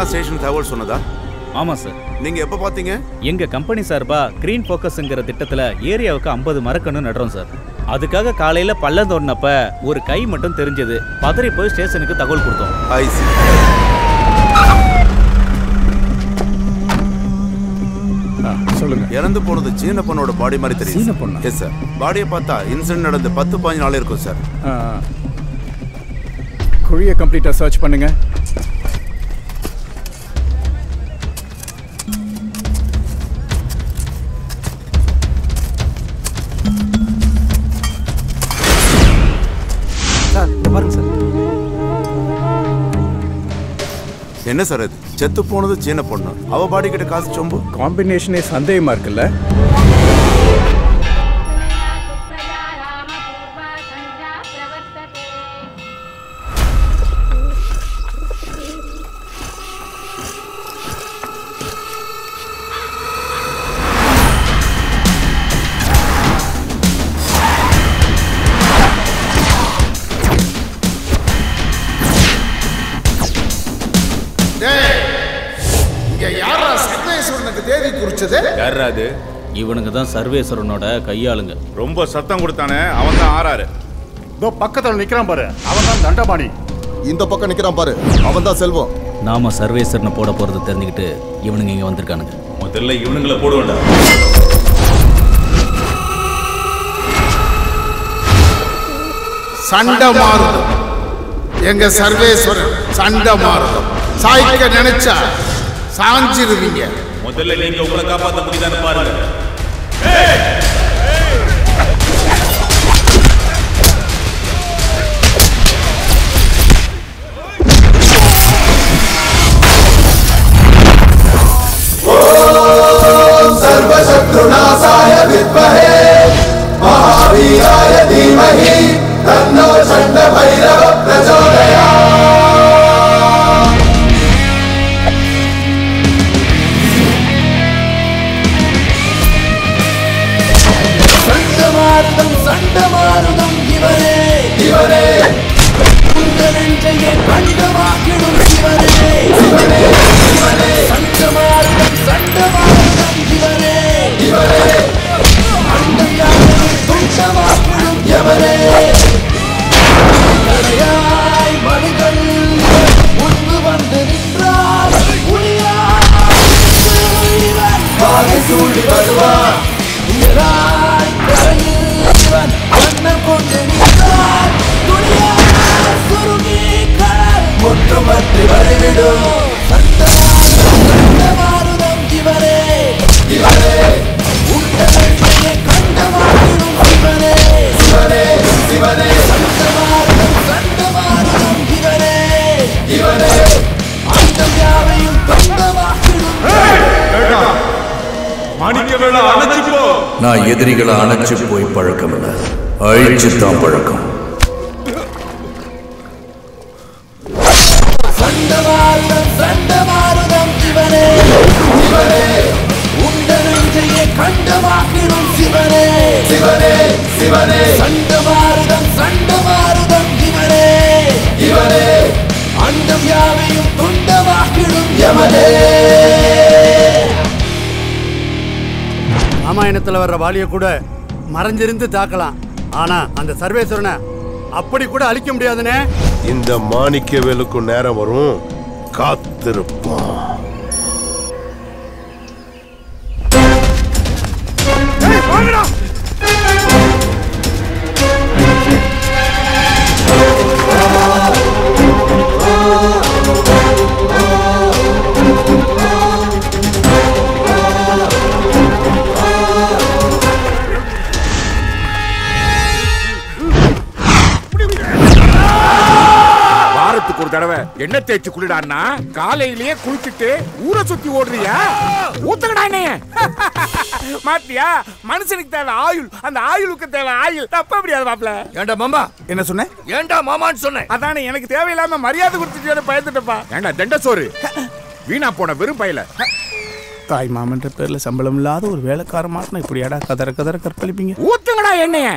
தான் ஸ்டேஷன் தகவல் சொன்னதா ஆமாம் சார் நீங்க எப்ப பாத்தீங்க எங்க கம்பெனி சார்பா கிரீன் ஃபோக்கஸ்ங்கிற திட்டத்துல ஏரியாவுக்கு ஐம்பது மரக்கன்று நடுறோம் சார் அதுக்காக காலையில பள்ளம் தோண்டினப்ப ஒரு கை மட்டும் தெரிஞ்சது பதறி போய் ஸ்டேஷனுக்கு தகவல் கொடுத்தோம் ஐசி சொல்லுங்க இறந்து போனது சீன பொண்ணோட பாடி மாதிரி தெரியும் சீன பொண்ணா? எஸ் சார் பாடியை பார்த்தா இன்சிடென்ட் நடந்து பத்து பதினஞ்சு நாள் இருக்கும் சார் ஆ, ஆ. குழியை கம்ப்ளீட்டாக சர்ச் பண்ணுங்க சார் இந்த பாருங்க சார் என்ன சார் இது செத்து போனது சீன பொண்ணு அவ பாடி கிட்ட காசு சொம்பு காம்பினேஷனே சந்தேகமா இருக்குல்ல இங்க யாரா சர்வேஸ்வரனுக்கு தேதி குறிச்சது யாரா அது இவனுங்க தான் சர்வேஸ்வரனோட கையாளுங்க ரொம்ப சத்தம் கொடுத்தானே அவன் தான் ஆறாரு இதோ பக்கத்துல நிக்கிறான் பாரு அவன் தான் தண்டபாணி இந்த பக்கம் நிக்கிறான் பாரு அவன் தான் செல்வம் நாம சர்வேஸ்வரனை போட போறது தெரிஞ்சுக்கிட்டு இவனுங்க இங்க வந்திருக்கானுங்க முதல்ல இவனுங்களை போடுவேன்டா சண்டை மாறுதம் எங்க சர்வேஸ்வரன் சண்டை மாறுதம் சாய்க்க நினைச்சா சாஞ்சிருவீங்க முதல்ல நீங்க உங்களை காப்பாத்த முடியுதான்னு பாருங்க सर्वशत्रुनाशाय विद्महे महावीराय धीमहि तन्नो चण्ड भैरव प्रचोदयात् சண்டமாருதம் சண்டமாருதம் இவரே இவரே உந்த நெஞ்சையே கண்டமாக்கிடும் சிவரே சிவனே சிவனே சண்டமாருதம் சண்டமாருதம் இவரே இவரே அண்டம் யாரும் துண்டமாக்கிடும் எவரே கரையாய் மனிதன் முன்பு வந்து நின்றார் புலியாய் இவன் வாகை சூடி வருவான் உயராய் கரையில் இவன் வண்ணம் கொண்டு நின்றார் துணியாய் சுருங்கி கடல் முற்றுமற்றி வழிவிடும் சண்டமாருதம் சண்டமாருதம் இவரே இவரே உண்ட நெஞ்சையே கண்டமாக்கிடும் சிவனே சிவனே சிவனே சண்டமாருதம் சண்டமாருதம் இவரே இவரே அண்டம் யாவையும் கண்டமாக்கிடும் மாணிக்க வேலை அணைச்சு போ நான் எதிரிகளை அணைச்சு போய் பழக்கம் இல்லை அழிச்சு தான் பழக்கம் சண்டமாருதம் சண்டமாருதம் இவனே இவரே உண்ட நெஞ்சையே கண்டமாக்கிடும் சிவனே சிவனே சிவனே சண்டமாருதம் சண்டமாருதம் இவனே இவரே அண்டம் யாவையும் துண்டமாக்கிடும் யமனே ராமாயணத்துல வர்ற வாலிய கூட மறைஞ்சிருந்து தாக்கலாம் ஆனா அந்த சர்வேஸ்வரனை அப்படி கூட அழிக்க முடியாதுனே இந்த மாணிக்கவேலுக்கும் நேரம் வரும் காத்திருப்பான் வாரத்துக்கு ஒரு தடவை என்ன தேய்ச்சி குளிடான்னா காலையிலேயே குளிச்சுட்டு ஊரை சுத்தி ஓடுறியா ஊத்துக்கடா என்னைய மாத்தியா மனுஷனுக்கு தேவை ஆயுள் அந்த ஆயுளுக்கு தேவை ஆயுள் தப்ப முடியாது மாப்ள ஏண்டா மாமா என்ன சொன்ன ஏன்டா மாமான்னு சொன்னேன் அதானே எனக்கு தேவையில்லாம மரியாதை கொடுத்துட்டு பயந்துட்டப்பா ஏண்டா தண்ட சோறு வீணா போன வெறும் பையில தாய் மாமன்ற பேர்ல சம்பளம் இல்லாத ஒரு வேலைக்கார மாட்டினா இப்படி ஏடா கதற கதற கற்பழிப்பீங்க ஊத்துங்கடா எண்ணெய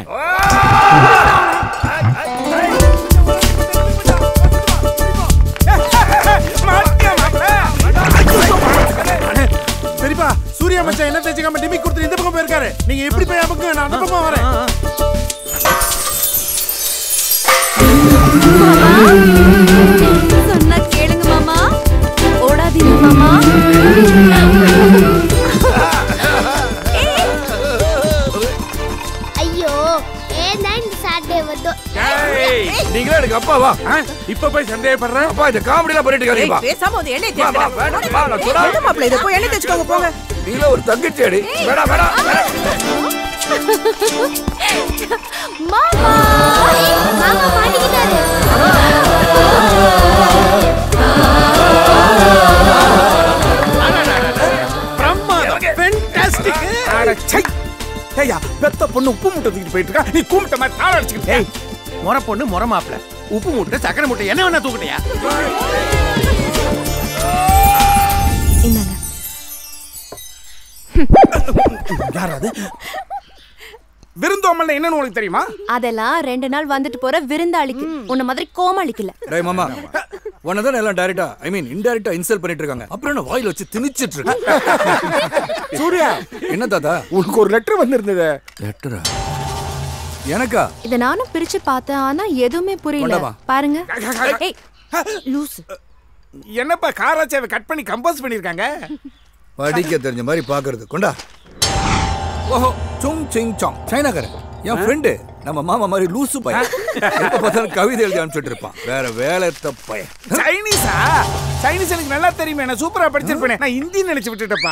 மாட்டியா மாப்ள என்ன தேய்ச்சிக்காம டிமி கொடுத்து இந்த பக்கம் போயிருக்காரு நீங்க எப்படி போய் அமுக்குங்க நான் அந்த பக்கம் வரேன் சொன்னா கேளுங்க மாமா ஓடாதீங்க மாமா ಅಯ್ಯೋ ಏನಾಯ್ತು ಸಾಧ್ಯ ಇವತ್ತು நீங்களே எனக்கு அப்பா வா இப்ப போய் சந்தேகப்படுறேன் அப்பா இந்த காமெடி எல்லாம் பண்ணிட்டு இருக்காதீங்க பேசாம வந்து எண்ணெய் வா, வா, வேண்டாம், வா, நான் சொல்றேன். தேய்ச்சு மாப்பிள்ள இதை போய் எண்ணெய் தேய்ச்சுக்கோங்க போங்க நீங்களே ஒரு தங்கச்சி அடி வேணாம் வேணாம் மாமா மாமா மாட்டிக்கிட்டாரு ஏய்யா பெத்த பொண்ணு உப்பு மூட்டை தூக்கிட்டு போயிட்டு இருக்கா நீ கூமிட்ட மாதிரி தாள அடிச்சுக்கிட்டு ஏய் முறை பொண்ணு முறை மாப்பிள உப்பு மூட்டை சக்கரை மூட்டை என்ன வேணா தூக்கிட்டியா இந்தாங்க யாராவது விருந்தோம்பல் என்னன்னு உனக்கு தெரியுமா அதெல்லாம் ரெண்டு நாள் வந்துட்டு போற விருந்தாளிக்கு உன்ன மாதிரி கோமாளிக்கல டேய் மாமா உன்னை தான் எல்லாம் டைரக்டா ஐ மீன் இன்டைரக்டா இன்சல்ட் பண்ணிட்டு இருக்காங்க அப்புறம் என்ன வாயில வச்சு திணிச்சிட்டு இருக்கு சூர்யா என்ன தாத்தா உனக்கு ஒரு லெட்டர் வந்திருந்தது லெட்டரா எனக்கா இத நானும் பிரிச்சு பார்த்தேன் ஆனா எதுவுமே புரியல கொண்டவா. பாருங்க ஏய் லூசு என்னப்பா காராச்சாவை கட் பண்ணி கம்போஸ் பண்ணிருக்காங்க படிக்க தெரிஞ்ச மாதிரி பாக்குறது கொண்டா ஓஹோ சுங் சிங் சாங் சைனாக்காரன் என் ஃப்ரெண்டு நம்ம மாமா மாதிரி லூசு பையன் எப்ப பார்த்தாலும் கவிதை எழுதி அனுப்பிச்சுட்டு இருப்பான் வேற வேலை பையன் சைனீஸா சைனீஸ் எனக்கு நல்லா தெரியுமே நான் சூப்பரா படிச்சிருப்பேனே நான் ஹிந்தி நினைச்சு விட்டுட்டப்பா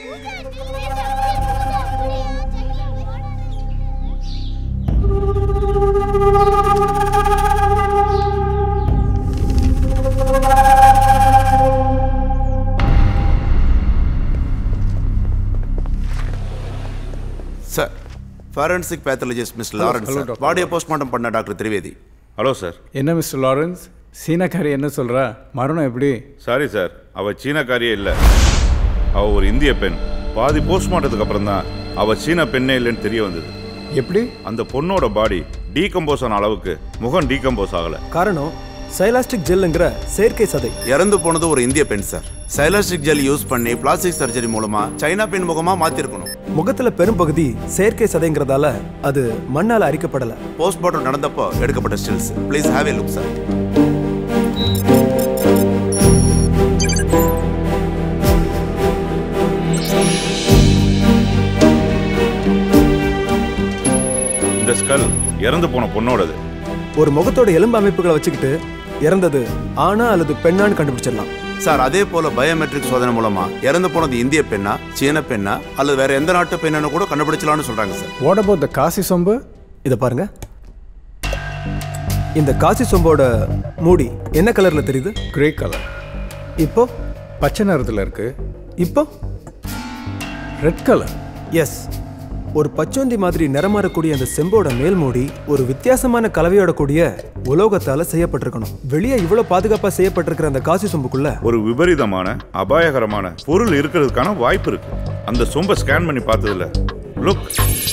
sir forensic pathologist mister Hello, Lawrence hello, sir doctor. பாடியை போஸ்ட்மார்ட்டம் பண்ண டாக்டர் திரிவேதி ஹலோ சார் என்ன மிஸ்டர் லாரன்ஸ் சீனாக்காரி என்ன சொல்றா மரணம் எப்படி சாரி சார் அவ சீனக்காரியே இல்லை அவ ஒரு இந்திய பெண் பாதி போஸ்ட்மார்ட்டத்துக்கு அப்புறம் தான் அவ சீன பெண்ணே இல்லைன்னு தெரிய வந்தது எப்படி அந்த பொண்ணோட பாடி டீகம்போஸ் ஆன அளவுக்கு முகம் டீகம்போஸ் ஆகல காரணம் சைலாஸ்டிக் ஜெல்லுங்கிற செயற்கை சதை இறந்து போனது ஒரு இந்திய பெண் சார் சைலாஸ்டிக் ஜெல் யூஸ் பண்ணி பிளாஸ்டிக் சர்ஜரி மூலமா சைனா பெண் முகமா மாத்திருக்கணும் முகத்துல பெரும்பகுதி செயற்கை சதைங்கிறதால அது மண்ணால அரிக்கப்படல போஸ்ட்மார்ட்டம் நடந்தப்போ எடுக்கப்பட்ட stills please have a look sir இந்த ஸ்கல் இறந்து போன பொண்ணோடது ஒரு முகத்தோட எலும்பு அமைப்புகளை வச்சுக்கிட்டு இறந்தது ஆணா அல்லது பெண்ணான்னு கண்டுபிடிச்சிடலாம் சார் அதே போல பயோமெட்ரிக் சோதனை மூலமா இறந்து போனது இந்திய பெண்ணா சீன பெண்ணா அல்லது வேற எந்த நாட்டு பெண்ணு கூட கண்டுபிடிச்சலாம்னு சொல்றாங்க sir what about the Kashi சொம்பு இத பாருங்க இந்த காசி சொம்போட மூடி என்ன கலர்ல தெரியுது கிரே கலர் இப்போ பச்சை நிறத்துல இருக்கு இப்போ ரெட் கலர் எஸ் ஒரு பச்சோந்தி மாதிரி நிறமாறக்கூடிய அந்த செம்போட மேல் மூடி ஒரு வித்தியாசமான கலவையோட கூடிய உலோகத்தால செய்யப்பட்டிருக்கணும் வெளியே இவ்வளவு பாதுகாப்பா செய்யப்பட்டிருக்கிற அந்த காசி சொம்புக்குள்ள ஒரு விபரீதமான அபாயகரமான பொருள் இருக்கிறதுக்கான வாய்ப்பு இருக்கு அந்த சொம்பை ஸ்கேன் பண்ணி பார்த்ததுல லுக்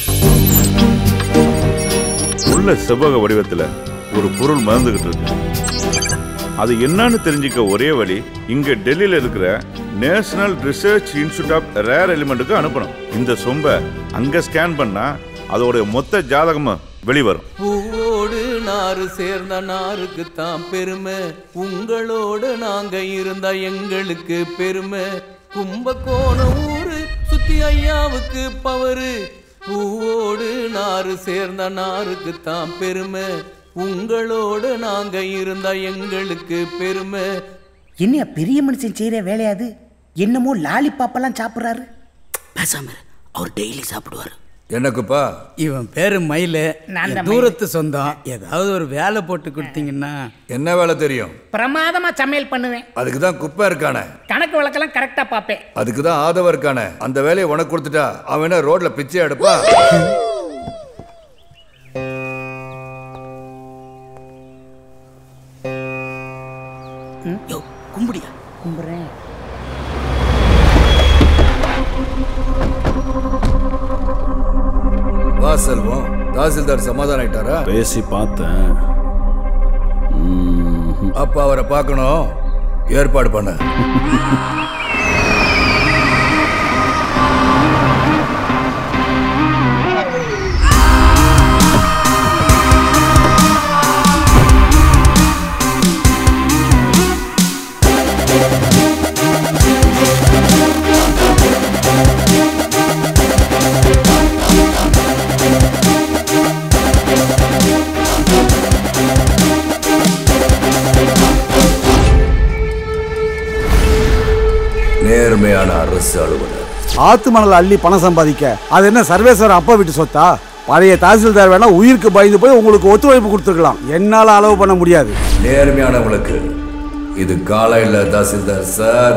உள்ள செவ்வக வடிவத்துல ஒரு பொருள் மறந்துகிட்டு இருக்கு அது என்னன்னு தெரிஞ்சுக்க ஒரே வழி இங்க டெல்லியில இருக்கிற national research institute of rare எலிமெண்ட்டுக்கு அனுப்பணும் இந்த சொம்பை அங்க ஸ்கேன் பண்ணா அதோட மொத்த ஜாதகமும் வெளிவரும் பூவோடு நாறு சேர்ந்த நாருக்கு தான் பெருமை உங்களோடு நாங்க இருந்தா எங்களுக்கு பெருமை கும்பகோணம் ஊரு சுத்தி ஐயாவுக்கு பவரு பூவோடு நாறு சேர்ந்த நாருக்கு தான் பெருமை உங்களோடு நாங்க இருந்தா எங்களுக்கு பெருமை என்னையா பெரிய மனுஷன் செய்யற வேலையாது என்னமோ லாலிபாப்பெல்லாம் சாப்பிட்றாரு பேசாம இரு. அவர் டெய்லி சாப்பிடுவாரு எனக்குப்பா இவன் பேரு மயிலு நான் தான் என் தூரத்து சொந்தம் ஏதாவது ஒரு வேலை போட்டு கொடுத்தீங்கன்னா என்ன வேலை தெரியும் பிரமாதமா சமையல் பண்ணுவேன் அதுக்கு தான் குப்பை இருக்கானே கணக்கு வழக்கெல்லாம் கரெக்டா பார்ப்பேன் அதுக்கு தான் ஆதவ இருக்கானே அந்த வேலையை உனக்கு கொடுத்துட்டா அவன் என்ன ரோட்ல பிச்சை எடுப்பா யோ கும்பிடியா கும்பிடுறேன் வா செல்வம் தாசில்தார் சமாதானம் ஆயிட்டாரா பேசி பார்த்தேன் அப்ப அவரை பார்க்கணும் ஏற்பாடு பண்ண நேர்மையான அரசு அலுவலர் ஆத்து மணல் அள்ளி பணம் சம்பாதிக்க அது என்ன சர்வேஸ்வரர் அப்பா வீட்டு சொத்தா பழைய தாசில்தார் வேணா உயிருக்கு பயந்து போய் உங்களுக்கு ஒத்துழைப்பு கொடுத்துருக்கலாம் என்னால அளவு பண்ண முடியாது நேர்மையானவங்களுக்கு இது காலையில் தாசில்தார் சார்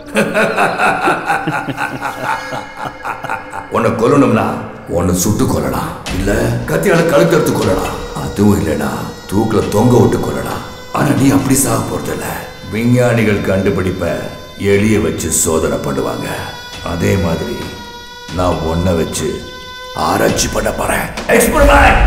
உன்னை கொல்லணும்னா உன்னை சுட்டு கொல்லலாம் இல்ல கத்தியால கழுத்தறுத்து கொல்லலாம் அதுவும் இல்லைனா தூக்குல தொங்க விட்டு கொல்லலாம் ஆனா நீ அப்படி சாக போறதில்ல விஞ்ஞானிகள் கண்டுபிடிப்ப எலிய வச்சு சோதனை பண்ணுவாங்க அதே மாதிரி நான் ஒன்ன வச்சு ஆராய்ச்சி பண்ண போறேன் எக்ஸ்பெரிமெண்ட்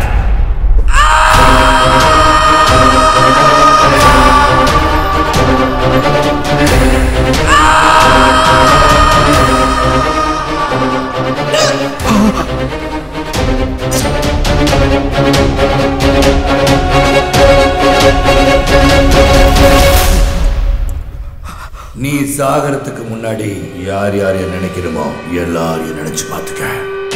நீ சாகறதுக்கு முன்னாடி யார் யார் என்ன நினைக்கணுமோ எல்லாரையும் நினைச்சு பார்த்துக்க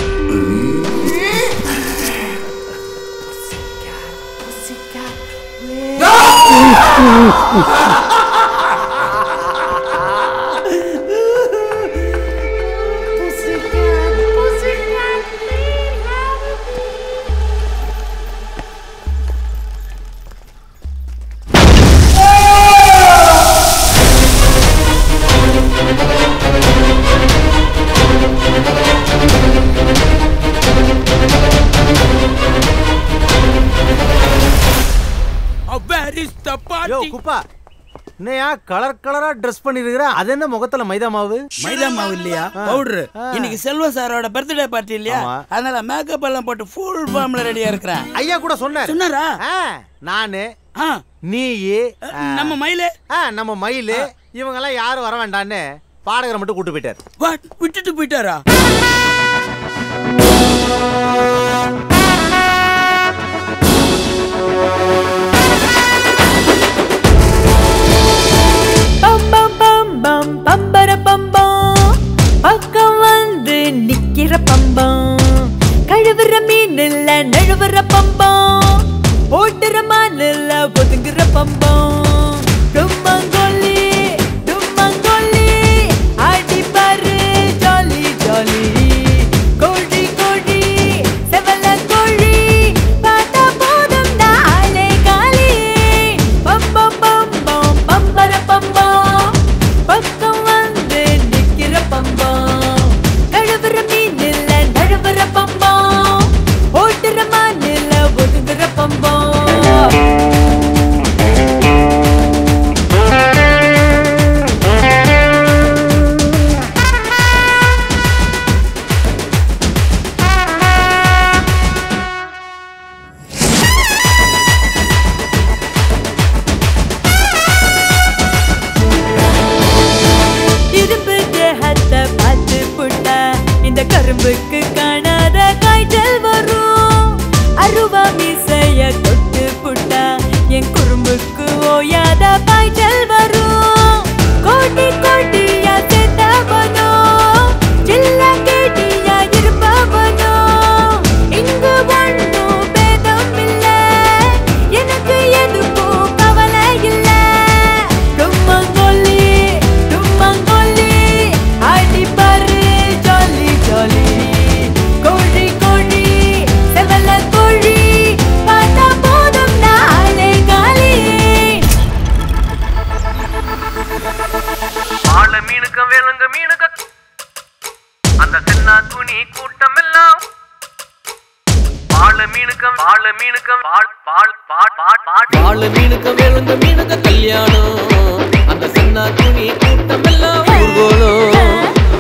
யோ குப்பா என்னையா கலர் கலரா ட்ரெஸ் பண்ணிருக்கிற அது என்ன முகத்துல மைதா மாவு மைதா மாவு இல்லையா பவுடர் இன்னைக்கு செல்வ சாரோட பர்த்டே பார்ட்டி இல்லையா ஆமா. அதனால மேக்கப் எல்லாம் போட்டு ஃபுல் ஃபார்ம்ல ரெடியா இருக்கிறேன் ஐயா கூட சொன்னார் சொன்னாரா நானு ஆ. நீ நம்ம மயிலு நம்ம மயிலு இவங்க எல்லாம் யாரும் வர வேண்டான்னு பாடகரை மட்டும் கூட்டு போயிட்டார் வாட் விட்டுட்டு போயிட்டாரா பம் பம் பம் பம் பம்பர பம்பம் பக்கம் வந்து நிக்கிற பம்பம் கழுவுற மீன் இல்ல நழுவுற பம்பம் ஓட்டுற மான் இல்ல ஒதுங்குற பம்பம் டும்மங்கொல்லி டும்மங்கொல்லி ஆடி பாரு ஜாலி ஜாலி கோழி கோழி செவல கோழி பார்த்தா போதும் நாளே காலி பம் பம் பம் பம் பம்பர பம்பம் பக்கம் வந்து நிக்கிற பம்பம் கழுவுற மீன் இல்ல நழுவுற பம்பம் ஓட்டுற மான் இல்ல ஒதுங்குற பம்பம் இரும்பு தேகத்தை பார்த்து புட்டா இந்த கரும்புக்கு காணாத காய்ச்சல் வரும் அருவா மீசைய தொட்டு புட்டா என் குறும்புக்கு ஓயாத பாய்ச்சல் வரும் கோட்டி கோட்டியா சேர்த்தவனோ சில்ல கேட்டியா இருப்பவனோ இங்கு ஒண்ணும் பேதம் இல்ல எனக்கு எதுக்கும் கவலை இல்ல டும்மங்கொல்லி டும்மங்கொல்லி ஆடி பாரு ஜாலி ஜாலி கோழி கோழி செவல கோழி பார்த்தா போதும் நாளே காலி ஆள மீனுக்க வேலுங்க மீனுக்க அந்த சின்ன துணி கூட்டம் எல்லாம் ஆள மீனுக்க ஆள மீனுக்க பால் பால் பால் பால் பால் வாழ மீனுக்க வேலுங்க மீனுக்க கல்யாணம் அந்த சின்ன துணி கூட்டம் எல்லாம் ஊர்கோலம்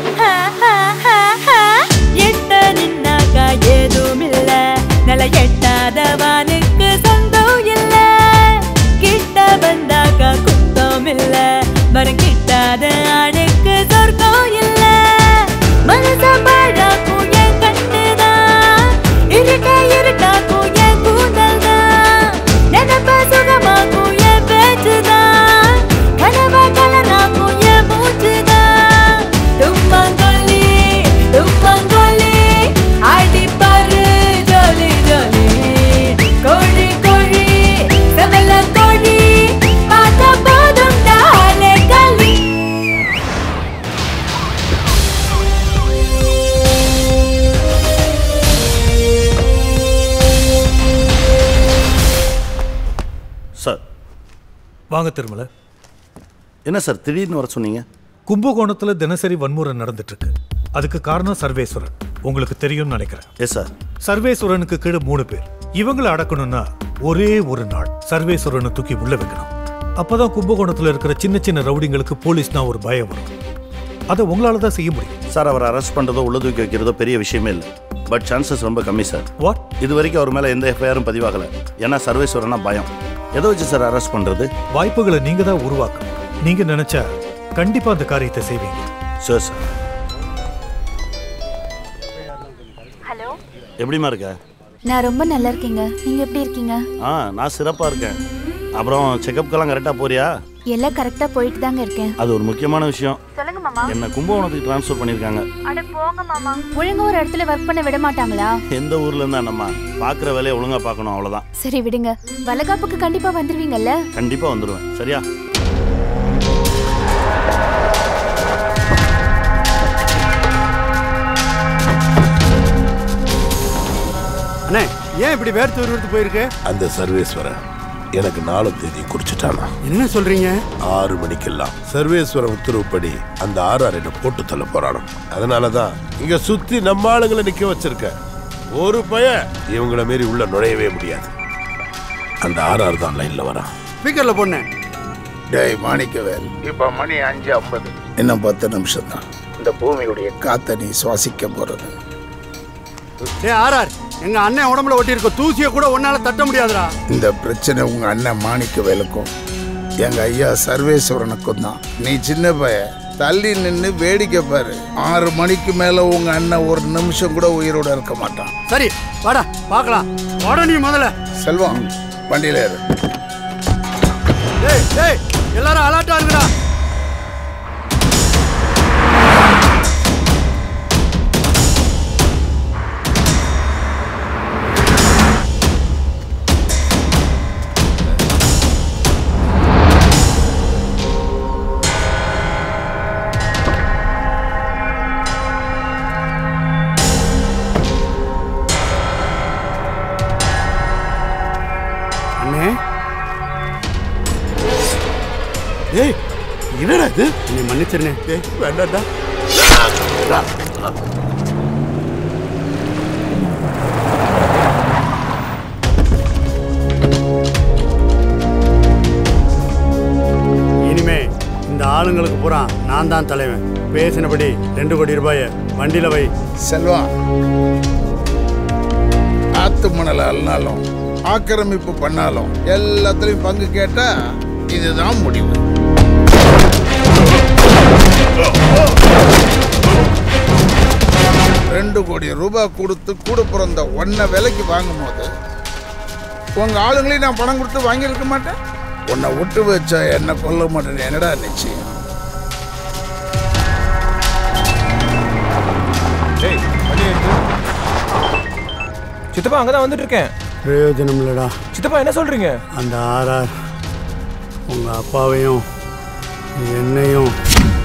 எட்ட நின்னாக்க ஏதுமில்ல நில எட்டாத வானுக்கு சொந்தம் இல்ல கிட்ட வந்தாக்க குத்தம் இல்ல வரம் கிட்டாத ஆணுக்கு சொர்க்கம் இல்ல மனச பாழாக்கும் என் கண்ணுதான் இருக்க இருட்டாக்கும் என் கூந்தல்தான் நினப்ப சுகமாக்கும் என் பேச்சுதான் கனவ கலராக்கும் என் மூச்சுதான் வாங்க திருமலை என்ன சார் திடீர்னு வர சொன்னீங்க கும்பகோணத்துல தினசரி வன்முறை நடந்துட்டு இருக்கு அதுக்கு காரணம் சர்வேஸ்வரன் உங்களுக்கு தெரியும்னு நினைக்கிறேன் எஸ் சார் சர்வேஸ்வரனுக்கு கீழே மூணு பேர் இவங்களை அடக்கணும்னா ஒரே ஒரு நாள் சர்வேஸ்வரனை தூக்கி உள்ள வைக்கணும் அப்பதான் கும்பகோணத்துல இருக்கிற சின்ன சின்ன ரவுடிங்களுக்கு போலீஸ்னா ஒரு பயம் வரும் அதை உங்களால தான் செய்ய முடியும் சார் அவர் அரெஸ்ட் பண்ணுறதோ உள்ள தூக்கி வைக்கிறதோ பெரிய விஷயமே இல்லை பட் சான்சஸ் ரொம்ப கம்மி சார் வாட் இது வரைக்கும் அவர் மேலே எந்த எஃப்ஐஆரும் பதிவாகலை ஏன்னா சர்வேஸ்வரனா பயம் எதை வச்சு சார் அரெஸ்ட் பண்ணுறது வாய்ப்புகளை நீங்க தான் உருவாக்கணும் நீங்க நினைச்சா கண்டிப்பா அந்த காரியத்தை செய்வீங்க சார் சார் ஹலோ எப்படிமா இருக்க நான் ரொம்ப நல்லா இருக்கேங்க நீங்க எப்படி இருக்கீங்க ஆ நான் சிறப்பாக இருக்கேன் அப்புறம் செக்கப்க்கெல்லாம் கரெக்டாக போறியா எல்லாம் கரெக்டா போயிட்டு தாங்க இருக்கேன் அது ஒரு முக்கியமான விஷயம் சொல்லுங்க மாமா என்ன கும்பகோணத்துக்கு ட்ரான்ஸ்ஃபர் பண்ணியிருக்காங்க அட போங்க மாமா ஒழுங்கா ஒரு இடத்துல ஒர்க் பண்ண விட மாட்டாங்களா எந்த ஊர்ல இருந்தா நம்ம பார்க்குற வேலையை ஒழுங்காக பார்க்கணும் அவ்வளோதான் சரி விடுங்க வளகாப்புக்கு கண்டிப்பா வந்துருவீங்கல்ல கண்டிப்பாக வந்துடுவேன் சரியா அண்ணே ஏன் இப்படி வேர்த்து விறுவிறுத்து போயிருக்கு அந்த சர்வேஸ்வரன் எனக்கு நாலாம் தேதி குறிச்சிட்டானா என்ன சொல்றீங்க ஆறு மணிக்கெல்லாம் சர்வேஸ்வரன் உத்தரவுப்படி அந்த ஆர்ஆர் என்ன போட்டு தள்ள போறானோ அதனாலதான் இங்க சுத்தி நம்ம ஆளுங்களை நிக்க வச்சிருக்க ஒரு பய இவங்கள மாரி உள்ள நுழையவே முடியாது அந்த ஆர்ஆர் தான் லைன்ல வரான் ஸ்பீக்கர்ல பொண்ணு டேய் மாணிக்கவேல் இப்போ மணி அஞ்சு ஐம்பது இன்னும் பத்து நிமிஷம் தான் இந்த பூமியுடைய காத்தை நீ சுவாசிக்க போறது டேய் ஆர்ஆர் எங்க அண்ணன் உடம்புல ஒட்டி இருக்க தூசியை கூட ஒன்னால தட்ட முடியாதுடா இந்த பிரச்சனை உங்க அண்ணன் மாணிக்கவேலுக்கும் எங்க ஐயா சர்வேஸ்வரனுக்கும் தான் நீ சின்ன பைய தள்ளி நின்று வேடிக்கை பாரு ஆறு மணிக்கு மேல உங்க அண்ணன் ஒரு நிமிஷம் கூட உயிரோட இருக்க மாட்டான் சரி வாடா பார்க்கலாம் வாடா நீ முதல்ல செல்வம் வண்டியில ஏறு டேய் டேய் எல்லாரும் அலர்ட்டா இருங்கடா அண்ணே ஏய் என்னடா இது நீ மன்னிச்சிருனே ஏய் வேண்டாம்டா இனிமே இந்த ஆளுங்களுக்கு பூரா நான் தான் தலைவன் பேசினபடி ரெண்டு கோடி ரூபாய வண்டியில வை செல்வா ஆத்து மணல் அல்லாலும் ஆக்கிரமிப்பு பண்ணாலும் எல்லாத்துலயும் பங்கு கேட்டா இதுதான் முடிவு ரெண்டு கோடி ரூபாய் கொடுத்து கூட பிறந்த ஒன்ன விலைக்கு வாங்கும் போது உங்க ஆளுங்களையும் நான் பணம் கொடுத்து வாங்கியிருக்க மாட்டேன் உன்னை விட்டு வச்சா என்ன கொல்ல மாட்டேன் என்னடா நிச்சயம் சித்தப்பா அங்கதான் வந்துட்டு இருக்கேன் பிரயோஜனம் இல்லடா சித்தப்பா என்ன சொல்றீங்க அந்த ஆர்ஆர் உங்க அப்பாவையும் என்னையும்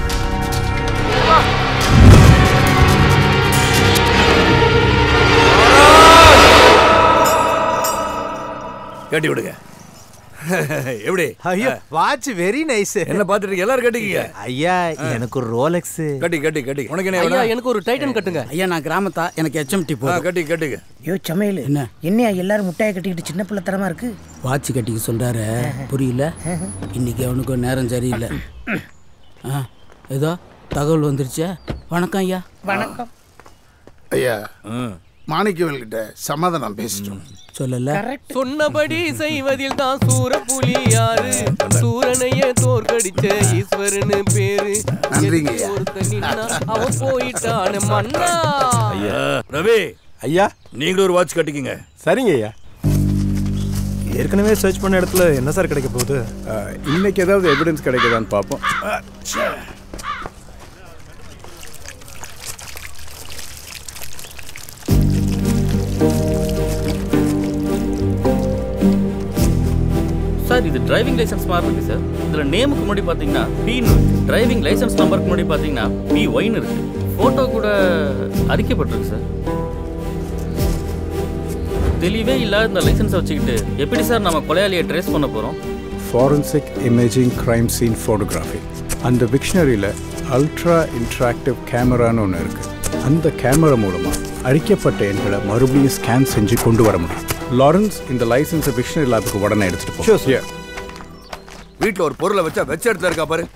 கட்டி விடுங்க எப்படி ஐயோ வாட்ச் வெரி நைஸ் என்ன பார்த்துட்டு எல்லாரும் கட்டிக்கீங்க ஐயா எனக்கு ஒரு ரோலெக்ஸ் கட்டி கட்டி கட்டி உனக்கு என்ன ஐயா வேணும்? எனக்கு ஒரு டைட்டன் கட்டுங்க ஐயா நான் கிராமத்தா எனக்கு ஹெச்எம்டி ஆ, போதும் கட்டி கட்டுங்க ஐயோ சமையல் என்ன என்னையா எல்லாரும் முட்டையை கட்டிக்கிட்டு சின்ன பிள்ளைத்தனமா இருக்கு வாட்ச் கட்டிக்க சொல்றாரு புரியல இன்னைக்கு அவனுக்கு நேரம் சரியில்லை ஆ ஏதோ தகவல் வந்துருச்சே வணக்கம் ஐயா வணக்கம் ஐயா மாணிக்கவேல்கிட்ட சமாதானம் பேசிட்டோம் சொல்லல சொன்னபடி செய்வதில் தான் சூர புலி யாரு சூரனையே தோற்கடிச்ச ஈஸ்வரனு பேரு நன்றிங்க எதிர்த்து ஒருத்தன் நின்னா அவன் போயிட்டான மன்னா ஐயா ரவி ஐயா நீங்களும் ஒரு வாட்ச் கட்டிக்கிங்க சரிங்க ஐயா ஏற்கனவே சர்ச் பண்ண இடத்துல என்ன சார் கிடைக்க போகுது இன்னைக்கு ஏதாவது எவிடன்ஸ் கிடைக்குதான்னு பார்ப்போம் சார் இது டிரைவிங் லைசன்ஸ் மாதிரி இருக்கு சார் இதில் நேமுக்கு முன்னாடி பார்த்தீங்கன்னா பின்னு டிரைவிங் லைசன்ஸ் நம்பருக்கு முன்னாடி பார்த்தீங்கன்னா பி ஒய்னு இருக்கு ஃபோட்டோ கூட அறிக்கப்பட்டிருக்கு சார் தெளிவே இல்லாத இந்த லைசன்ஸை வச்சுக்கிட்டு எப்படி சார் நம்ம கொலையாளியை ட்ரேஸ் பண்ண போகிறோம் forensic imaging crime scene photography அந்த விக்ஷனரியில் அல்ட்ரா இன்ட்ராக்டிவ் கேமரான்னு ஒன்று இருக்குது அந்த கேமரா மூலமாக அழிக்கப்பட்ட எண்களை மறுபடியும் ஸ்கேன் செஞ்சு கொண்டு வர முடியும் லாரன்ஸ் இந்த லைசன்ஸை விக்ஷனரி லேபுக்கு உடனே எடுத்துகிட்டு Sure, போ sir. வீட்ல ஒரு பொருளை வச்சா வச்ச இடத்துல இருக்கா பாரு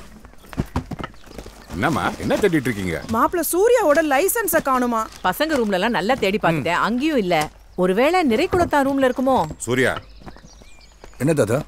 என்னம்மா என்ன தேடிட்டு இருக்கீங்க மாப்பிள்ள சூர்யாவோட லைசன்ஸ காணுமா பசங்க ரூம்ல எல்லாம் நல்லா தேடி பார்த்துட்டேன் அங்கேயும் இல்ல ஒருவேளை நிறைக்குளத்தா ரூம்ல இருக்குமோ சூர்யா என்ன தாத்தா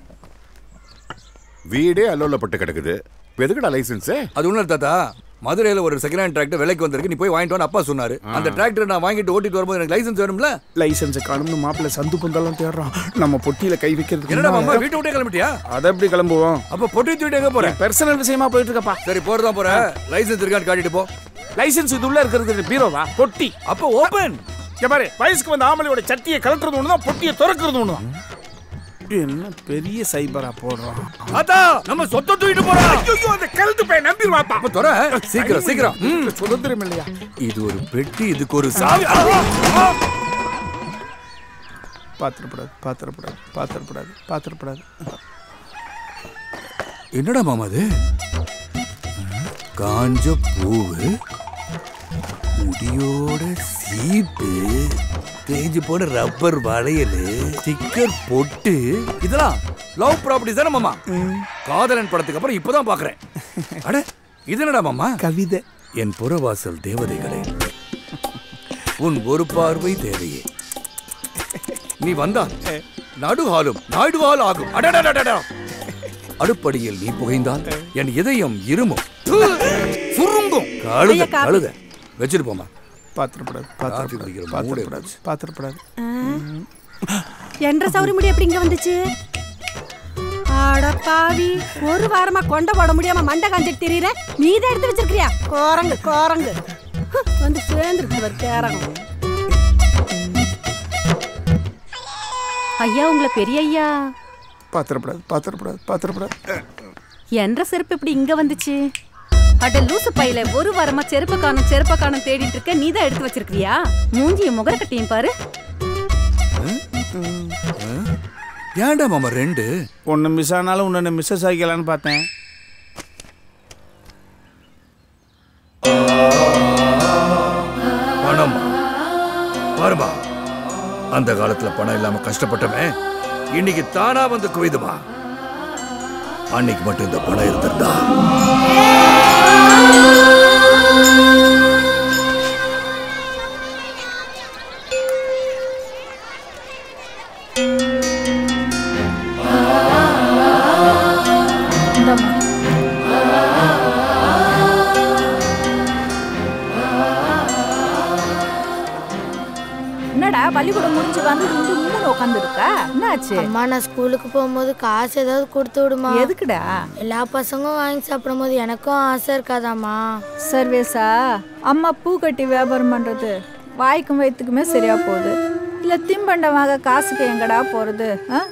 வீடே அல்லோலப்பட்டு கிடக்குது இப்ப எதுக்குடா லைசன்ஸ் அது ஒன்றும் தாத்தா மதுரையில் ஒரு செகண்ட் ஹேண்ட் டிராக்டர் விலைக்கு வந்திருக்கு நீ போய் வாங்கிட்டு வான்னு அப்பா சொன்னாரு அந்த டிராக்டர் நான் வாங்கிட்டு ஓட்டிட்டு வரும்போது எனக்கு லைசன்ஸ் வேணும்ல லைசன்ஸ் காணும்னு மாப்பிள்ள சந்து பந்தெல்லாம் தேடுறான் நம்ம பொட்டியில கை வைக்கிறதுக்கு என்னடா மாமா முன்னாடி- வீட்டை விட்டே கிளம்பிட்டியா அதை எப்படி கிளம்புவோம் அப்ப பொட்டி தூக்கிட்டு எங்க போற பர்சனல் விஷயமா போயிட்டு இருக்கப்பா சரி போறதா போற லைசன்ஸ் இருக்கான்னு காட்டிட்டு போ லைசன்ஸ் இது உள்ள இருக்கிறது பீரோவா பொட்டி அப்ப ஓபன் பாரு வயசுக்கு வந்த ஆம்பளையோட சட்டியை கலட்டுறது ஒண்ணுதான் பொட்டியை திறக்கிறது ஒண்ணுதான் என்ன பெரிய சைபரா போடுறான் தாத்தா நம்ம சொத்தை தூக்கிட்டு போறோம் ஐயோ அந்த கழுத்து பையன் நம்பிடுவாப்பா அப்ப தொற சீக்கிரம் சீக்கிரம் ம். சுதந்திரம் இல்லையா இது ஒரு பெட்டி இதுக்கு ஒரு சாவி பாத்திரப்படாது பாத்திரப்படாது பாத்திரப்படாது பாத்திரப்படாது என்னடா மாமா அது காஞ்ச பூவு முடியோட சீப்பு தேஞ்சு போன ரப்பர் வளையல் ஸ்டிக்கர் பொட்டு இதெல்லாம் லவ் ப்ராப்பர்ட்டி தானே மாமா காதலன் படத்துக்கு அப்புறம் இப்பதான் பாக்குறேன் அட இது என்னடா மாமா கவிதை என் புறவாசல் தேவதைகளே உன் ஒரு பார்வை தேவையே நீ வந்தால் நடுஹாலும் நாடுகால் ஆகும் அடடடடடா அடுப்படியில் நீ புகைந்தால் என் இதயம் இருமும் தூ, சுருங்கும் கழுத ஐயா, காப்பி. கழுத வச்சுட்டு போமா பாத்திரப்படாது பாத்திரப்படாது பாத்திரப்படாது பாத்திரப்படாது என்ற சௌரி முடி எப்படி இங்க வந்துச்சு அட பாவி ஒரு வாரமா கொண்ட போட முடியாம மண்டை காஞ்சிட்டு தெரியற நீ தான் எடுத்து வச்சிருக்கியா கோரங்கு கோரங்கு ஹ், வந்து சேர்ந்துருக்கு ஒரு கேரகம் ஐயா உங்களை பெரிய ஐயா பாத்திரப்படாது பாத்திரப்படாது பாத்திரப்படாது என்ற செருப்பு இப்படி இங்க வந்துச்சு அட லூசு பையில ஒரு வாரமா செருப்பு காணும் செருப்ப காணும் தேடிட்டு இருக்க நீ தான் எடுத்து வச்சிருக்கியா மூஞ்சிய முகரக்கட்டையும் பாரு ஏன்டா மாமா ரெண்டு ஒன்று மிஸ் ஆனாலும் ஒன்று மிஸ்ஸஸ் ஆகிக்கலான்னு பார்த்தேன் பணம் பாருமா அந்த காலத்துல பணம் இல்லாம கஷ்டப்பட்டவன் இன்னைக்கு தானா வந்து குவிதுமா அன்னைக்கு மட்டும் இந்த பணம் இருந்திருந்தா என்னடா பள்ளிக்கூடம் முடிஞ்சு வந்து ரெண்டு மூணு உட்காந்துருக்கா என்னாச்சு அம்மா நான் ஸ்கூலுக்கு போகும்போது காசு ஏதாவது கொடுத்து விடுமா எதுக்குடா எல்லா பசங்களும் வாங்கி சாப்பிடும்போது எனக்கும் ஆசை இருக்காதாம்மா சர்வேஸா அம்மா பூ கட்டி வியாபாரம் பண்றது வாய்க்கும் வயிற்றுக்குமே சரியா போகுது இல்ல தின்பண்டம் வாங்க காசுக்கு எங்கடா போறது ஆ?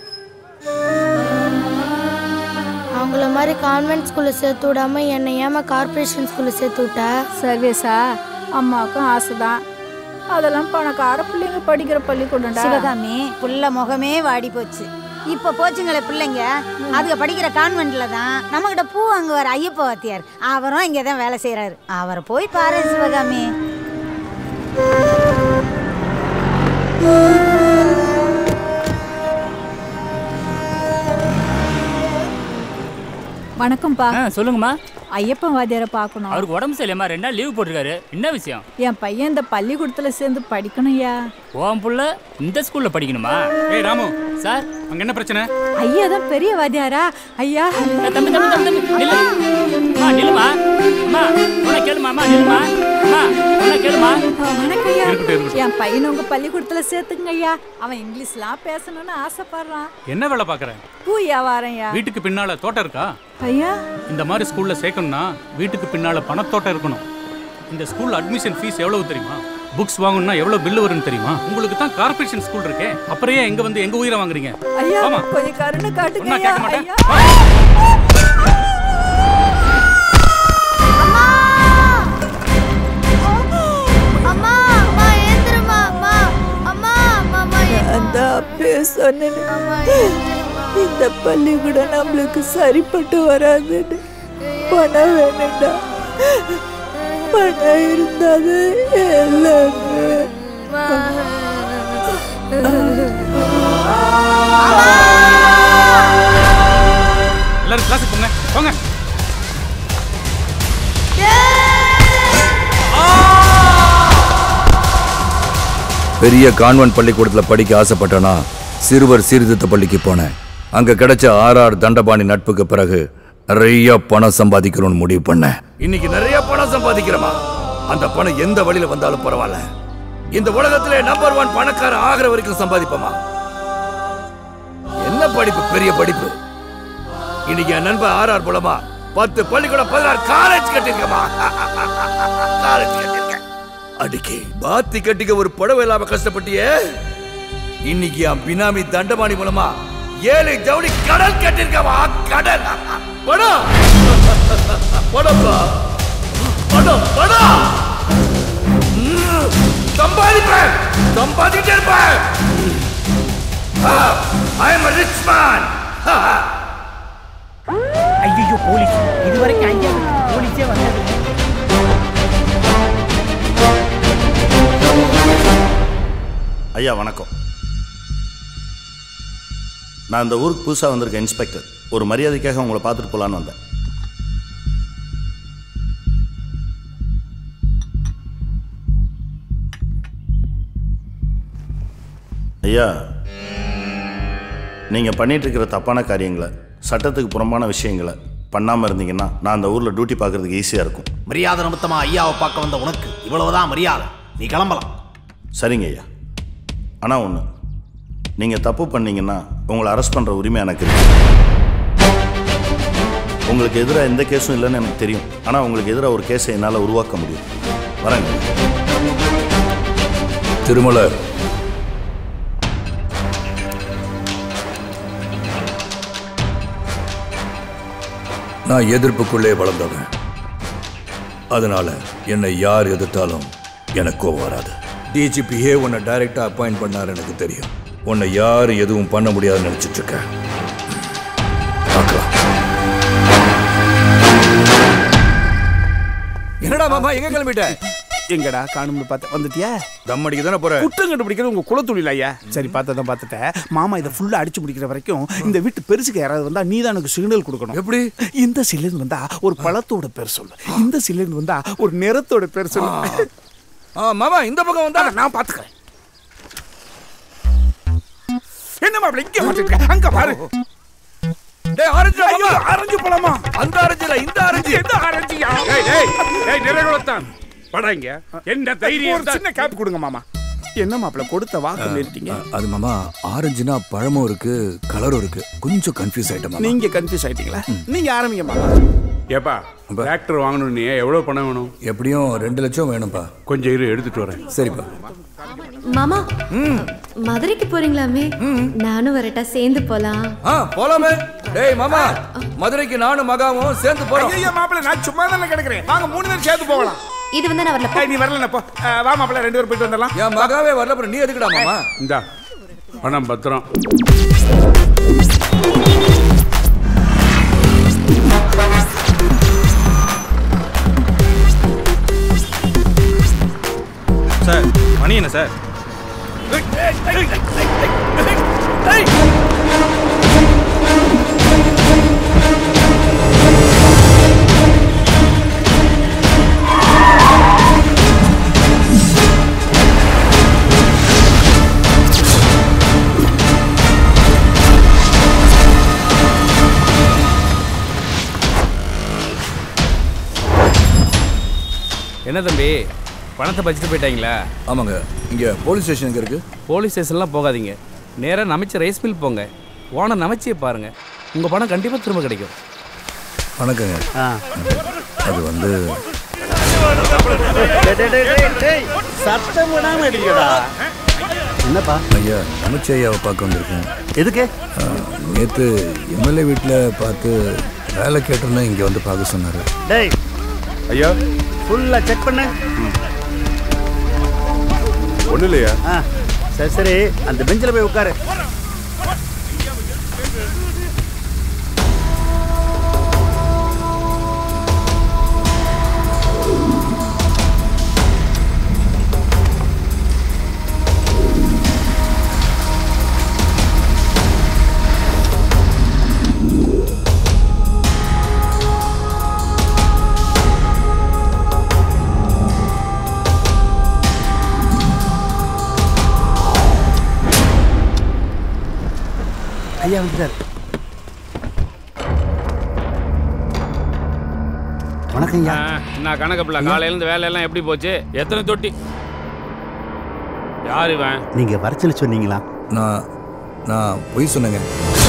அவங்கள மாதிரி கான்வென்ட் ஸ்கூலில் சேர்த்து விடாம என்னை ஏமா கார்ப்பரேஷன் ஸ்கூலில் சேர்த்து விட்ட சர்வேஸா அம்மாவுக்கும் ஆசைதான் அதெல்லாம் பணக்கார பிள்ளைங்க படிக்கிற பள்ளிக்கூடம்டா சிவகாமி புள்ள முகமே வாடி போச்சு இப்ப போச்சுங்களே பிள்ளைங்க அதுக படிக்கிற கான்வென்ட்ல தான் நம்ம கிட்ட பூ வாங்குவார் ஐயப்ப வாத்தியார் அவரும் இங்க தான் வேலை செய்யறாரு அவரை போய் பாரு சிவகாமி வணக்கம்ப்பா ஆ சொல்லுங்கம்மா ஐயப்பன் வாத்தியாரை பார்க்கணும் அவருக்கு உடம்பு சரியில்லைம்மா ரெண்டு நாள் லீவ் போட்டிருக்காரு என்ன விஷயம் என் பையன் இந்த பள்ளிக்கூடத்துல சேர்ந்து படிக்கணும்யா உன் புள்ள இந்த ஸ்கூல்ல படிக்கணுமா ஏய் ராமு சார் அங்க என்ன பிரச்சனை ஐயா தான் பெரிய வாத்தியாரா ஐயா தம்பி தம்பி தம்பி தம்பி நில்லு அம்மா நில்லுமா அம்மா உன்னை கேளுமா அம்மா நில்லுமா அம்மா உன்னை கேளுமா வணக்கம் ஐயா இருக்கட்டும், இருக்கட்டும். என் பையனை உங்க பள்ளிக்கூடத்துல சேர்த்துங்க ஐயா அவன் இங்கிலீஷ்லாம் பேசணும்னு ஆசைப்படுறான் என்ன வேலை பாக்குறேன் பூ வியாபாரம் ஐயா வீட்டுக்கு பின்னால தோட்டம் இருக்கா ஐயா இந்த மாதிரி ஸ்கூல்ல சேர்க்கணும்னா வீட்டுக்கு பின்னால பணத்தோட்டம் இருக்கணும் இந்த ஸ்கூல் அட்மிஷன் ஃபீஸ் எவ்வளவு தெரியுமா புக்ஸ் வாங்கணும்னா எவ்வளவு பில் வரும்னு தெரியுமா உங்களுக்கு தான் கார்ப்பரேஷன் ஸ்கூல் இருக்கே அப்புறம் ஏன் எங்க வந்து எங்க உயிரை வாங்குறீங்க ஐயா ஆமா கொஞ்சம் கருணை காட்டுங்க ஒண்ணா ஐயா கேட்க மாட்டேன். ஐயா அம்மா அம்மா ஏந்திரமா அம்மா அம்மா அம்மா அம்மா அந்த அப்பே சொன்னேன் அம்மா ஏந்திரமா இந்த பள்ளிக்கூடம் நம்மளுக்கு சரிப்பட்டு வராதுன்னு பணம் வேணும்டா பணம் இருந்தாது எல்லாமே எல்லாரும் கிளாஸுக்கு போங்க போங்க பெரிய கான்வென்ட் பள்ளிக்கூடத்தில் படிக்க ஆசைப்பட்டேனா சிறுவர் சீர்திருத்த பள்ளிக்கு போனேன் அங்க கிடைச்ச ஆர்ஆர் தண்டபாணி நட்புக்கு பிறகு நிறைய பணம் சம்பாதிக்கணும்னு முடிவு பண்ணேன் இன்னைக்கு நிறைய பணம் சம்பாதிக்கிறமா அந்த பணம் எந்த வழியில வந்தாலும் பரவாயில்ல இந்த உலகத்திலே நம்பர் ஒன் பணக்காரன் ஆகிற வரைக்கும் சம்பாதிப்போமா என்ன படிப்பு பெரிய படிப்பு இன்னைக்கு என் நண்பன் ஆர்ஆர் மூலமா பத்து பள்ளிக்கூடம் பதினாறு காலேஜ் கட்டிருக்கமா காலேஜ் கட்டிருக்கேன் அடிக்கி பாத்தி கட்டிக்க ஒரு புடவை இல்லாம கஷ்டப்பட்டியே இன்னைக்கு என் பினாமி தண்டபாணி மூலமா ஏழு ஜவுளி கடல் கட்டிருக்கமா கடல் படம் படம்ப்பா படம் படம் ம், சம்பாதிப்பேன் சம்பாதிக்கிட்டே இருப்பேன் ஐ எம் ரிச் மேன் ஐயோ போலீஸ் இதுவரைக்கும் ஐயா போலீஸே வந்தது ஐயா வணக்கம் நான் இந்த ஊருக்கு புதுசாக வந்திருக்க இன்ஸ்பெக்டர் ஒரு மரியாதைக்காக உங்களை பார்த்துட்டு போகலான்னு வந்தேன் ஐயா நீங்கள் பண்ணிட்டு இருக்கிற தப்பான காரியங்களை சட்டத்துக்கு புறம்பான விஷயங்களை பண்ணாமல் இருந்தீங்கன்னா நான் அந்த ஊரில் டியூட்டி பார்க்குறதுக்கு ஈஸியாக இருக்கும் மரியாதை நிமித்தமா ஐயாவை பார்க்க வந்த உனக்கு இவ்வளவுதான் மரியாதை நீ கிளம்பலாம் சரிங்க ஐயா ஆனால் ஒன்று நீங்கள் தப்பு பண்ணீங்கன்னா உங்களை அரெஸ்ட் பண்ணுற உரிமை எனக்கு இருக்கு உங்களுக்கு எதிராக எந்த கேஸும் இல்லைன்னு எனக்கு தெரியும் ஆனால் உங்களுக்கு எதிராக ஒரு கேஸை என்னால் உருவாக்க முடியும் வரேங்க திருமலை நான் எதிர்ப்புக்குள்ளே வளர்ந்தவன் அதனால என்னை யார் எதிர்த்தாலும் எனக்கு கோவம் வராது டிஜிபியே உன்னை டைரக்டா அப்பாயிண்ட் பண்ணாரு எனக்கு தெரியும் உன்னை யார் எதுவும் பண்ண முடியாதுன்னு நினைச்சிட்டு இருக்க பார்க்கலாம் என்னடா மாமா எங்க கிளம்பிட்ட எங்கடா காணும்னு பார்த்து வந்துட்டியா தம் அடிக்க தானே போற குற்றம் கண்டுபிடிக்கிறது உங்க குலத்தொழில் ஐயா சரி பார்த்ததான் பார்த்துட்டேன் மாமா இதை ஃபுல்லா அடிச்சு முடிக்கிற வரைக்கும் இந்த வீட்டு பெருசுக்கு யாராவது வந்தா நீ தான் எனக்கு சிக்னல் கொடுக்கணும் எப்படி இந்த சிலிண்டர் வந்தா ஒரு பழத்தோட பேர் சொல்லு இந்த சிலிண்டர் வந்தா ஒரு நிறத்தோட பேர் சொல்லு ஆ மாமா இந்த பக்கம் வந்தா நான் பாத்துக்கிறேன் என்ன மாப்பிள்ள இங்க மாட்டிருக்க அங்க பாரு டேய் ஆரஞ்சு ஐயோ, ஆரஞ்சு பழமா அந்த ஆரஞ்சுல இந்த ஆரஞ்சு எந்த ஆரஞ்சியா டேய் டேய் டேய் நிறைகுலத்தான் படாங்க என்ன தைரியம் ஒரு சின்ன கேப் கொடுங்க மாமா என்ன மாப்பிள்ள கொடுத்த வாக்கு மீறிட்டீங்க அது மாமா ஆரஞ்சுனா பழமும் இருக்கு கலரும் இருக்கு கொஞ்சம் கன்ஃபியூஸ் ஆயிட்டேன் மாமா நீங்க கன்ஃபியூஸ் ஆயிட்டீங்களா நீங்க ஆரம்பிங்க மாமா ஏப்பா டிராக்டர் வாங்கணும் நீ எவ்வளவு பணம் வேணும் எப்படியும் ரெண்டு லட்சம் வேணும்ப்பா கொஞ்சம் இரு எடுத்துட்டு வரேன் சரிப்பா மாமா மதுரைக்கு போறீங்களாமே நானும் வரட்டா சேர்ந்து போலாம் ஆ போலாமே டேய் மாமா மதுரைக்கு நானும் மகாவும் சேர்ந்து போறோம் ஐயோ மாப்பிள்ள நான் சும்மா தானே கிடக்குறேன் வாங்க மூணு பேரும் சேர்த்து போகலாம் இது வந்து நான் வரல ஏய், நீ வரல போ அஹ், வா மாப்பிள்ள ரெண்டு பேரும் போயிட்டு வந்துடலாம் என் மகாவே வரல அப்புறம் நீ எதுக்குடா மாமா இந்தா பணம் பத்திரம் சார் மணி என்ன சார் என்ன தம்பி பணத்தை பறிச்சுட்டு போயிட்டாங்களா ஆமாங்க இங்க போலீஸ் ஸ்டேஷன் எங்க இருக்கு போலீஸ் ஸ்டேஷன்லாம் போகாதீங்க நேராக நமைச்ச ரைஸ் மில் போங்க ஓனர் நமைச்சியை பாருங்க உங்கள் பணம் கண்டிப்பாக திரும்ப கிடைக்கும் வணக்கங்க அது வந்து சத்தம் விடாம அடிக்கடா என்னப்பா ஐயா அமைச்சர் ஐயாவை பார்க்க வந்திருக்கேன் எதுக்கு நேற்று எம்எல்ஏ வீட்டில் பார்த்து வேலை கேட்டோன்னா இங்கே வந்து பார்க்க சொன்னார் டேய் ஐயா ஃபுல்லா செக் பண்ணு ஒண்ணு இல்லையா ஆ சரி சரி அந்த பெஞ்சில் போய் உட்காரு ஐயா வந்துட்டார் வணக்கம் ஐயா நான் கணக்கப்பில்ல காலையிலேருந்து வேலையெல்லாம் எப்படி போச்சு எத்தனை தொட்டி யார் இவன் நீங்க வரச்சல சொன்னீங்களா நான் நான் பொய் சொன்னேங்க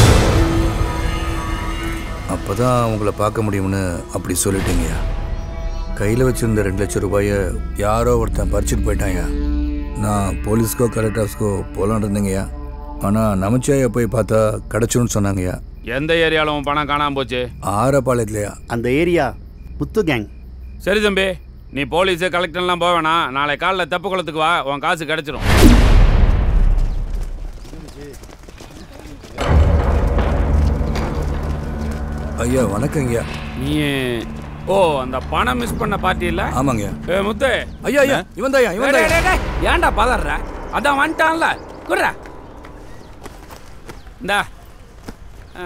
அப்போ தான் உங்களை பார்க்க முடியும்னு அப்படி சொல்லிட்டீங்கய்யா கையில் வச்சிருந்த ரெண்டு லட்சம் ரூபாயை யாரோ ஒருத்தன் பறிச்சுட்டு போயிட்டாங்க நான் போலீஸ்க்கோ கலெக்டர் ஆஃபீஸ்க்கோ போகலான் இருந்தேங்கய்யா ஆனால் நமச்சியாயை போய் பார்த்தா கிடச்சிரும்னு சொன்னாங்கய்யா எந்த ஏரியாவில் உன் பணம் காணாமல் போச்சு ஆரப்பாளையத்துலையா அந்த ஏரியா முத்து கேங் சரி தம்பி நீ போலீஸு கலெக்டர்லாம் போக வேணாம் நாளை காலைல தெப்ப குளத்துக்கு வா உன் காசு கிடைச்சிரும் ஐயா வணக்கங்கய்யா நீ ஓ அந்த பணம் மிஸ் பண்ண பார்ட்டி இல்ல ஆமாங்கய்யா ஏ முத்து ஐயா ஐயா இவன் தான் இவன் டேய், டேய், டேய், ஏன்டா பதற அதான் வந்துட்டான்ல குடுறா இந்தா ஆ.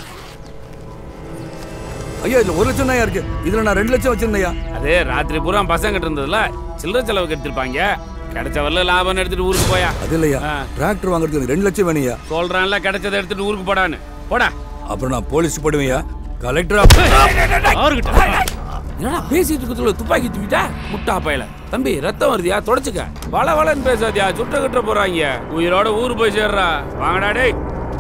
ஐயா இதில் ஒரு லட்சம் தான் இருக்கு இதில் நான் ரெண்டு லட்சம் வச்சிருந்தேயா அது ராத்திரி பூரா பசங்கிட்ட இருந்ததுல சில்லறை செலவுக்கு எடுத்திருப்பாங்க கிடைச்ச வரல லாபம் எடுத்துட்டு ஊருக்கு போயா அது இல்லையா டிராக்டர் வாங்குறதுக்கு எனக்கு ரெண்டு லட்சம் வேணும்யா சொல்றான்ல கிடைச்சதை எடுத்துட்டு ஊருக்கு போடான்னு போடா அப்புறம் நான் போலீஸ் போடுவேயா கலெக்டர் என்னடா பேசிட்டு இருக்கிறதுல துப்பாக்கி தூக்கிட்ட முட்டா பயல தம்பி ரத்தம் வருதியா தொடச்சுக்க வள வளன்னு பேசாதியா சுட்ட கட்ட போறாங்க உயிரோட ஊரு போய் சேர்றா வாங்கடா டேய்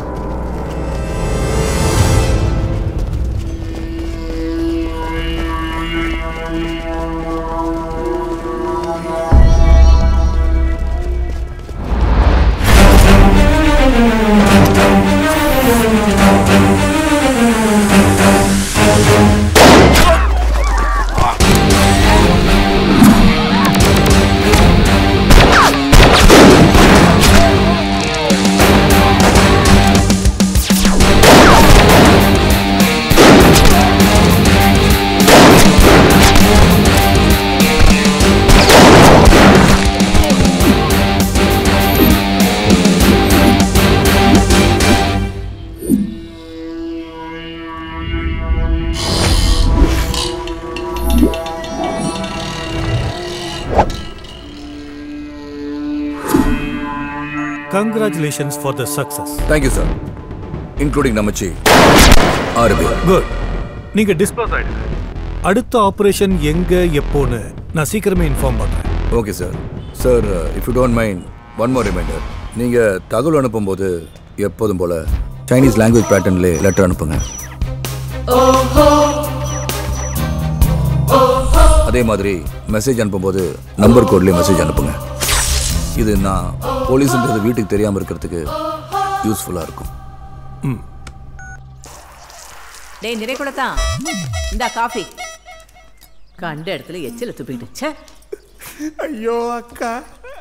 Congratulations for the success. Thank you sir including Namachi ஆறு பேர் குட் நீங்க டிஸ்போஸ் ஆயிடுங்க அடுத்த ஆபரேஷன் எங்க எப்போன்னு நான் சீக்கிரமே இன்ஃபார்ம் பண்றேன் okay sir sir if you don't mind one more reminder நீங்கள் தகவல் அனுப்பும்போது எப்போதும் போல சைனீஸ் லாங்குவேஜ் பேட்டர்ன்லேயே லெட்டர் அனுப்புங்க அதே மாதிரி மெசேஜ் அனுப்பும்போது நம்பர் கோட்லேயே மெசேஜ் அனுப்புங்க இது நான் போலீஸுன்றது வீட்டுக்கு தெரியாமல் இருக்கிறதுக்கு யூஸ்ஃபுல்லாக இருக்கும் டேய் நிறை குளத்தான் இந்தா காஃபி கண்ட இடத்துல எச்சில துப்பிக்கிட்டு ச்சே ஐயோ அக்கா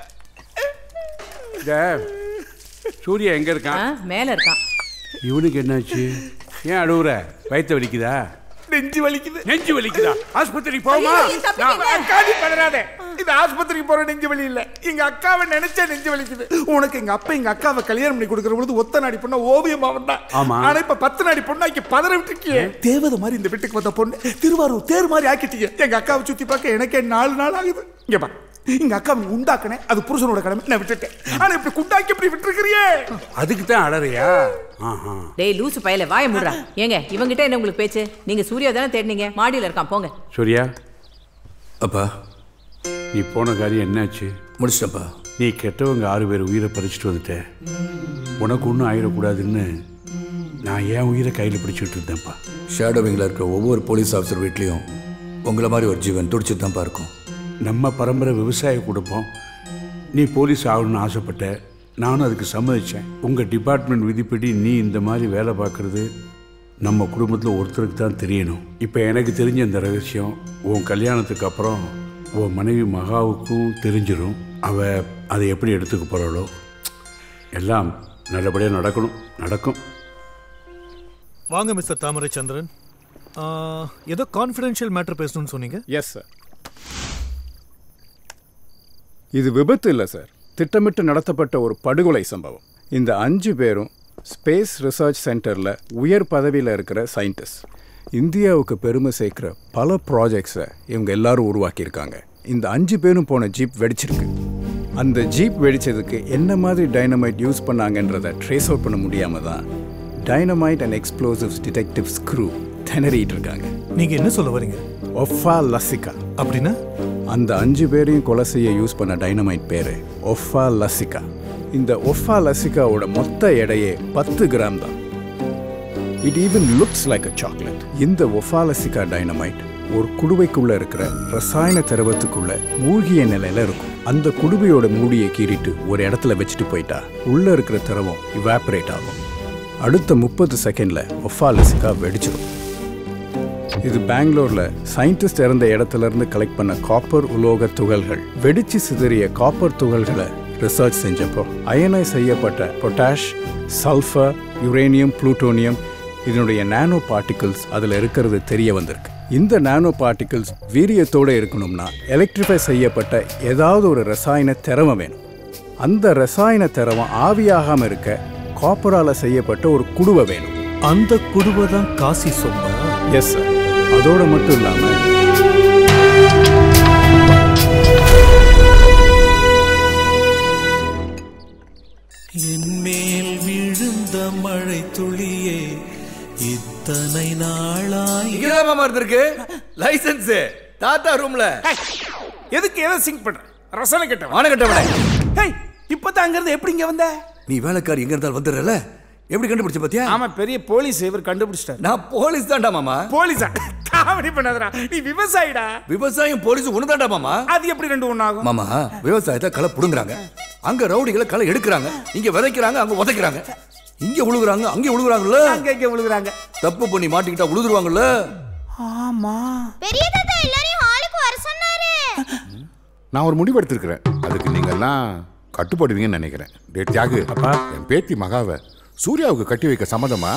இந்த சூர்யா எங்க இருக்கான் ஆ, மேல இருக்கான் இவனுக்கு என்னாச்சு ஏன் அழுவுற வயிற்று வலிக்குதா நெஞ்சு வலிக்குது நெஞ்சு வலிக்குதா ஆஸ்பத்திரி போமா ஐயோ, நான் அக்கா நீ பதறாத. இது ஆஸ்பத்திரிக்கு போற நெஞ்சு வலி இல்ல எங்க அக்காவை நினைச்சா நெஞ்சு வலிக்குது உனக்கு எங்க அப்பா எங்க அக்காவை கல்யாணம் பண்ணி கொடுக்கிற பொழுது ஒத்த நாடி பொண்ணா ஓவியம் அவன் தான் ஆமா. ஆனா இப்ப பத்து நாடி பொண்ணா இங்க பதற விட்டுருக்கியே தேவதை மாதிரி இந்த வீட்டுக்கு வந்த பொண்ணு திருவாரூர் தேர் மாதிரி ஆக்கிட்டீங்க எங்க அக்காவை சுத்தி பார்க்க எனக்கே நாலு நாள் ஆகுது இங்க பா எங்க அக்கா நீ உண்டாக்குனே அது புருஷனோட கடமை நான் விட்டுட்டேன் ஆனா இப்படி குண்டாக்கி இப்படி விட்டுருக்கிறியே அதுக்கு தான் அழறியா ஆஹா டேய் லூசு பயல வாய முடுறா ஏங்க இவங்கிட்ட என்ன உங்களுக்கு பேச்சு நீங்க சூர்யா தானே தேடினீங்க மாடியில இருக்கான் போங்க சூர்யா அப்பா நீ போன காரியம் என்னாச்சு முடிச்சிட்டப்பா நீ கெட்டவங்க ஆறு பேர் உயிரை பறிச்சுட்டு வந்துட்ட உனக்கு ஒன்றும் ஆயிடக்கூடாதுன்னு நான் ஏன் உயிரை கையில் பிடிச்சிட்டு இருந்தேன்ப்பா ஷேடோவிங்கில் இருக்கிற ஒவ்வொரு போலீஸ் ஆஃபீஸர் வீட்லேயும் உங்களை மாதிரி ஒரு ஜீவன் துடிச்சிட்டு தான்ப்பா இருக்கும் நம்ம பரம்பரை விவசாய குடும்பம் நீ போலீஸ் ஆகணும்னு ஆசைப்பட்ட நானும் அதுக்கு சம்மதிச்சேன் உங்கள் டிபார்ட்மெண்ட் விதிப்படி நீ இந்த மாதிரி வேலை பார்க்குறது நம்ம குடும்பத்தில் ஒருத்தருக்கு தான் தெரியணும் இப்போ எனக்கு தெரிஞ்ச இந்த ரகசியம் உன் கல்யாணத்துக்கு அப்புறம் உன் மனைவி மகாவுக்கும் தெரிஞ்சிடும் அவ அதை எப்படி எடுத்துக்க போகிறாளோ எல்லாம் நல்லபடியாக நடக்கணும் நடக்கும் வாங்க மிஸ்டர் தாமரை சந்திரன் ஆ, ஏதோ கான்ஃபிடென்ஷியல் மேட்டர் பேசணும்னு சொன்னீங்க எஸ் சார் இது விபத்து இல்லை சார் திட்டமிட்டு நடத்தப்பட்ட ஒரு படுகொலை சம்பவம் இந்த அஞ்சு பேரும் ஸ்பேஸ் ரிசர்ச் சென்டரில் உயர் பதவியில் இருக்கிற சயின்டிஸ்ட் இந்தியாவுக்கு பெருமை சேர்க்கிற பல ப்ராஜெக்ட்ஸை இவங்க எல்லாரும் உருவாக்கியிருக்காங்க இந்த அஞ்சு பேரும் போன ஜீப் வெடிச்சிருக்கு அந்த ஜீப் வெடிச்சதுக்கு என்ன மாதிரி டைனமைட் யூஸ் பண்ணாங்கன்றதை ட்ரேஸ் அவுட் பண்ண முடியாமல் தான் dynamite and explosives detectives crew திணறிட்டு இருக்காங்க நீங்க என்ன சொல்ல வரீங்க ஒஃபா லசிகா அப்படின்னா அந்த அஞ்சு பேரையும் கொலை செய்ய யூஸ் பண்ண டைனமைட் பேரு ஒஃபா லசிகா இந்த ஒஃபா லசிகாவோட மொத்த எடையே பத்து கிராம் தான் it even looks like a chocolate இந்த ஒஃபா லசிகா டைனமைட் ஒரு குடுவைக்குள்ள இருக்கிற ரசாயன திரவத்துக்குள்ள மூழ்கிய நிலையில இருக்கும் அந்த குடுவையோட மூடியை கீறிட்டு ஒரு இடத்துல வச்சுட்டு போயிட்டா உள்ள இருக்கிற திரவம் இவாபரேட் ஆகும் அடுத்த முப்பது செகண்ட்ல ஒஃபா லசிகா வெடிச்சிடும் இது பெங்களூர்ல சயின்டிஸ்ட் இறந்த இடத்துல இருந்து கலெக்ட் பண்ண காப்பர் உலோக துகள்கள் வெடிச்சு சிதறிய காப்பர் துகள்களை ரிசர்ச் செஞ்சப்போ அயனை செய்யப்பட்ட பொட்டாஷ் சல்ஃபர் யுரேனியம் புளூட்டோனியம் இதனுடைய நானோ பார்ட்டிகிள்ஸ் அதில் இருக்கிறது தெரிய வந்திருக்கு இந்த நானோ பார்ட்டிகிள்ஸ் வீரியத்தோடு இருக்கணும்னா எலக்ட்ரிஃபை செய்யப்பட்ட ஏதாவது ஒரு ரசாயன திரவம் வேணும் அந்த ரசாயன திரவம் ஆவியாகாம இருக்க காப்பரால செய்யப்பட்ட ஒரு குடுவை வேணும் அந்த குடுவை தான் காசி சொம்பா எஸ் சார் அதோட மட்டும் இல்லாம என்மேல் விழுந்த மழை துளியே இத்தனை நாளாய் இங்கதான் மாமா இருந்திருக்கு லைசன்ஸ் தாத்தா ரூம்ல எதுக்கு எதை சிங்க் பண்ற ரசனை கட்ட வான கட்டவனே ஹேய் இப்பதான் அங்க இருந்து எப்படி இங்க வந்த நீ வேலைக்காரி எங்க இருந்தாலும் வந்துடுறல எப்படி கண்டுபிடிச்ச பாத்தியா ஆமா பெரிய போலீஸ் இவர் கண்டுபிடிச்சிட்டாரு நான் போலீஸ் தான்டா மாமா போலீஸா காமெடி பண்ணாதடா நீ விவசாயிடா விவசாயம் போலீஸ் ஒண்ணுதான்டா மாமா அது எப்படி ரெண்டு ஒண்ணாகும் மாமா விவசாயத்தை களை புடுங்குறாங்க அங்க ரவுடிகளை களை எடுக்கிறாங்க இங்க விதைக்கிறாங்க அங்க உதைக்கிறாங்க இங்க உழுகுறாங்க அங்க உழுகுறாங்கல்ல அங்க இங்க விழுகுறாங்க தப்பு பண்ணி மாட்டிக்கிட்டா உழுதுருவாங்கல்ல ஆமா பெரிய தாத்தா எல்லாரையும் ஹாலுக்கு வர சொன்னாரு நான் ஒரு முடிவு எடுத்திருக்கிறேன் அதுக்கு நீங்க எல்லாம் கட்டுப்படுவீங்கன்னு நினைக்கிறேன் டே தியாகு என் பேத்தி மகாவை சூர்யாவுக்கு கட்டி வைக்க சம்மதமா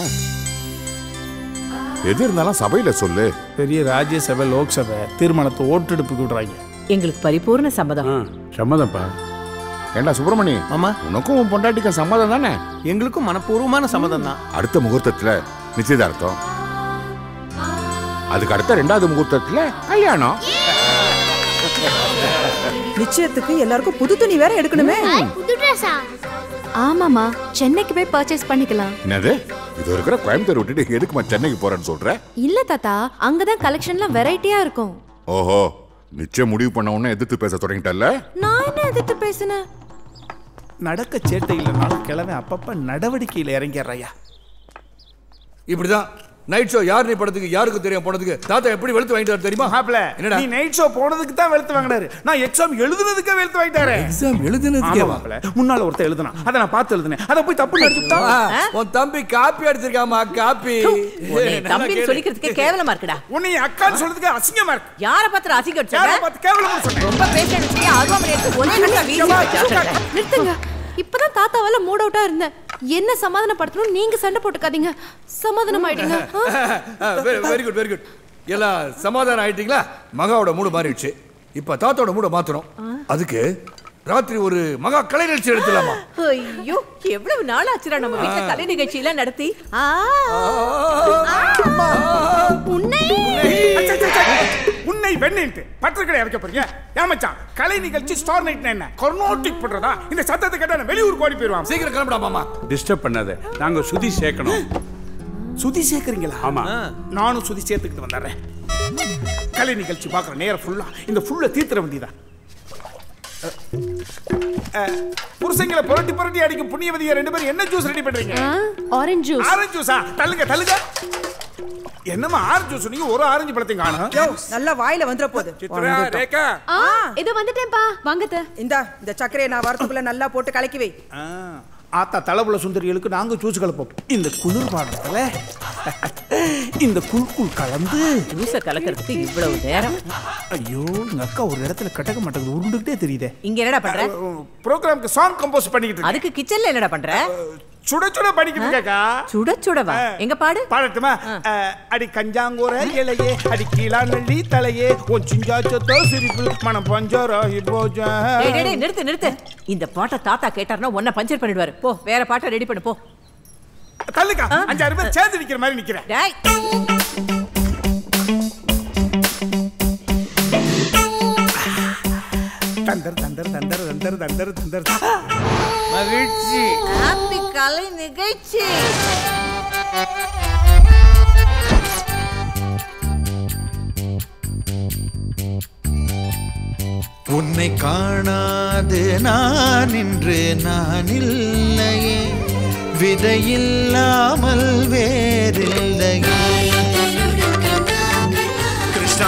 எது இருந்தாலும் சபையில சொல்லு பெரிய ராஜ்யசபை லோக்சபை தீர்மானத்தை ஓட்டெடுப்புக்கு விடுறாங்க எங்களுக்கு பரிபூர்ண சம்மதம் சம்மதம்ப்பா ஏண்டா சுப்பிரமணி ஆமா உனக்கும் உன் பொண்டாட்டிக்கும் சம்மதம் தானே எங்களுக்கும் மனப்பூர்வமான சம்மதம் தான் அடுத்த முகூர்த்தத்துல நிச்சயதார்த்தம் அதுக்கு அடுத்த ரெண்டாவது முகூர்த்தத்துல கல்யாணம் நிச்சயத்துக்கு எல்லாருக்கும் புது துணி வேற எடுக்கணுமே புது ட்ரெஸ்ஸா ஆமாமா சென்னைக்கு போய் பர்ச்சேஸ் பண்ணிக்கலாம் என்னது இது இருக்கிற கோயம்புத்தூர் விட்டுட்டு எதுக்குமா சென்னைக்கு போறேன்னு சொல்ற இல்ல தாத்தா அங்கதான் கலெக்ஷன்லாம் வெரைட்டியா இருக்கும் ஓஹோ நிச்சயம் முடிவு பண்ண உடனே எதிர்த்து பேச தொடங்கிட்டல்ல நான் என்ன எதிர்த்து பேசினேன் நடக்க சேட்டை இல்லைனாலும் கிழமை அப்பப்ப நடவடிக்கையில் இறங்கிடுறையா இப்படிதான் நைட் ஷோ யார் நீ படத்துக்கு யாருக்கு தெரியும் போனதுக்கு தாத்தா எப்படி வெளுத்து வாங்கிட்டு வர தெரியுமா மாப்ள என்னடா நீ நைட் ஷோ போனதுக்கு தான் வெளுத்து வாங்கினாரு நான் எக்ஸாம் எழுதுனதுக்கே வெளுத்து வாங்கிட்டாரு எக்ஸாம் எழுதுனதுக்கே ஆமா மாப்ள முன்னால ஒருத்தர் எழுதுனான் அதை நான் பார்த்து எழுதுனேன் அதை போய் தப்பு நடிச்சுட்டான் ஆ, உன் தம்பி காப்பி அடிச்சிருக்காமா காப்பி தம்பின்னு சொல்லிக்கிறதுக்கே கேவலமா இருக்குடா உன்னை அக்கான்னு சொல்றதுக்கு அசிங்கமா இருக்கு யார பத்திர அசிங்க யாரை பார்த்து கேவலமா சொன்னேன் ரொம்ப பேசுறேன்னு அருவாமனை எடுத்து ஒரே கட்டா வீசி வச்சாங்க. நிறுத்துங்க இப்பதான் தாத்தாவால மூட் அவுட்டா இருந்தேன் என்ன சமாதானப்படுத்தணும் நீங்க சண்டை போட்டுக்காதீங்க சமாதானம் ஆயிட்டீங்க ஆ? வெரி குட் வெரி குட் எல்லாம் சமாதானம் ஆயிட்டீங்களா மகாவோட மூடு மாறிடுச்சு இப்ப தாத்தாவோட மூட மாத்தணும் அதுக்கு ராத்திரி ஒரு மகா கலை நிகழ்ச்சி எடுத்துலாமா ஐயோ எவ்வளவு நாள் ஆச்சுடா நம்ம வீட்ல கலை நிகழ்ச்சி எல்லாம் நடத்தி ஆ. உன்னை உன்னை வெண்ணிட்டு பத்திரிக்கை வைக்க போறீங்க ஏமாச்சான் கலை நிகழ்ச்சி ஸ்டார் நைட் என்ன கொர்னோட்டிக் பண்றதா இந்த சத்தத்தை கேட்டா நான் வெளியூர் ஓடி போயிருவான் சீக்கிரம் கிளம்புடா மாமா டிஸ்டர்ப் பண்ணாத நாங்க சுதி சேர்க்கணும் சுதி சேர்க்கறீங்களா ஆமா. நானும் சுதி சேர்த்துக்கிட்டு வந்துடுறேன் கலை நிகழ்ச்சி பார்க்குற நேரம் ஃபுல்லா இந்த ஃபுல்ல தீர்த்திர வேண்டியதான் புருஷங்களை புரட்டி புரட்டி அடிக்கும் புண்ணியவதிய ரெண்டு பேரும் என்ன ஜூஸ் ரெடி பண்றீங்க ஆரஞ்சு ஜூஸ் ஆரஞ்சு ஜூஸா தள்ளுங்க தள்ளுங்க என்னமா ஆரஞ்சு ஜூஸ் நீங்க ஒரு ஆரஞ்சு பழத்தையும் காணும் யோ நல்லா வாயில வந்துற போகுது சித்ரா ரேகா ஆ இதோ வந்துட்டேன்ப்பா வாங்கத்த இந்தா இந்த சர்க்கரையை நான் வரத்துக்குள்ள நல்லா போட்டு கலக்கி வை ஆ, ஆத்தா தளபுல சுந்தரிகளுக்கு நாங்க ஜூஸ் கலப்போம் இந்த குளிர் பாடத்துல இந்த குல்குல் கலந்து ஜூஸ கலக்கிறதுக்கு இவ்வளவு நேரம் ஐயோ எங்க அக்கா ஒரு இடத்துல கட்டக்க மாட்டேங்குது உருண்டுகிட்டே தெரியுதே இங்க என்னடா பண்ற ப்ரோக்ராம்க்கு சாங் கம்போஸ் பண்ணிக்கிட்டு இருக்கேன். அதுக்கு கிச்சன்ல என்னடா பண்ற சுட சுட பண்ணிக்கிட்டு இருக்கேக்கா சுட சுடவா எங்க பாடு பாடட்டுமா அஹ், அடி கஞ்சாங்கூர இலையே அடி கீழா நெல்லி தலையே உன் சிஞ்சாச்சத்தோ சிரிப்பு மனம் பஞ்சராகி போச்சா டேய், டேய், டேய், நிறுத்து நிறுத்து இந்த பாட்டை தாத்தா கேட்டாருன்னா உன்னை பஞ்சர் பண்ணிடுவாரு போ வேற பாட்டை ரெடி பண்ணு போ தள்ளுக்கா அஞ்சாறு பேர் சேர்ந்து நிக்கிற மாதிரி நிக்கிறேன் டேய் தந்தர் தந்தர் தந்தர் தந்தர் தந்தர் தந்தர் மகிழ்ச்சி ஹாப்பி கலை நிகழ்ச்சி உன்னை காணாது நான் இன்று நான் இல்லையே விதையில்லாமல் வேறில்லையே கிருஷ்ணா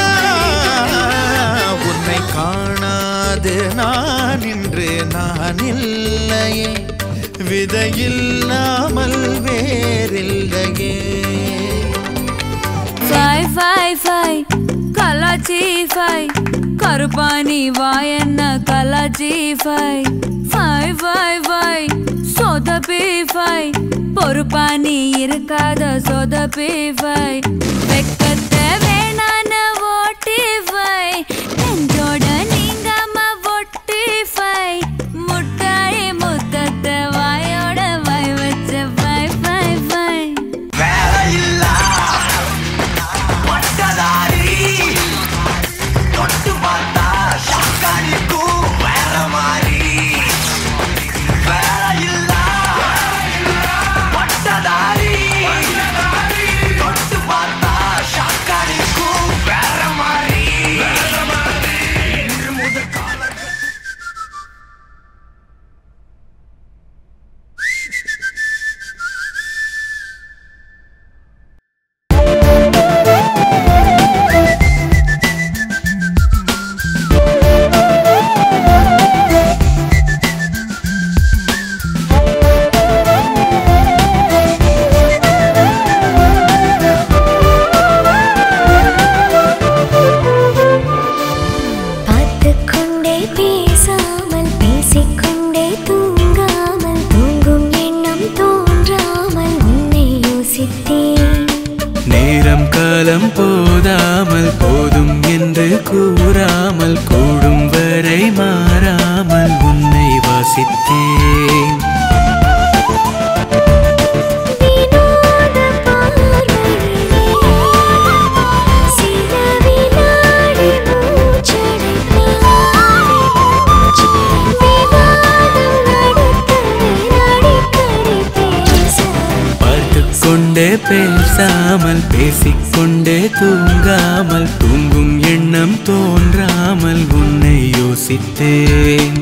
உன்னை காணாது நான் இன்று நான் இல்லையே விதையில்லாமல் வேறில்லையே ஃபை ஃபை ஃபை கலாச்சி ஃபை கருப்பாணி வாயன்ன கலாச்சி ஃபை ஃபை ஃபை ஃபை சொதப்பி ஃபை பொறுப்பாணி இருக்காத சொதப்பி ஃபை வெக்கத்தை வேணான ஓட்டி ஃபை நெஞ்சோட நீங்காம ஒட்டி ஃபை முட்டாய் முத்தத்தை வாயோட வாய் வச்ச ஃபை ஃபை ஃபை பார்த்துக்கொண்டே பேசாமல் பேசிக்கொண்டே தூங்காமல் தூங்கும் எண்ணம் தோன்றாமல் உன்னை யோசித்தேன் நேரம் காலம் போதாமல் போதும் என்று கூறாமல் கூடும் வரை மாறாமல் உன்னை வாசித்தேன் சில வினாடி மூச்சடைத்தாய் விவாதம் நடத்தவே அடிக்கடி பேச பார்த்து கொண்டே பேசாமல் பேசிக்கொண்டே தூங்காமல் தூங்கும் எண்ணம் தோன்றாமல் உன்னை யோசித்தேன்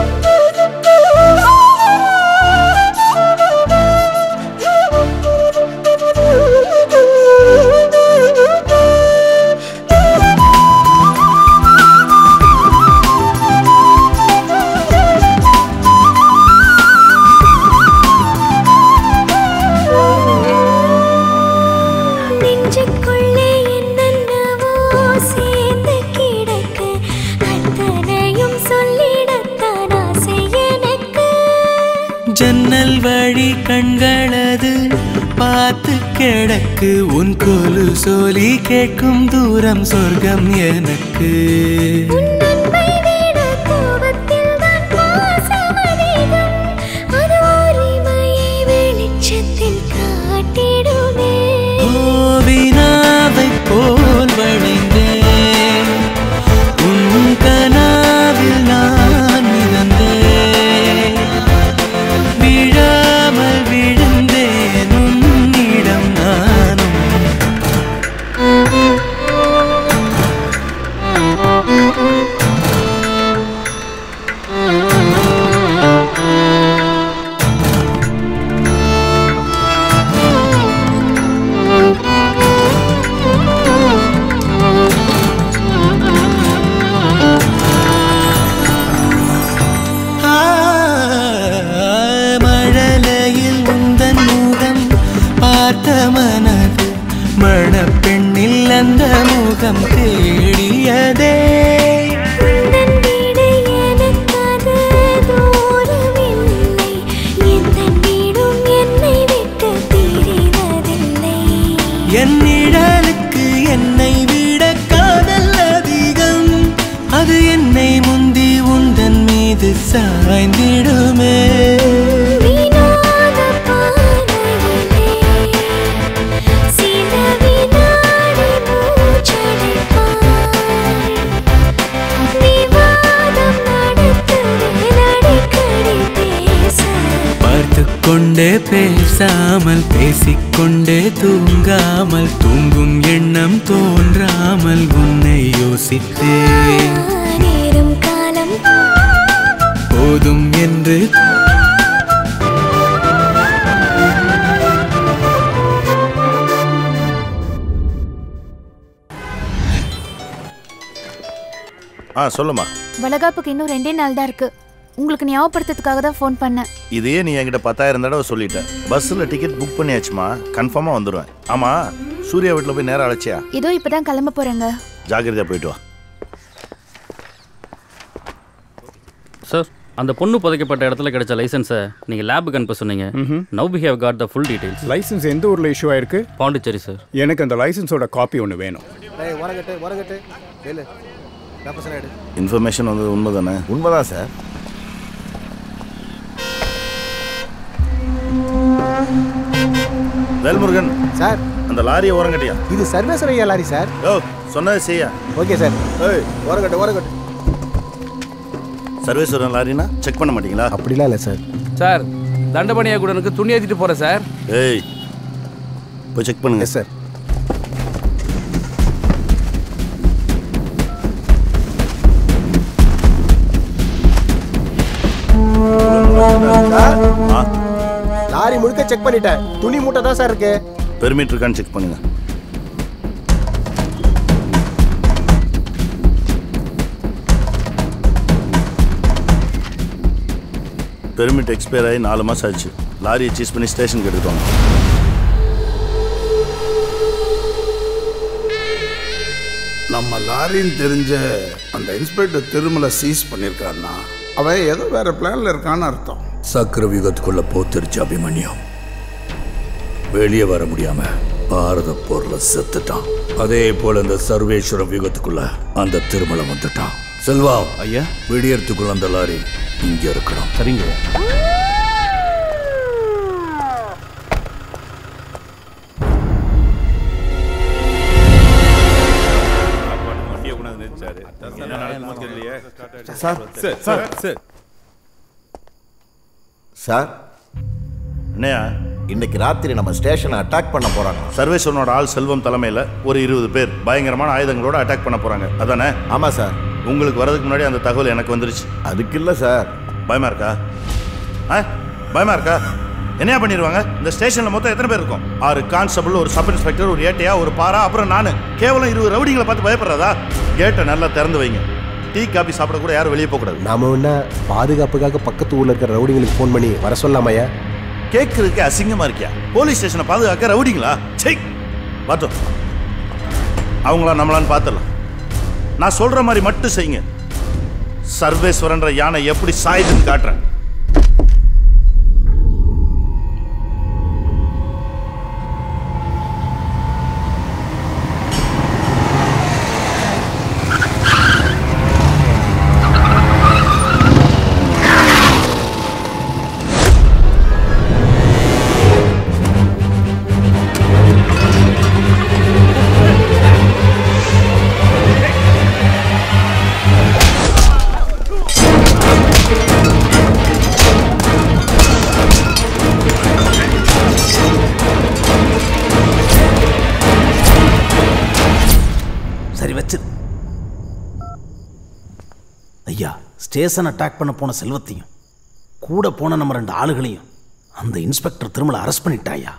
நெஞ்சுக்குள்ளே என்னென்னவோ சேர்ந்து கிடக்க அத்தனையும் சொல்லிடத்தான் ஆசை எனக்கு ஜன்னல் வழி கண்களது பார்த்து கிடக்கு உன் கொலு சோலி கேட்கும் தூரம் சொர்க்கம் எனக்கு அன்பை விட கோபத்தில் தான் பாசம் அதிகம் அது உரிமையை வெளிச்சத்தில் காட்டிடுமே ஓவினாவை போல் வளைந்தேன் உன் கனாவில் நான் மிதந்தேன் விழாமல் விழுந்தேன் உன்னிடம் நானும் ஆ, மழலையில் உந்தன் முகம் பார்த்த மனது மணப்பெண்ணில் அந்த முகம் தேடியதே உந்தன் வீடு எனக்கது தூரமில்லை எந்தன் வீடும் என்னை விட்டு பிரிவதில்லை என் நிழலுக்கு என்னை விட காதல் அதிகம் அது என்னை முந்தி உந்தன் மீது சாய்ந்திடுமே வினோத பார்வையிலே சில வினாடி மூச்சடைப்பாய் விவாதம் நடத்துவேன் அடிக்கடி பேச பார்த்து பேசிக்கொண்டே பேசாமல் பேசிக்கொண்டே தூங்காமல் தூங்கும் எண்ணம் தோன்றாமல் உன்னை யோசித்தேன் நேரம் காலம் போதும் என்று ஆ சொல்லுமா வளகாப்புக்கு இன்னும் ரெண்டே நாள் தான் இருக்கு உங்களுக்கு ஞாபகப்படுத்துறதுக்காக தான் ஃபோன் பண்ணேன் இதையே நீ என்கிட்ட பத்தாயிரம் தடவை சொல்லிட்ட பஸ்ஸில் டிக்கெட் புக் பண்ணியாச்சுமா கன்ஃபார்மாக வந்துடுவேன் ஆமாம் சூர்யா வீட்டில் போய் நேரம் அழைச்சியா இதோ இப்பதான் கிளம்ப போறேங்க ஜாக்கிரதையாக போயிட்டு வா சார் அந்த பொண்ணு புதைக்கப்பட்ட இடத்துல கிடைச்ச லைசன்ஸை நீங்கள் லேபுக்கு அனுப்ப சொன்னீங்க now we have got the full details licence எந்த ஊரில் இஷ்யூ ஆயிருக்கு பாண்டிச்சேரி சார் எனக்கு அந்த லைசன்ஸோட காப்பி ஒன்று வேணும் டேய் வரகட்டு வரகட்டு வேலு பேப்பர்ஸ் எடு இன்ஃபர்மேஷன் வந்தது உண்மை தானே உண்மைதான் சார் வேல்முருகன் சார் அந்த லாரியை ஓரங்கட்டியா இது சர்வேஸ்வர ஐயா லாரி சார் ஓ சொன்னது செய்யா ஓகே சார் ஏய் வரகட்டு வரகட்டு சர்வேஸ்வரன் லாரினா செக் பண்ண மாட்டீங்களா அப்படிலாம் இல்லை சார் சார் தண்டபணியா கூடனுக்கு துணி ஏற்றிட்டு போகிறேன் சார் ஏய் போய் செக் பண்ணுங்க சார் லாரி முழுக்க செக் பண்ணிட்டேன் துணி மூட்டை தான் சார் இருக்கு பெர்மிட் இருக்கான்னு செக் பண்ணுங்க பெர்மிட் எக்ஸ்பயர் ஆகி நாலு மாதம் ஆச்சு லாரியை சீஸ் பண்ணி ஸ்டேஷனுக்கு எடுத்துட்டு வாங்க நம்ம லாரின்னு தெரிஞ்ச அந்த இன்ஸ்பெக்டர் திருமலை சீஸ் பண்ணியிருக்காருன்னா அவன் ஏதோ வேற பிளான்ல இருக்கான்னு அர்த்தம் சக்கரவியூகத்துக்குள்ள போத்திருச்சு அபிமன்யம் வெளியே வர முடியாம பாரத போர்ல செத்துட்டான் அதே போல இந்த சர்வேஸ்வரம் யுகத்துக்குள்ள அந்த திருமலை வந்துட்டான் செல்வா ஐயா விடியறதுக்குள்ள அந்த லாரி இங்க இருக்கணும் சரிங்க சார் சார் சார் சார் என்னையா இன்னைக்கு ராத்திரி நம்ம ஸ்டேஷனை அட்டாக் பண்ண போறாங்க சர்வேஸ்வரனோட ஆள் செல்வம் தலைமையில் ஒரு இருபது பேர் பயங்கரமான ஆயுதங்களோட அட்டாக் பண்ண போறாங்க அதானே ஆமாம் சார் உங்களுக்கு வரதுக்கு முன்னாடி அந்த தகவல் எனக்கு வந்துருச்சு அதுக்கு இல்லை சார் பயமா இருக்கா ஆ பயமா இருக்கா என்னையா பண்ணிடுவாங்க இந்த ஸ்டேஷனில் மொத்தம் எத்தனை பேர் இருக்கும் ஆறு கான்ஸ்டபிள் ஒரு சப் இன்ஸ்பெக்டர் ஒரு ஏட்டையா ஒரு பாரா அப்புறம் நான் கேவலம் இருபது ரவுடிங்களை பார்த்து பயப்படுறதா கேட்டை நல்லா திறந்து வைங்க டீ காபி சாப்பிட கூட யாரும் வெளியே போகக்கூடாது நாம என்ன பாதுகாப்புக்காக பக்கத்து ஊர்ல இருக்கிற ரவுடிங்களுக்கு ஃபோன் பண்ணி வர சொல்லாமையா கேட்கறதுக்கு அசிங்கமா இருக்கியா போலீஸ் ஸ்டேஷனை பாதுகாக்க ரவுடிங்களா சை பார்த்தோம் அவங்களா நம்மளான்னு பார்த்துடலாம் நான் சொல்ற மாதிரி மட்டும் செய்யுங்க சர்வேஸ்வரன்ற யானை எப்படி சாயுதுன்னு காட்டுறேன் சரி வச்சு ஐயா ஸ்டேஷன் அட்டாக் பண்ண போன செல்வத்தையும் கூட போன நம்ம ரெண்டு ஆளுகளையும் அந்த இன்ஸ்பெக்டர் திருமலை அரெஸ்ட் பண்ணிட்டாயா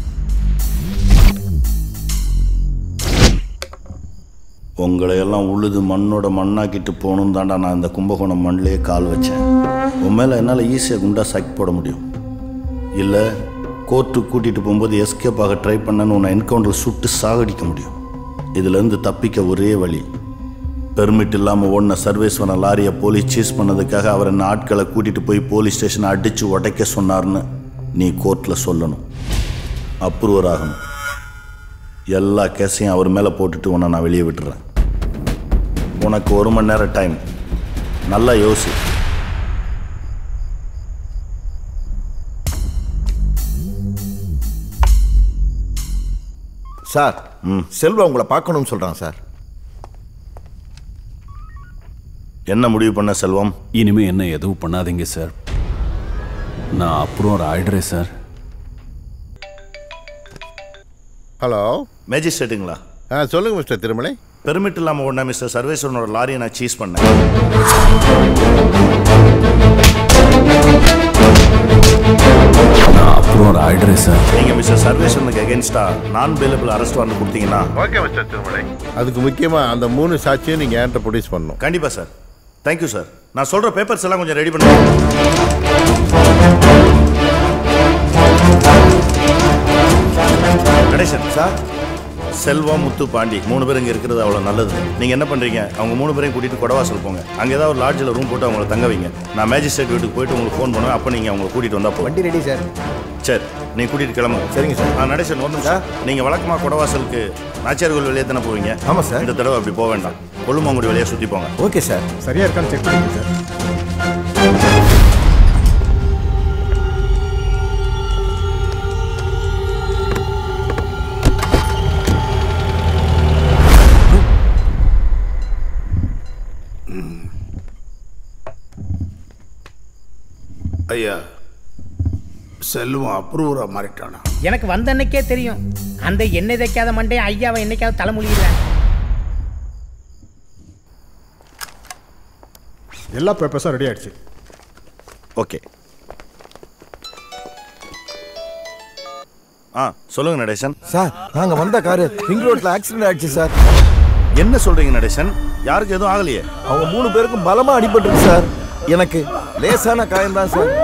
உங்களை எல்லாம் உழுது மண்ணோட மண்ணாக்கிட்டு போகணும் தாண்டா நான் இந்த கும்பகோணம் மண்ணிலேயே கால் வச்சேன் உன் மேலே என்னால் ஈஸியாக குண்டா சாக்கி போட முடியும் இல்லை கோர்ட்டுக்கு கூட்டிகிட்டு போகும்போது எஸ்கேப் ஆக ட்ரை பண்ணேன்னு உன்னை என்கவுண்டர் சுட்டு சாகடிக்க முடியும் இதுலேருந்து தப்பிக்க ஒரே வழி பெர்மிட் இல்லாமல் ஓடின சர்வேஸ்வரன் லாரியை போலீஸ் சீஸ் பண்ணதுக்காக அவர் என்ன ஆட்களை கூட்டிகிட்டு போய் போலீஸ் ஸ்டேஷனை அடித்து உடைக்க சொன்னார்னு நீ கோர்ட்டில் சொல்லணும் அப்ரூவர் ஆகணும் எல்லா கேஸையும் அவர் மேலே போட்டுட்டு உன்னை நான் வெளியே விட்டுறேன் உனக்கு ஒரு மணி நேரம் டைம் நல்லா யோசி சார் செல்வா உங்களை பார்க்கணும்னு சொல்றான் சார் என்ன முடிவு பண்ண செல்வம் இனிமே என்ன எதுவும் பண்ணாதீங்க சார் நான் அப்புறம் ஒரு ஆயிடுறேன் சார் ஹலோ மேஜிஸ்ட்ரேட்டுங்களா ஆ சொல்லுங்க மிஸ்டர் திருமலை பெர்மிட் இல்லாமல் ஓடின மிஸ்டர் சர்வேஸ்வரனோட லாரியை நான் சீஸ் பண்ணேன் நான் அப்புறம் ஒரு ஆயிடுறேன் சார் நீங்க மிஸ்டர் சர்வேஸ்வரனுக்கு அகேன்ஸ்டா நான் பேலபிள் அரெஸ்ட் வாரண்ட் கொடுத்தீங்கன்னா ஓகே மிஸ்டர் திருமலை அதுக்கு முக்கியமா அந்த மூணு சாட்சியும் நீங்க என்கிட்ட ப்ரொடியூஸ் பண்ணணும் கண்டிப்பா சார் தேங்க்யூ சார் நான் சொல்ற பேப்பர்ஸ் எல்லாம் கொஞ்சம் ரெடி பண்ணுங்க கணேசன் சார் செல்வம் முத்து பாண்டி மூணு பேர் இங்க இருக்கிறது அவ்வளவு நல்லது நீங்க என்ன பண்றீங்க அவங்க மூணு பேரையும் கூட்டிட்டு கொடவாசல் போங்க அங்க ஏதாவது ஒரு லாட்ஜில் ரூம் போட்டு அவங்கள தங்க வைங்க நான் மேஜிஸ்ட்ரேட் வீட்டுக்கு போயிட்டு உங்களுக்கு ஃபோன் பண்ணுவேன் அப்போ நீங்க அவங்களை கூட்டிட்டு வந்தா போதும் வண்டி ரெடி சார் சரி நீங்க கூட்டிட்டு கிளம்புங்க சரிங்க சார் ஆ நடேசன் ஒரு நிமிஷம் நீங்க வழக்கமா கொடவாசலுக்கு நாச்சியார்கோவில் வெளியே தானே போவீங்க ஆமா சார் இந்த தடவை அப்படி போக வேண்டாம் கொள்ளுமாங்குடி வழியா சுத்தி போங்க ஓகே சார் சரியா இருக்கான்னு செக் பண்ணிங்க சார் ஐயா செல்வம் அப்ரூவரா மாறிட்டானா எனக்கு வந்த அன்னைக்கே தெரியும் அந்த எண்ணெய் தைக்காத மண்டே ஐயாவை என்னைக்காவது தலைமொழிகிறேன் எல்லா பேப்பர்ஸும் ரெடி ஆயிடுச்சு ஓகே ஆ சொல்லுங்க நடேசன் சார் நாங்க வந்த காரு ரிங் ரோட்ல ஆக்சிடென்ட் ஆயிடுச்சு சார் என்ன சொல்றீங்க நடேசன் யாருக்கு எதுவும் ஆகலையே அவங்க மூணு பேருக்கும் பலமா அடிபட்டிருக்கு சார் எனக்கு லேசான காயம் தான் சார்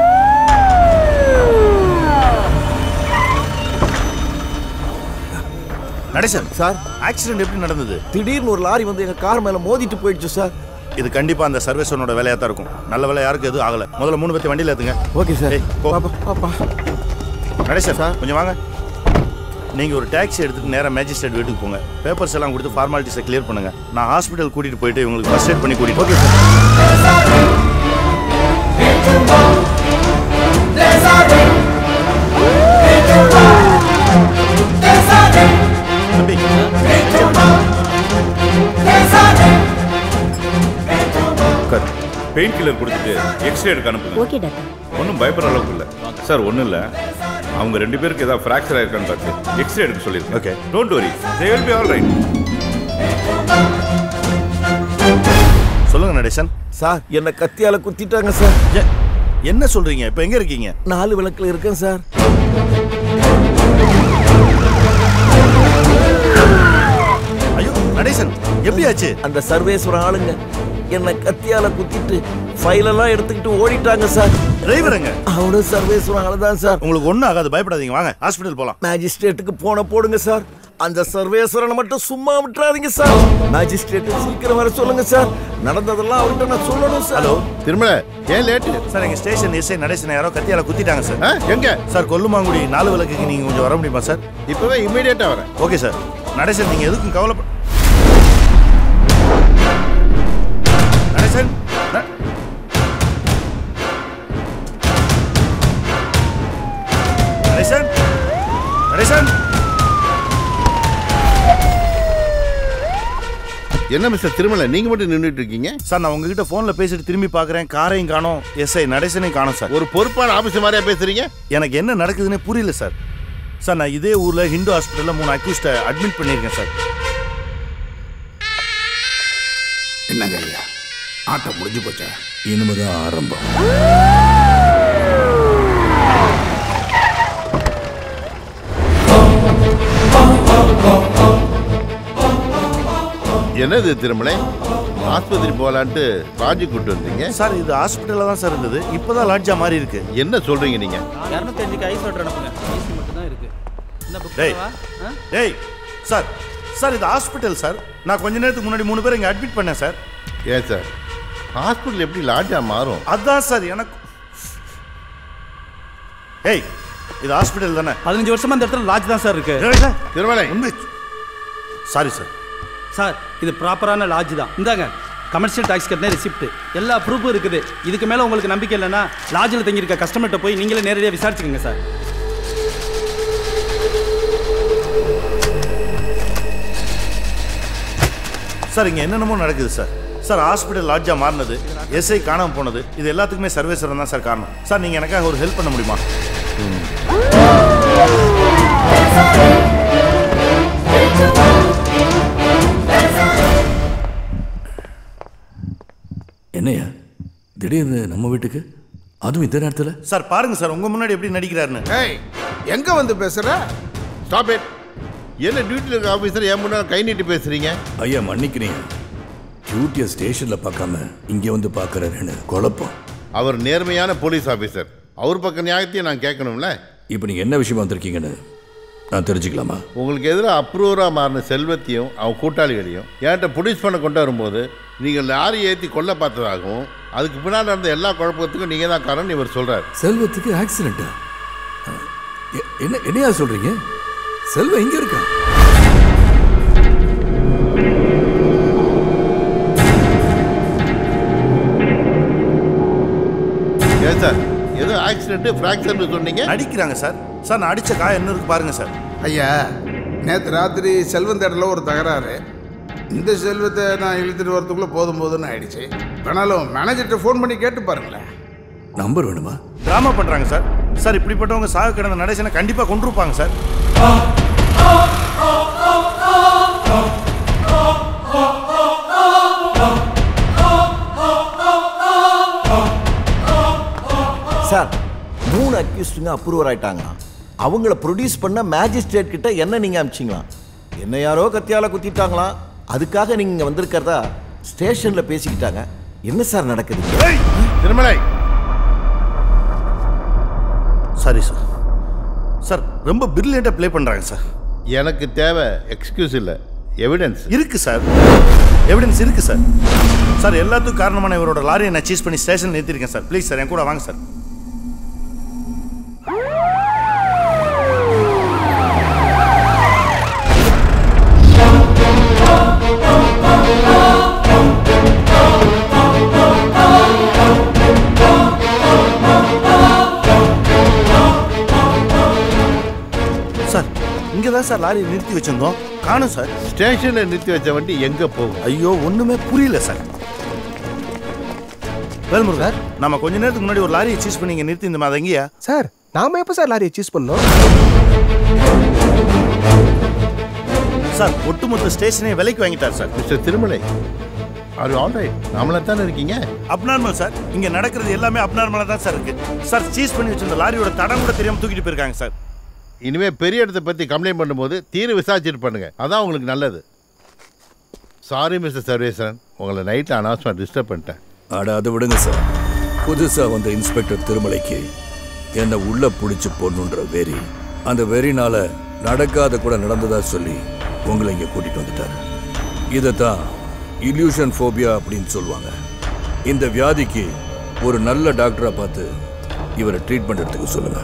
நடேசன் சார் ஆக்சிடென்ட் எப்படி நடந்தது திடீர்னு ஒரு லாரி வந்து எங்க கார் மேல மோதிட்டு போயிடுச்சு சார் இது கண்டிப்பா அந்த சர்வேசனோட வேலையா தான் இருக்கும் நல்ல வேலை யாருக்கு எதுவும் ஆகல முதல்ல மூணு பேர்த்து வண்டியில ஏத்துங்க ஓகே சார் போ நடேசன் சார் கொஞ்சம் வாங்க நீங்க ஒரு டாக்ஸி எடுத்துட்டு நேரா மேஜிஸ்ட்ரேட் வீட்டுக்கு போங்க பேப்பர்ஸ் எல்லாம் கொடுத்து ஃபார்மாலிட்டிஸை கிளியர் பண்ணுங்க நான் ஹாஸ்பிட்டல் கூட்டிட்டு போயிட்டு இவங்களுக்கு ஃபர்ஸ்ட் எய்ட் பண்ணி கூட்டிட்டு ஓகே பெயின் கில்லர் கொடுத்துட்டு எக்ஸ்ரே எடுக்க அனுப்புங்க ஓகே டாக்டர் ஒன்றும் பயப்படுற அளவுக்கு இல்லை சார் ஒன்றும் இல்லை அவங்க ரெண்டு பேருக்கு ஏதாவது ஃப்ராக்சர் ஆயிருக்கான்னு பார்த்து எக்ஸ்ரே எடுக்க சொல்லியிருக்கேன் okay don't worry they will be all right சொல்லுங்க நடேசன் சார் என்ன கத்தியால குத்திட்டாங்க சார் என்ன சொல்றீங்க இப்போ எங்க இருக்கீங்க நாலு விளக்குல இருக்கேன் சார் ஐயோ நடேசன் எப்படி ஆச்சு அந்த சர்வேஸ்வர ஆளுங்க என்ன கத்தியால குத்திட்டு ஃபைல் எல்லாம் எடுத்துக்கிட்டு ஓடிட்டாங்க சார் டிரைவருங்க அவனும் சர்வேஸ்வர ஆளு தான் சார் உங்களுக்கு ஒன்றும் ஆகாது பயப்படாதீங்க வாங்க ஹாஸ்பிட்டல் போலாம் மேஜிஸ்ட்ரேட்டுக்கு போன போடுங்க சார் அந்த சர்வேஸ்வரனை மட்டும் சும்மா விட்டுறாதீங்க சார் மேஜிஸ்ட்ரேட் சீக்கிரம் வர சொல்லுங்க சார் நடந்ததெல்லாம் அவர்கிட்ட நான் சொல்லணும் சார் ஹலோ திருமல ஏன் லேட்டு சார் எங்க ஸ்டேஷன் எஸ்ஐ நடேசன் யாரோ கத்தியால குத்திட்டாங்க சார் ஆ, எங்க சார் கொல்லுமாங்குடி நாலு விளக்குக்கு நீங்க கொஞ்சம் வர முடியுமா சார் இப்பவே இமீடியட்டா வரேன் ஓகே சார் நடேசன் நீங்க எதுக்கும் கவலைப்பட நடேசன் ந- நடேசன் நடேசன் என்ன மிஸ்டர் திருமலை நீங்க மட்டும் நின்றுட்டு இருக்கீங்க சார் நான் உங்ககிட்ட போன்ல பேசிட்டு திரும்பி பார்க்கறேன் காரையும் காணோம் எஸ்ஐ நடேசனையும் காணோம் சார் ஒரு பொறுப்பான ஆபீஸ் மாதிரியா பேசுறீங்க எனக்கு என்ன நடக்குதுன்னே புரியல சார் சார் நான் இதே ஊர்ல ஹிந்து ஹாஸ்பிட்டல்ல மூணு அக்யூஸ்ட அட்மிட் பண்ணியிருக்கேன் சார் என்னங்க ஐயா ஆட்டம் முடிஞ்சு போச்சா இனிமேதான் ஆரம்பம் என்னது திருமலை ஆஸ்பத்திரி போகலான்ட்டு ராஜி கூட்டு வந்தீங்க சார் இது ஹாஸ்பிட்டல்ல தான் சார் இருந்தது இப்போதான் லாட்ஜா மாதிரி இருக்கு என்ன சொல்றீங்க நீங்க இரநூத்தஞ்சுக்கு ஐஸ் வாட்டர் அனுப்புங்க ஏசி மட்டும் தான் இருக்கு என்ன book டேய் பண்ணவா? ஆ? டேய் சார் சார் இது ஹாஸ்பிட்டல் சார் நான் கொஞ்ச நேரத்துக்கு முன்னாடி மூணு பேர் இங்கே அட்மிட் பண்ணேன் சார் ஏன் சார் ஹாஸ்பிட்டல் எப்படி லாட்ஜா மாறும் அதான் சார் எனக்கு ஏய் இது ஹாஸ்பிட்டல் தானே பதினஞ்சு வருஷமா இந்த இடத்துல லாட்ஜ் தான் சார் இருக்கு திருமலை சாரி சார் சார் இது ப்ராப்பரான லாட்ஜ் தான் இந்தாங்க கமர்ஷியல் டாக்ஸ் கட்டின ரெசிப்ட் எல்லா ப்ரூஃபும் இருக்குது இதுக்கு மேலே உங்களுக்கு நம்பிக்கை இல்லைன்னா லாட்ஜில் தங்கியிருக்க கஸ்டமர்கிட்ட போய் நீங்களே நேரடியாக விசாரிச்சுக்கோங்க சார் சார் இங்கே என்னென்னமோ நடக்குது சார் சார் ஹாஸ்பிட்டல் லாட்ஜா மாறினது எஸ்ஐ காணாம போனது இது எல்லாத்துக்குமே சர்வேஸ்வரன் தான் சார் காரணம் சார் நீங்க எனக்காக ஒரு ஹெல்ப் பண்ண முடியுமா என்னையா திடீர்னு நம்ம வீட்டுக்கு அதுவும் இந்த நேரத்தில் சார் பாருங்க சார் உங்க முன்னாடி எப்படி நடிக்கிறாருன்னு ஏய் எங்க வந்து பேசுற ஸ்டாப் இட் என்ன டியூட்டியில் இருக்க ஆஃபீஸர் என் முன்னாடி கை நீட்டி பேசுறீங்க ஐயா மன்னிக்கிறீங்க டியூட்டியை ஸ்டேஷனில் பார்க்காம இங்கே வந்து பார்க்குறாருன்னு குழப்பம் அவர் நேர்மையான போலீஸ் ஆஃபீஸர் அவர் பக்க நியாயத்தையும் நான் கேட்கணும்ல இப்போ நீங்கள் என்ன விஷயமா வந்திருக்கீங்கன்னு நான் தெரிஞ்சுக்கலாமா உங்களுக்கு எதிராக அப்ரூவராக மாறின செல்வத்தையும் அவன் கூட்டாளிகளையும் என்கிட்ட புடிஸ் பண்ண கொண்டு வரும்போது நீங்கள் லாரி ஏற்றி கொல்ல பார்த்ததாகவும் அதுக்கு பின்னால் நடந்த எல்லா குழப்பத்துக்கும் நீங்கள் தான் காரணம் இவர் சொல்கிறார் செல்வத்துக்கு ஆக்சிடென்ட்டா என்ன என்னையா சொல்கிறீங்க செல்வம் எங்கே இருக்கா ஏன் சார் ஏதோ ஆக்சிடென்ட் ஃப்ராக்சர்னு சொன்னீங்க நடிக்கிறாங்க சார் சார் நான் அடிச்ச காயம் என்ன இருக்கு பாருங்க சார் ஐயா நேற்று ராத்திரி செல்வம் தேடல ஒரு தகராறு இந்த செல்வத்தை நான் இழுத்துட்டு வரதுக்குள்ளே போதும் போதும்னு ஆயிடுச்சு வேணாலும் மேனேஜர்கிட்ட ஃபோன் பண்ணி கேட்டு பாருங்களேன் நம்பர் வேணுமா டிராமா பண்றாங்க சார் சார் இப்படிப்பட்டவங்க சாக கிடந்த நடேசனை கண்டிப்பா கொண்டிருப்பாங்க சார் சார் மூணு அக்யூஸ்டுங்க அப்ரூவர் ஆயிட்டாங்க அவங்கள ப்ரொடியூஸ் பண்ண மேஜிஸ்ட்ரேட் கிட்ட என்ன நீங்க அமிச்சிங்களா என்ன யாரோ கத்தியால குத்திட்டாங்களா அதுக்காக நீங்க இங்க வந்திருக்கிறதா ஸ்டேஷன்ல பேசிக்கிட்டாங்க என்ன சார் நடக்குது திருமலை சாரி சார் சார் ரொம்ப பிரில்லியண்டாக ப்ளே பண்ணுறாங்க சார் எனக்கு தேவை எக்ஸ்கியூஸ் இல்லை எவிடன்ஸ் இருக்கு சார் எவிடன்ஸ் இருக்கு சார் சார் எல்லாத்துக்கும் காரணமான இவரோட லாரியை நான் சீஸ் பண்ணி ஸ்டேஷன் நிறுத்திருக்கேன் சார் ப்ளீஸ் சார் என் கூட வாங்க சார் சார் இங்கே தான் சார் லாரியை நிறுத்தி வச்சிருந்தோம் காணும் சார் ஸ்டேஷனில் நிறுத்தி வச்ச வண்டி எங்கே போகும் ஐயோ ஒன்றுமே புரியல சார் வேல்முருகர் நம்ம கொஞ்ச நேரத்துக்கு முன்னாடி ஒரு லாரியை சீஸ் பண்ணி இங்கே நிறுத்தி இந்த மாதிரி எங்கேயா சார் நாம எப்போ சார் லாரியை சூஸ் பண்ணோம் சார் ஒட்டுமொத்த ஸ்டேஷனே விலைக்கு வாங்கிட்டார் sir mister Thirumalai are all right நாமளா தானே இருக்கீங்க அப்நார்மல் சார் இங்க நடக்கிறது எல்லாமே அப்நார்மலா தான் சார் இருக்கு சார் சீஸ் பண்ணி வச்சிருந்த லாரியோட தடம் கூட தெரியாம தூக்கிட்டு போயிருக்காங்க சார் இனிமே பெரிய இடத்தை பற்றி கம்ப்ளைண்ட் பண்ணும்போது தீர விசாரிச்சுட்டு பண்ணுங்க அதான் உங்களுக்கு நல்லது சாரி மிஸ்டர் சர்வேசன் உங்களை நைட்டில் அனௌன்ஸ்மெண்ட் டிஸ்டர்ப் பண்ணிட்டேன் அட அதை விடுங்க சார் புதுசா வந்த இன்ஸ்பெக்டர் திருமலைக்கு என்னை உள்ள பிடிச்சி பொண்ணுன்ற வெறி அந்த வெறினால நடக்காத கூட நடந்ததா சொல்லி உங்களை இங்க கூட்டிட்டு வந்துட்டாரு இதைத்தான் இல்யூஷன் ஃபோபியா அப்படின்னு சொல்லுவாங்க இந்த வியாதிக்கு ஒரு நல்ல டாக்டரா பார்த்து இவரை ட்ரீட்மெண்ட் எடுத்துக்க சொல்லுங்க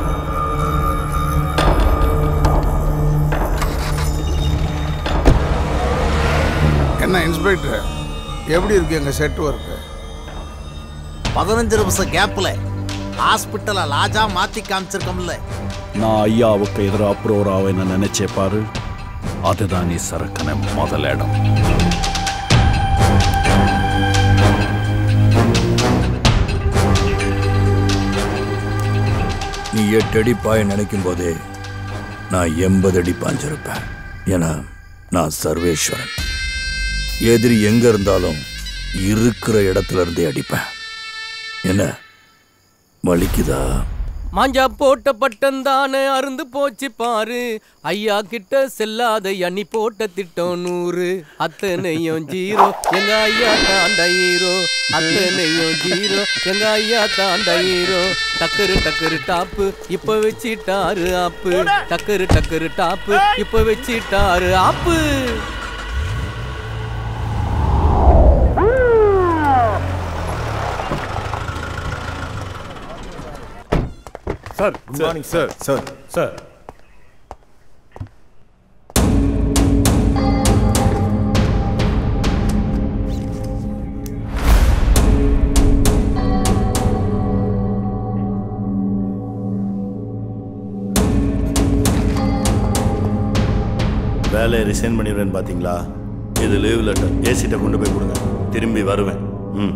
என்ன இன்ஸ்பெக்டர் எப்படி இருக்கு எங்கள் செட் ஒர்க்கு பதினஞ்சு நிமிஷம் கேப்ல ஹாஸ்பிட்டலை லாஜா மாத்தி காமிச்சிருக்கோம்ல நான் ஐயாவுக்கு எதிராக அப்ரோர் ஆவேன்னு நினைச்சே பாரு அதுதான் நீ சரக்கன முதல் இடம் நீ எட்டு அடி பாய நினைக்கும் போதே நான் எண்பது அடி பாஞ்சிருப்பேன் ஏன்னா நான் சர்வேஸ்வரன் எதிரி எங்க இருந்தாலும் இருக்கிற இடத்துல இருந்தே அடிப்பேன் என்ன வலிக்குதா மாஞ்சா போட்ட பட்டந்தானே அருந்து போச்சு பாரு ஐயா கிட்ட செல்லாத அண்ணி போட்ட திட்டம் நூறு அத்தனையும் ஜீரோ எங்க ஐயா தாண்ட ஹீரோ அத்தனையும் ஜீரோ எங்க ஐயா தாண்ட ஹீரோ டக்கரு டக்கரு டாப்பு இப்ப வச்சிட்டாரு ஆப்பு டக்கரு டக்கரு டாப்பு இப்ப வச்சிட்டாரு ஆப்பு sir Good morning, sir. Sir sir வேலையை ரிசைன் பண்ணிடுவேன்னு பார்த்தீங்களா இது லீவ் லெட்டர் ஏசிட்ட கொண்டு போய் கொடுங்க திரும்பி வருவேன் ம்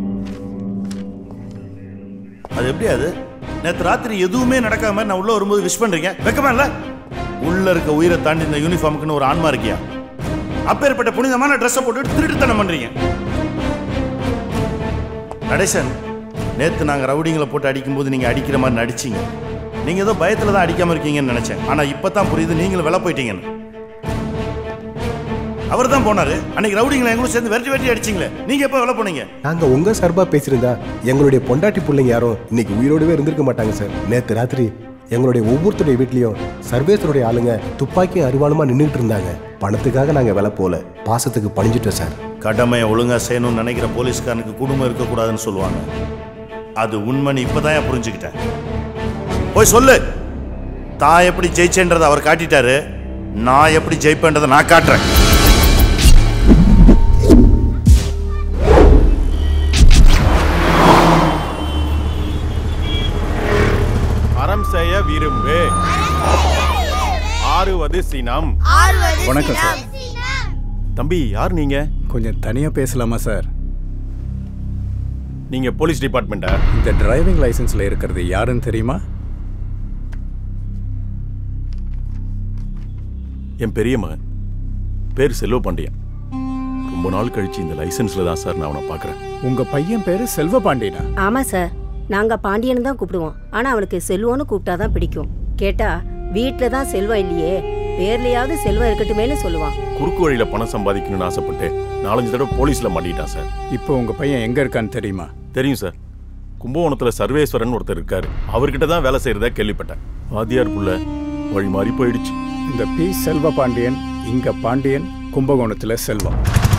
அது எப்படி அது நேற்று ராத்திரி எதுவுமே நடக்காம நான் உள்ள வரும்போது விஷ் பண்றீங்க வெக்கமா இல்ல உள்ள இருக்க உயிரை தாண்டி இந்த யூனிஃபார்முக்குன்னு ஒரு ஆன்மா இருக்கியா அப்பேற்பட்ட புனிதமான ட்ரெஸ்ஸை போட்டு திருட்டுத்தனம் பண்றீங்க நடேசன் நேத்து நாங்க ரவுடிங்களை போட்டு அடிக்கும்போது நீங்க அடிக்கிற மாதிரி நடிச்சீங்க நீங்க ஏதோ பயத்துல தான் அடிக்காம இருக்கீங்கன்னு நினைச்சேன் ஆனா இப்பதான் புரியுது நீங்களும் வில போயிட்டீங்கன்னு அவர் தான் போனாரு அன்னைக்கு ரவுடிங்களை எங்களும் சேர்ந்து வெட்டி வெட்டி அடிச்சீங்களே நீங்க எப்ப வில போனீங்க நாங்க உங்க சார்பா பேசியிருந்தா எங்களுடைய பொண்டாட்டி பிள்ளைங்க யாரும் இன்னைக்கு உயிரோடவே இருந்திருக்க மாட்டாங்க சார் நேத்து ராத்திரி எங்களுடைய ஒவ்வொருத்தருடைய வீட்லயும் சர்வேசருடைய ஆளுங்க துப்பாக்கி அருவாளுமா நின்றுட்டு இருந்தாங்க பணத்துக்காக நாங்க விலை போல பாசத்துக்கு பணிஞ்சிட்டோம் சார் கடமையை ஒழுங்கா செய்யணும்னு நினைக்கிற போலீஸ்காரனுக்கு குடும்பம் இருக்கக்கூடாதுன்னு சொல்லுவாங்க அது உண்மைன்னு இப்பதான் புரிஞ்சுக்கிட்டேன் போய் சொல்லு தான் எப்படி ஜெயிச்சேன்றதை அவர் காட்டிட்டாரு நான் எப்படி ஜெயிப்பேன்றதை நான் காட்டுறேன் அறம் செய்ய விரும்பு ஆறுவது சினம் வணக்கம் சார் தம்பி யார் நீங்க கொஞ்சம் தனியா பேசலாமா சார் நீங்க போலீஸ் டிபார்ட்மெண்ட்டா இந்த டிரைவிங் லைசென்ஸ்ல இருக்கிறது யாருன்னு தெரியுமா என் பெரிய மகன் பேர் செல்வ பாண்டியன் ரொம்ப நாள் கழிச்சு இந்த லைசென்ஸ்ல தான் சார் நான் அவனை பார்க்கறேன் உங்க பையன் பேரு செல்வ பாண்டியனா ஆமா சார் நாங்க பாண்டியன் தான் கூப்பிடுவோம் ஆனா அவனுக்கு செல்வம்னு கூப்பிட்டா தான் பிடிக்கும் கேட்டா வீட்ல தான் செல்வம் இல்லையே பேர்லயாவது செல்வம் இருக்கட்டுமேன்னு சொல்லுவான் குறுக்கு வழியில பணம் சம்பாதிக்கணும்னு ஆசைப்பட்டு நாலஞ்சு தடவை போலீஸ்ல மாட்டிட்டான் சார் இப்போ உங்க பையன் எங்க இருக்கான்னு தெரியுமா தெரியும் சார் கும்பகோணத்துல சர்வேஸ்வரன் ஒருத்தர் இருக்காரு அவர்கிட்ட தான் வேலை செய்யறதா கேள்விப்பட்டேன் வாத்தியார் புள்ள வழி மாறி போயிடுச்சு இந்த பி செல்வ பாண்டியன் இங்க பாண்டியன் கும்பகோணத்துல செல்வம்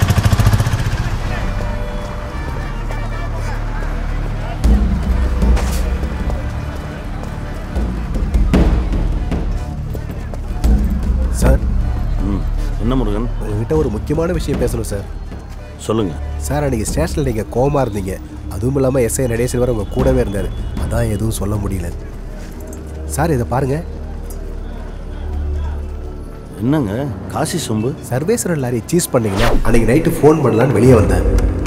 சார் என்ன முருகன் உங்ககிட்ட ஒரு முக்கியமான விஷயம் பேசணும் சார் சொல்லுங்க சார் அன்னைக்கு ஸ்டேஷனில் நீங்கள் கோமா இருந்தீங்க அதுவும் இல்லாமல் எஸ்ஐ நடேசன் வர உங்கள் கூடவே இருந்தார் அதான் எதுவும் சொல்ல முடியல சார் இதை பாருங்க என்னங்க காசி சொம்பு சர்வேஸ்வரன் லாரியை சீஸ் பண்ணீங்கன்னா அன்னைக்கு நைட்டு ஃபோன் பண்ணலான்னு வெளியே வந்தேன்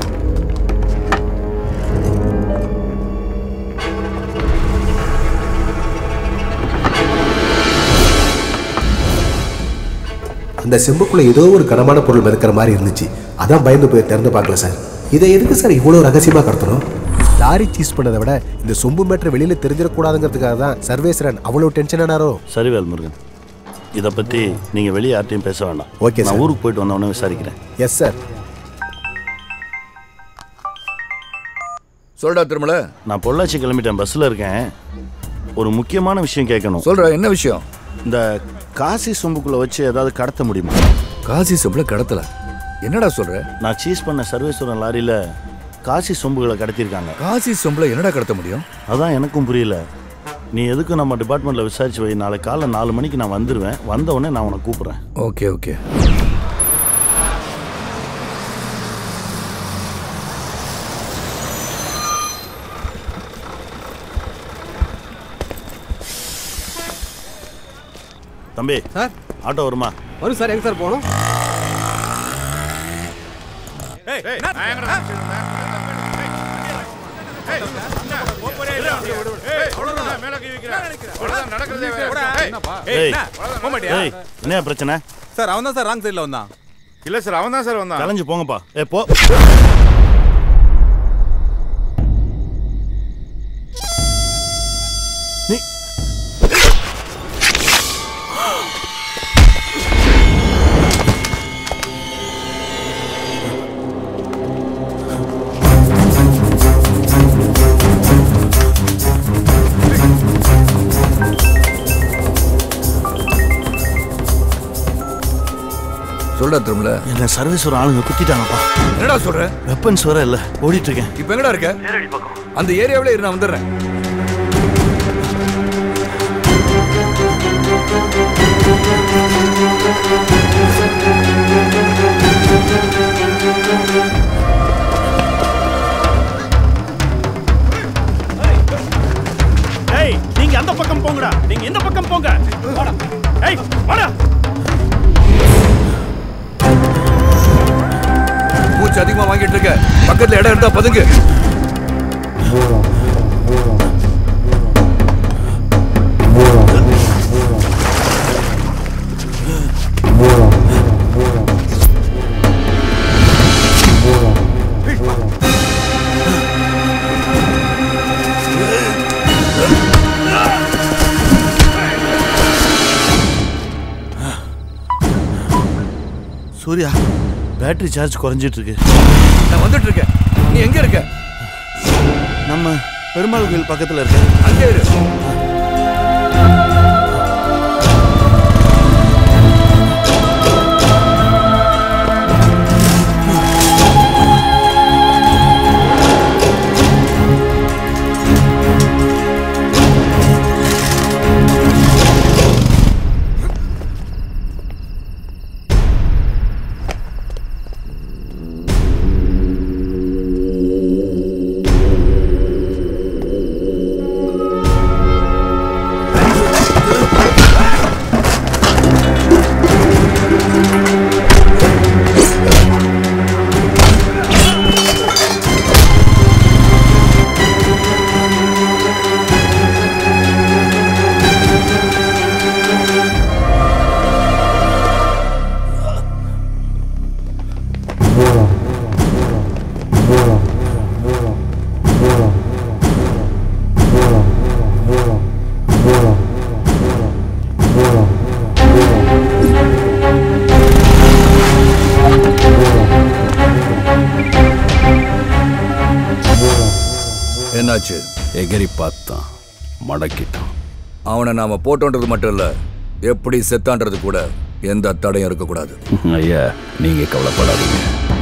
அந்த செம்புக்குள்ள ஏதோ ஒரு கனமான பொருள் மிதக்கிற மாதிரி இருந்துச்சு அதான் பயந்து போய் திறந்து பார்க்கல சார் இதை எதுக்கு சார் இவ்வளோ ரகசியமாக கடத்தணும் லாரி சீஸ் பண்ணதை விட இந்த சொம்பு மேட்ரு வெளியில் தெரிஞ்சிடக்கூடாதுங்கிறதுக்காக தான் சர்வேஸ்வரன் அவ்வளோ டென்ஷன் ஆனாரோ சரி வேல்முருகன் இதை பற்றி நீங்கள் வெளியே யார்ட்டையும் பேச வேண்டாம் ஓகே நான் சார். ஊருக்கு போயிட்டு வந்தவொடனே விசாரிக்கிறேன் எஸ் சார் சொல்டா திருமல நான் பொள்ளாச்சி கிளம்பிட்டேன் பஸ்ஸில் இருக்கேன் ஒரு முக்கியமான விஷயம் கேட்கணும் சொல்ற என்ன விஷயம் இந்த காசி சொம்புக்குள்ள வச்சு ஏதாவது கடத்த முடியுமா காசி சொம்புல கடத்தல என்னடா சொல்ற நான் சீஸ் பண்ண சர்வேஸ்வரன் லாரியில் காசி சொம்புகளை கடத்தியிருக்காங்க காசி சொம்புல என்னடா கடத்த முடியும் அதான் எனக்கும் புரியல நீ எதுக்கும் நம்ம டிபார்ட்மெண்ட்டில் விசாரிச்சு வை நாளைக்கு காலைல நாலு மணிக்கு நான் வந்துடுவேன் வந்த உடனே நான் உன்னை கூப்பிட்றேன் ஓகே ஓகே தம்பி சார் ஆட்டோ வருமா வரும் சார் எங்க சார் போகணும் ஏய், ஏய், என்ன பிரச்சனை சார் அவன் தான் சார் ராங் சைடில் வந்தான் இல்ல சார் அவன் தான் சார் வந்தான் கலைஞ்சு போங்கப்பா ஏ போ நீ சொல்டா திருமல என்ன சர்வீஸ் ஒரு ஆளுங்க குத்திட்டாங்கப்பா என்னடா சொல்ற வெப்பன்ஸ் வர இல்ல ஓடிட்டு இருக்கேன் இப்போ எங்கடா இருக்க அந்த ஏரியாவிலே இரு நான் வந்துடுறேன் ஏய் நீங்க அந்த பக்கம் போங்கடா நீங்க இந்த பக்கம் போங்க வாடா. ஏய் வாடா மூச்சு மூச்சு அதிகமா வாங்கிட்டு இருக்க பக்கத்துல இடம் இருந்தா பதுங்கு சூர்யா பேட்டரி சார்ஜ் குறைஞ்சிட்டு இருக்கு நான் வந்துட்டு இருக்கேன் நீ எங்க இருக்க நம்ம பெருமாள் கோயில் பக்கத்துல இருக்க அங்கே இரு என்னாச்சு எகிரி பார்த்தான் மடக்கிட்டான் அவனை நாம போட்டோன்றது மட்டும் இல்ல எப்படி செத்தான்றது கூட எந்த தடையும் இருக்கக்கூடாது ஐயா நீங்க கவலைப்படாதீங்க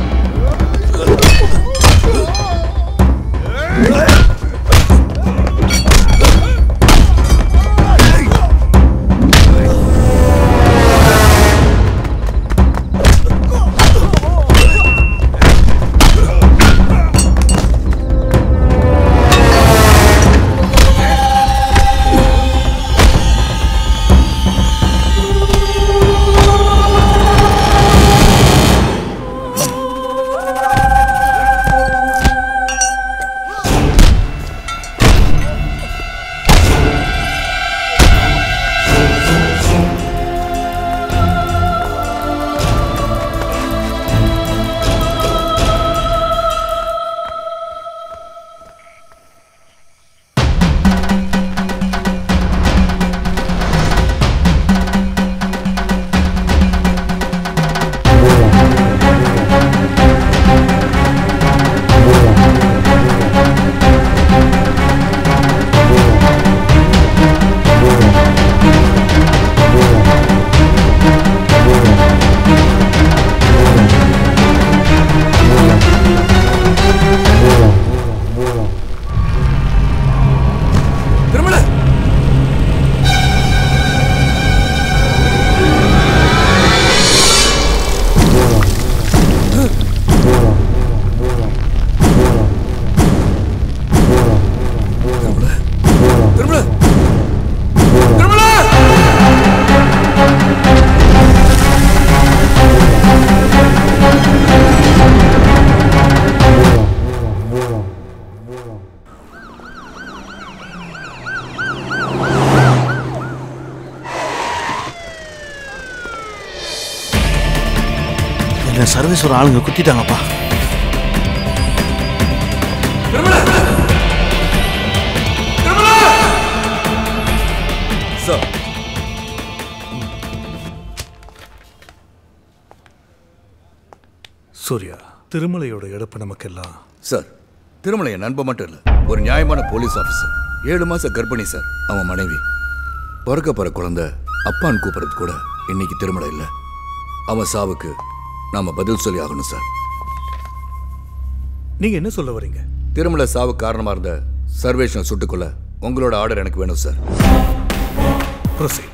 திருமல திருமல திருமல என்ன சர்வீஸ் ஒரு ஆளுங்க குத்திட்டாங்கப்பா சார் சூர்யா திருமலையோட இழப்பு நமக்கெல்லாம் சார் திருமலை என் நண்பன் மட்டும் இல்ல ஒரு நியாயமான போலீஸ் ஆஃபீஸர் ஏழு மாச கர்ப்பிணி சார் அவன் மனைவி பிறக்க போற குழந்தை அப்பான்னு கூப்பிடுறது கூட இன்னைக்கு திருமலை இல்ல அவன் சாவுக்கு நாம பதில் சொல்லி ஆகணும் சார் நீங்க என்ன சொல்ல வரீங்க திருமலை சாவுக்கு காரணமா இருந்த சர்வேஷனை சுட்டுக்கொள்ள உங்களோட ஆர்டர் எனக்கு வேணும் சார் Proceed.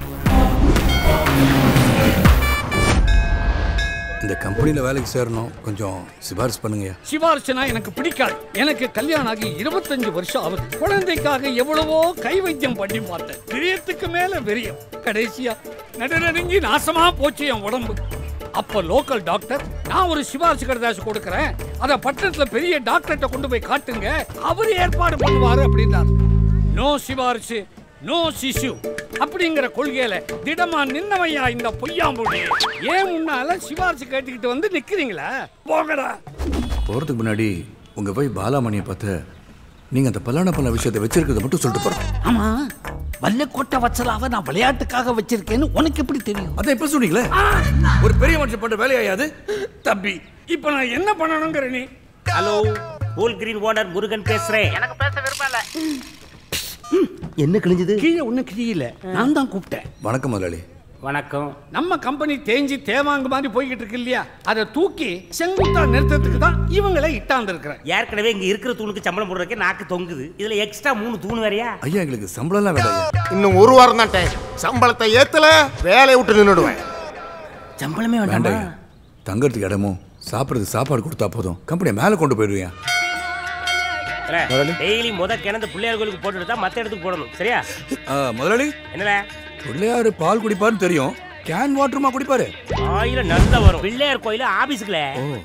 இந்த கம்பெனியில் வேலைக்கு சேரணும் கொஞ்சம் சிபாரிசு பண்ணுங்க சிபாரிசுனா எனக்கு பிடிக்காது எனக்கு கல்யாணம் ஆகி இருபத்தஞ்சு வருஷம் ஆகுது குழந்தைக்காக எவ்வளவோ கை வைத்தியம் பண்ணி பார்த்தேன் விரியத்துக்கு மேல விரியம் கடைசியா நடுநடுங்கி நாசமா போச்சு என் உடம்பு அப்ப லோக்கல் டாக்டர் நான் ஒரு சிபாரிசு கடிதாசு கொடுக்கறேன் அத பட்டணத்துல பெரிய டாக்டர்கிட்ட கொண்டு போய் காட்டுங்க அவர் ஏற்பாடு பண்ணுவாரு அப்படின்னாரு நோ சிபாரிசு நோ சிசு அப்படிங்கிற கொள்கையில திடமா நின்னவையா இந்த பொய்யாம்புடி ஏன் முன்னால சிபாரிசு கேட்டுக்கிட்டு வந்து நிக்கிறீங்களா போங்கடா போகிறதுக்கு முன்னாடி உங்கள் போய் பாலாமணியை பார்த்து நீங்கள் அந்த பல்லான பல்ல விஷயத்தை வச்சிருக்கிறத மட்டும் சொல்லிட்டு போகிறோம் ஆமா வல்லக்கோட்டை வச்சலாவை நான் விளையாட்டுக்காக வச்சிருக்கேன்னு உனக்கு எப்படி தெரியும் அதான் எப்போ சொன்னீங்களே ஒரு பெரிய மனுஷன் பண்ணுற வேலையாயாது தம்பி இப்போ நான் என்ன பண்ணணுங்கிற நீ hello cool green owner Murugan பேசுறேன் எனக்கு பேச விருப்பம் இல்ல என்ன கிழிஞ்சது கீழே ஒன்றும் கிழியல நான் தான் கூப்பிட்டேன் வணக்கம் முதலாளி வணக்கம் நம்ம கம்பெனி தேஞ்சி தேவாங்க மாதிரி போய்கிட்டு இருக்கு இல்லையா அதை தூக்கி செங்குத்தா நிறுத்தத்துக்கு தான் இவங்களை இட்டாந்து இருக்கிறேன் ஏற்கனவே இங்க இருக்கிற தூணுக்கு சம்பளம் போடுறதுக்கு நாக்கு தொங்குது இதுல எக்ஸ்ட்ரா மூணு தூண் வேறயா ஐயா எங்களுக்கு சம்பளம்லாம் வேண்டாம் இன்னும் ஒரு வாரம் தான் டைம் சம்பளத்தை ஏத்தல வேலையை விட்டு நின்றுடுவேன் சம்பளமே வேண்டாம் ஐயா. தங்கறதுக்கு இடமும் சாப்பிட்றதுக்கு சாப்பாடு கொடுத்தா போதும் கம்பெனியை மேலே கொண்டு போயிடுவேன் முதலாளி? டெய்லி முத கிணந்து பிள்ளையார் கோயிலுக்கு போட்டுட்டு தான் மத்த இடத்துக்கு போடணும் சரியா முதலாளி என்னல பிள்ளையாரு பால் குடிப்பாருன்னு தெரியும் கேன் வாட்டருமா குடிப்பாரு ஆயில நல்லா வரும் பிள்ளையார் கோயில ஆபீஸ்க்குல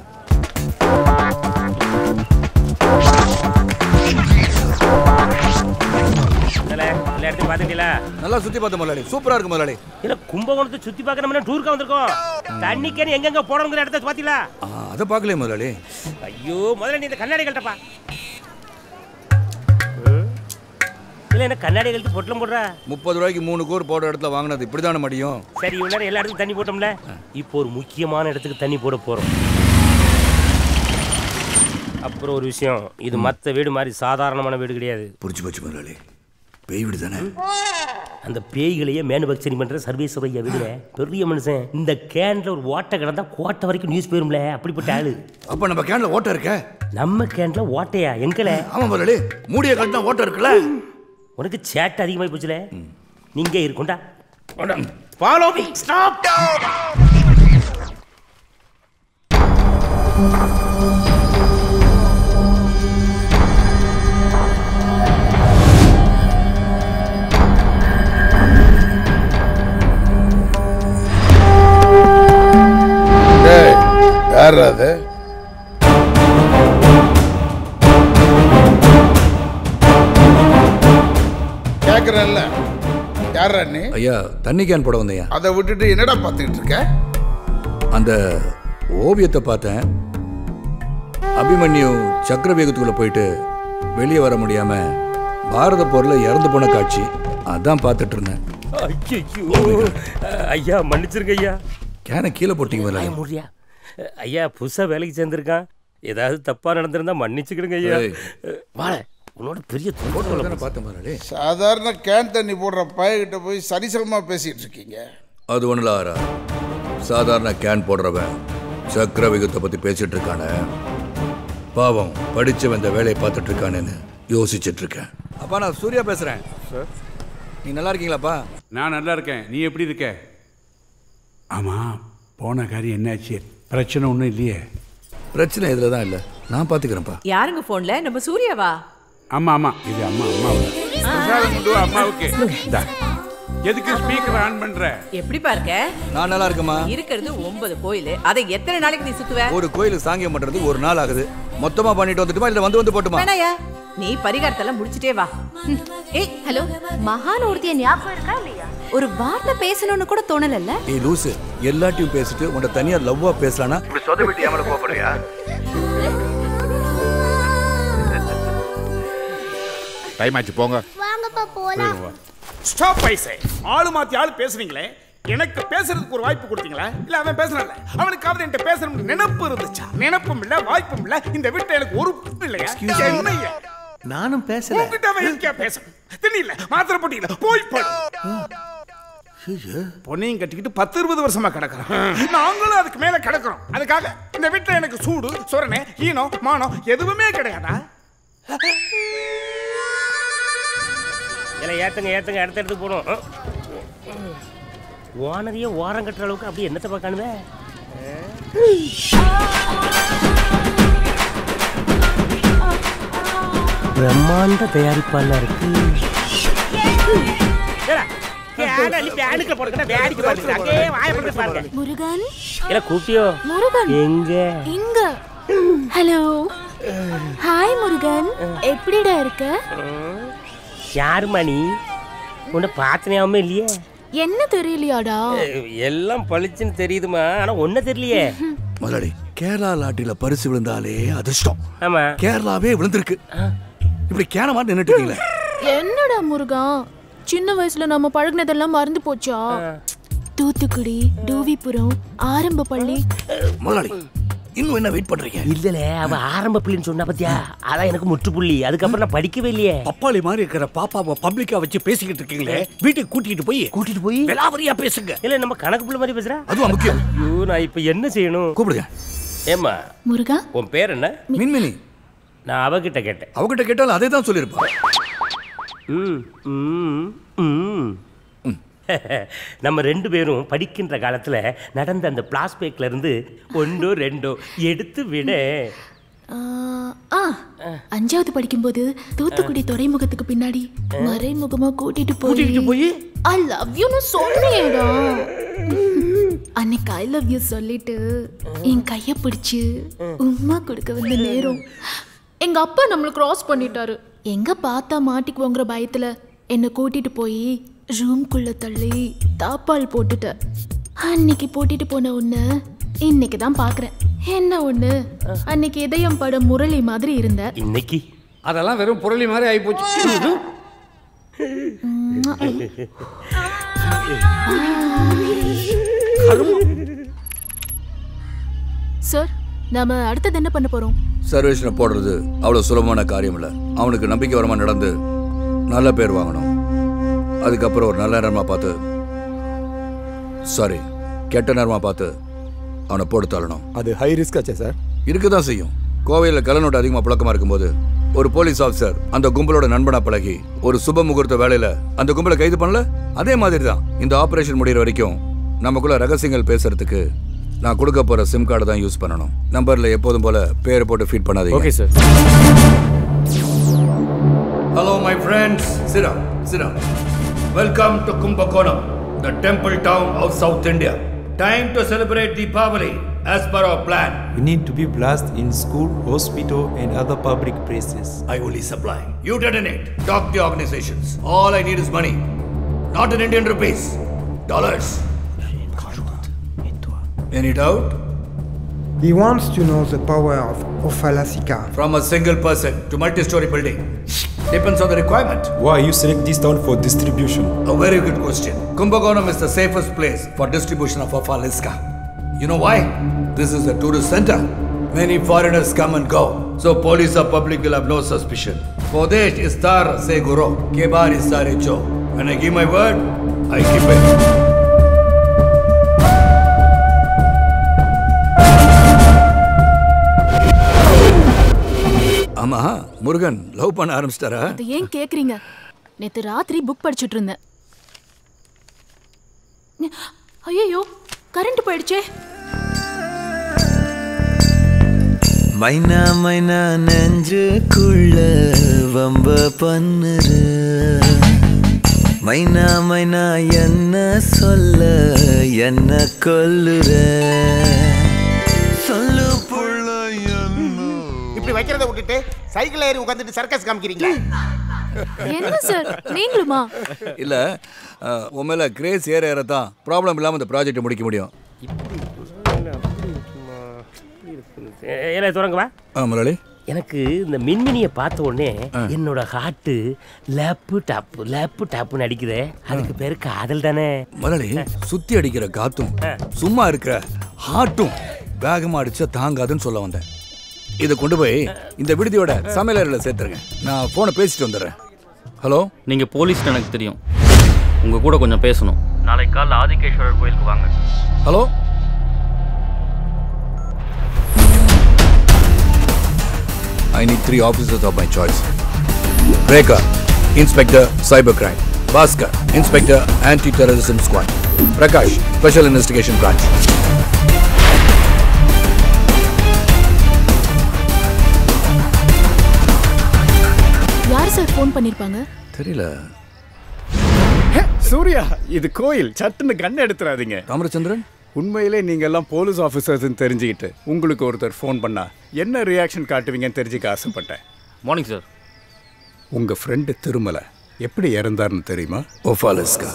என்னல, எல்லா இடத்தையும் பாத்துட்டீங்களா நல்லா சுத்தி பார்த்த முதலாளி சூப்பரா இருக்கு முதலாளி இல்ல கும்பகோணத்தை சுத்தி பார்க்க நம்ம டூருக்கு வந்திருக்கோம் தண்ணிக்கேன்னு எங்கெங்க போடணுங்கிற இடத்த பாத்தீங்களா ஆ, அதை பார்க்கலையே முதலாளி ஐயோ முதல்ல நீ இந்த கண்ணாடி கழட்டப்பா இல்ல என்ன கண்ணாடி கழட்டி பொட்டலம் போடுற முப்பது ரூபாய்க்கு மூணு கூர் போடுற இடத்துல வாங்கினது இப்படிதானே முடியும் சரி இவ்வளவு நேரம் எல்லா இடத்துக்கும் தண்ணி போட்டோம்ல இப்போ ஒரு முக்கியமான இடத்துக்கு தண்ணி போட போறோம் அப்புறம் ஒரு விஷயம் இது மத்த வீடு மாதிரி சாதாரணமான வீடு கிடையாது புரிச்சு போச்சு முதலாளி பேய் வீடு தானே அந்த பேய்களையே மேனுபேக்சரிங் பண்ற சர்வீஸ் ஐயா வீடுல பெரிய மனுஷன் இந்த கேன்ல ஒரு ஓட்டை கிடந்தா கோட்டை வரைக்கும் நியூஸ் போயிரும்ல அப்படிப்பட்ட ஆளு அப்ப நம்ம கேன்ல ஓட்டை இருக்க நம்ம கேன்ல ஓட்டையா எங்கல ஆமா முதலாளி மூடிய கட்டினா ஓட்டை இருக்குல்ல உனக்கு சேட்டை அதிகமாகி போச்சுல நீங்க இருக்கும்டா ஃபாலோ மீ ஸ்டாப் டேய் யார் அது கேட்குறேன்ல யாரா நீ ஐயா தண்ணி கேன் போட வந்தையா அதை விட்டுட்டு என்னடா பார்த்துக்கிட்டு இருக்க அந்த ஓவியத்தை பார்த்தேன் அபிமன்யு சக்கர வேகத்துக்குள்ள போயிட்டு வெளியே வர முடியாம பாரத போர்ல இறந்து போன காட்சி அதான் பார்த்துட்டு இருந்தேன் ஐயோ ஐயா மன்னிச்சிருங்க ஐயா கேனை கீழே போட்டீங்க முதலாளி. ஐயா, முடியா ஐயா புதுசா வேலைக்கு சேர்ந்திருக்கான் ஏதாவது தப்பா நடந்திருந்தா மன்னிச்சுக்கிடுங்க ஐயா ஏய். வாழ உன்னோட பெரிய தானே பார்த்தேன் முதலாளி சாதாரண கேன் தண்ணி போடுற பையகிட்ட போய் சரிசமமா பேசிட்டு இருக்கீங்க அது ஒண்ணுல ஆறா சாதாரண கேன் போடுறவன் சக்கர விகத்தை பத்தி பேசிட்டு இருக்கானே பாவம் படிச்சவன் இந்த வேலையை பார்த்துட்டு இருக்கானேன்னு யோசிச்சுட்டு இருக்கேன் அப்பா நான் சூர்யா பேசுறேன் சார் நீ நல்லா இருக்கீங்களாப்பா நான் நல்லா இருக்கேன் நீ எப்படி இருக்க ஆமா போன காரியம் என்னாச்சு பிரச்சனை ஒன்றும் இல்லையே பிரச்சனை இதுல தான் இல்லை நான் பார்த்துக்கிறேன்ப்பா யாருங்க போன்ல நம்ம சூர்யாவா ஆமா ஆமா இது அம்மா அம்மாவுக்கு பிரசாதம் கொண்டு வா அம்மாவுக்கு இந்தா. எதுக்கு ஸ்பீக்கர் ஆன் பண்ற எப்படி பாருக்க நான் நல்லா இருக்கேம்மா இருக்கிறது ஒன்பது கோயில் அதை எத்தனை நாளைக்கு நீ சுத்துவ ஒரு கோயிலுக்கு சாங்கியம் பண்றதுக்கு ஒரு நாள் ஆகுது மொத்தமா பண்ணிட்டு வந்துட்டுமா இல்ல வந்து வந்து போட்டுமா வேணாயா நீ பரிகாரத்தெல்லாம் முடிச்சிட்டே வா ஏய் ஹலோ மகான் ஒருத்திய ஞாபகம் இருக்கா இல்லையா ஒரு வார்த்தை பேசணும்னு கூட தோணலல்ல ஏய் லூசு எல்லாத்தையும் பேசிட்டு உன்ட தனியா லவ்வா பேசலானா இப்படி சொத விட்டு ஏமல கோபப்படுறியா டைம் ஆச்சு போங்க வாங்கப்பா போலாம் ஸ்டாப் பைசே ஆளு மாத்தி ஆளு பேசுறீங்களே எனக்கு பேசுறதுக்கு ஒரு வாய்ப்பு கொடுத்தீங்களா இல்ல அவன் பேசுறான்ல அவனுக்காவது என்கிட்ட பேசணும்னு நினைப்பு இருந்துச்சா நினைப்பும் இல்ல வாய்ப்பும் இல்ல இந்த வீட்டுல எனக்கு ஒரு பொறுப்பும் இல்லையா என்னய்யா நானும் பேசல உங்ககிட்ட அவன் எதுக்கே பேசணும் தெரியல மாத்திரை போட்டியில போய் போடு பொண்ணையும் கட்டிக்கிட்டு பத்து இருபது வருஷமா கிடக்குறோம் நாங்களும் அதுக்கு மேல கிடக்குறோம் அதுக்காக இந்த வீட்டுல எனக்கு சூடு சொரணை ஈனம் மானம் எதுவுமே கிடையாதா இல்லை ஏத்துங்க ஏத்துங்க அடுத்த இடத்துக்கு போகணும் ஓனரையே ஓரம் கட்டுற அளவுக்கு அப்படியே என்னத்தை பார்க்கணுமே பிரம்மாண்ட தயாரிப்பால இருக்கு பேன் அள்ளி பேனுக்கு போடுங்க வேடிக்கை பாருங்க அங்கே வாய போட்டு பாருங்க முருகன் இல்ல கூப்பிட்டியோ முருகன் எங்க இங்க ஹலோ ஹாய் முருகன் எப்படிடா இருக்க யாரு மணி உன்னை பார்த்தனையாம இல்லையே என்ன தெரியலையாடா எல்லாம் பளிச்சுன்னு தெரியுதுமா ஆனா ஒன்ன தெரியலையே முதலாளி கேரளா லாட்டில பரிசு விழுந்தாலே அதிர்ஷ்டம் ஆமா கேரளாவே விழுந்திருக்கு இப்படி கேனமா நின்னுட்டு இருக்கீங்களே என்னடா முருகா சின்ன வயசுல நம்ம பழகுனதெல்லாம் மறந்து போச்சா தூத்துக்குடி டூவிபுரம் ஆரம்ப பள்ளி முதலாளி இன்னும் என்ன வெயிட் பண்றீங்க இல்லல அவ ஆரம்ப பிள்ளைன்னு சொன்னா பத்தியா அதான் எனக்கு முற்றுப்புள்ளி அதுக்கப்புறம் நான் படிக்கவே இல்லையே பப்பாளி மாதிரி இருக்கிற பாப்பாவை பப்ளிக்கா வச்சு பேசிக்கிட்டு இருக்கீங்களே வீட்டுக்கு கூட்டிட்டு போய் கூட்டிட்டு போய் விலாவரியா பேசுங்க இல்ல நம்ம கணக்கு பிள்ளை மாதிரி பேசுற அதுவும் முக்கியம் ஐயோ நான் இப்ப என்ன செய்யணும் கூப்பிடுங்க ஏமா முருகா உன் பேர் என்ன மின்மினி நான் அவகிட்ட கேட்டேன் அவகிட்ட கேட்டாலும் அதே தான் சொல்லியிருப்பா ம், ம், ம். நம்ம ரெண்டு பேரும் படிக்கின்ற காலத்துல நடந்த அந்த பிளாஸ்பேக்ல இருந்து ஒன்றோ ரெண்டோ எடுத்து விட ஆ, ஆ அஞ்சாவது படிக்கும்போது தூத்துக்குடி துறைமுகத்துக்கு பின்னாடி மறைமுகமா கூட்டிட்டு போய் கூட்டிட்டு போய்? ஐ லவ் யூன்னு சொன்னேடா அன்னைக்கு ஐ லவ் யூ சொல்லிட்டு என் கைய பிடிச்சு உம்மா கொடுக்க வந்த நேரம் எங்க அப்பா நம்மள கிராஸ் பண்ணிட்டாரு எங்க பார்த்தா மாட்டிக்குவோங்கிற பயத்துல என்னை கூட்டிட்டு போய் ரூம்குள்ள தள்ளி தாப்பால் போட்டுட்ட அன்னைக்கு போட்டிட்டு போன உன்னை இன்னைக்கு தான் பாக்குறேன் என்ன ஒண்ணு அன்னைக்கு இதயம் பட முரளி மாதிரி இருந்த இன்னைக்கு அதெல்லாம் வெறும் புரளி மாதிரி ஆயிப்போச்சு சார் நாம அடுத்தது என்ன பண்ண போறோம் சர்வேஷனை போடுறது அவ்வளவு சுலபமான காரியம் இல்லை அவனுக்கு நம்பிக்கை வரமா நடந்து நல்ல பேர் வாங்கணும் அதுக்கப்புறம் ஒரு நல்ல நேரமா பார்த்து சாரி கெட்ட நேரமா பார்த்து அவனை போட்டு தள்ளணும் அது ஹை ரிஸ்க் ஆச்சே சார் இருக்க தான் செய்யும் கோவையில் கலநோட்டு அதிகமாக புழக்கமாக இருக்கும்போது ஒரு போலீஸ் ஆஃபீஸர் அந்த கும்பலோட நண்பனா பழகி ஒரு சுப முகூர்த்த வேலையில அந்த கும்பலை கைது பண்ணல அதே மாதிரி தான் இந்த ஆபரேஷன் முடியிற வரைக்கும் நமக்குள்ள ரகசியங்கள் பேசுறதுக்கு நான் கொடுக்க போற சிம் கார்டை தான் யூஸ் பண்ணணும் நம்பர்ல எப்போதும் போல பேர் போட்டு ஃபீட் பண்ணாதீங்க okay sir hello my friends சிரா சிரா welcome to Kumbakonam the temple town of South India time to celebrate Deepavali as per our plan We need to be blessed in school, hospital, and other public places. I only supply. You detonate. Talk the organizations. All I need is money. Not in Indian rupees. Dollars. Any doubt? He wants to know the power of Ophalasika. From a single person to multi-story building. Depends on the requirement. Why you select this town for distribution? A very good question. Kumbakonam is the safest place for distribution of Afaliska. You know why? This is a tourist center. Many foreigners come and go. So police or public will have no suspicion. Podesh istar se guru, kebar istare cho. When I give my word, I keep it. ஆமா Murugan love பண்ண ஆரம்பிச்சிட்டாரா அதை ஏன் கேக்குறீங்க நேத்து ராத்திரி book படிச்சுட்டு இருந்தேன் ஐயோ கரண்ட் போயிடுச்சே மைனா மைனா நெஞ்சுக்குள்ள வம்ப பண்ணுற மைனா மைனா என்ன சொல்ல என்ன கொல்லுற சொல்லு புள்ள இப்படி வைக்கிறத விட்டுட்டு சைக்கிள் ஏறி உட்காந்துட்டு சர்க்கஸ் காமிக்கிறீங்களா என்ன சார் நீங்களுமா இல்ல அஹ், உன் மேல கிரேஸ் ஏற ஏறத்தான் ப்ராப்ளம் இல்லாம இந்த ப்ராஜெக்ட் முடிக்க முடியும் ஏல தொடங்க வா ஆ முதலாளி எனக்கு இந்த மின்மினியை பார்த்த உடனே என்னோட ஹார்ட்டு லேப்பு டாப்பு லேப்பு டாப்புன்னு அடிக்குதே அதுக்கு பேரு காதல் தானே முதலாளி சுத்தி அடிக்கிற காத்தும் சும்மா இருக்கிற ஹார்ட்டும் வேகமா அடிச்சா தாங்காதுன்னு சொல்ல வந்தேன் இதை கொண்டு போய் இந்த விடுதியோட சமையலறையில் சேர்த்துருங்க நான் போனை பேசிட்டு வந்துடுறேன் ஹலோ நீங்க போலீஸ் எனக்கு தெரியும் உங்க கூட கொஞ்சம் பேசணும் நாளைக்கு காலைல ஆதிகேஸ்வரர் கோயிலுக்கு வாங்க hello I need three officers of my choice. Rekha, Inspector Cybercrime. Bhaskar, Inspector Anti-Terrorism Squad. Prakash, Special Investigation Branch. யார் சார் ஃபோன் பண்ணிருப்பாங்க தெரியல சூர்யா இது கோயில் சட்டுன்னு கண் எடுத்துறாதீங்க ராமச்சந்திரன் உண்மையிலே நீங்க எல்லாம் போலீஸ் ஆஃபீஸர்ஸ்னு தெரிஞ்சுக்கிட்டு உங்களுக்கு ஒருத்தர் ஃபோன் பண்ணா என்ன ரியாக்ஷன் காட்டுவீங்கன்னு தெரிஞ்சுக்க ஆசைப்பட்டேன் மார்னிங் சார் உங்க ஃப்ரெண்டு திருமலை எப்படி இறந்தாருன்னு தெரியுமா ஒஃபாலஸ்கா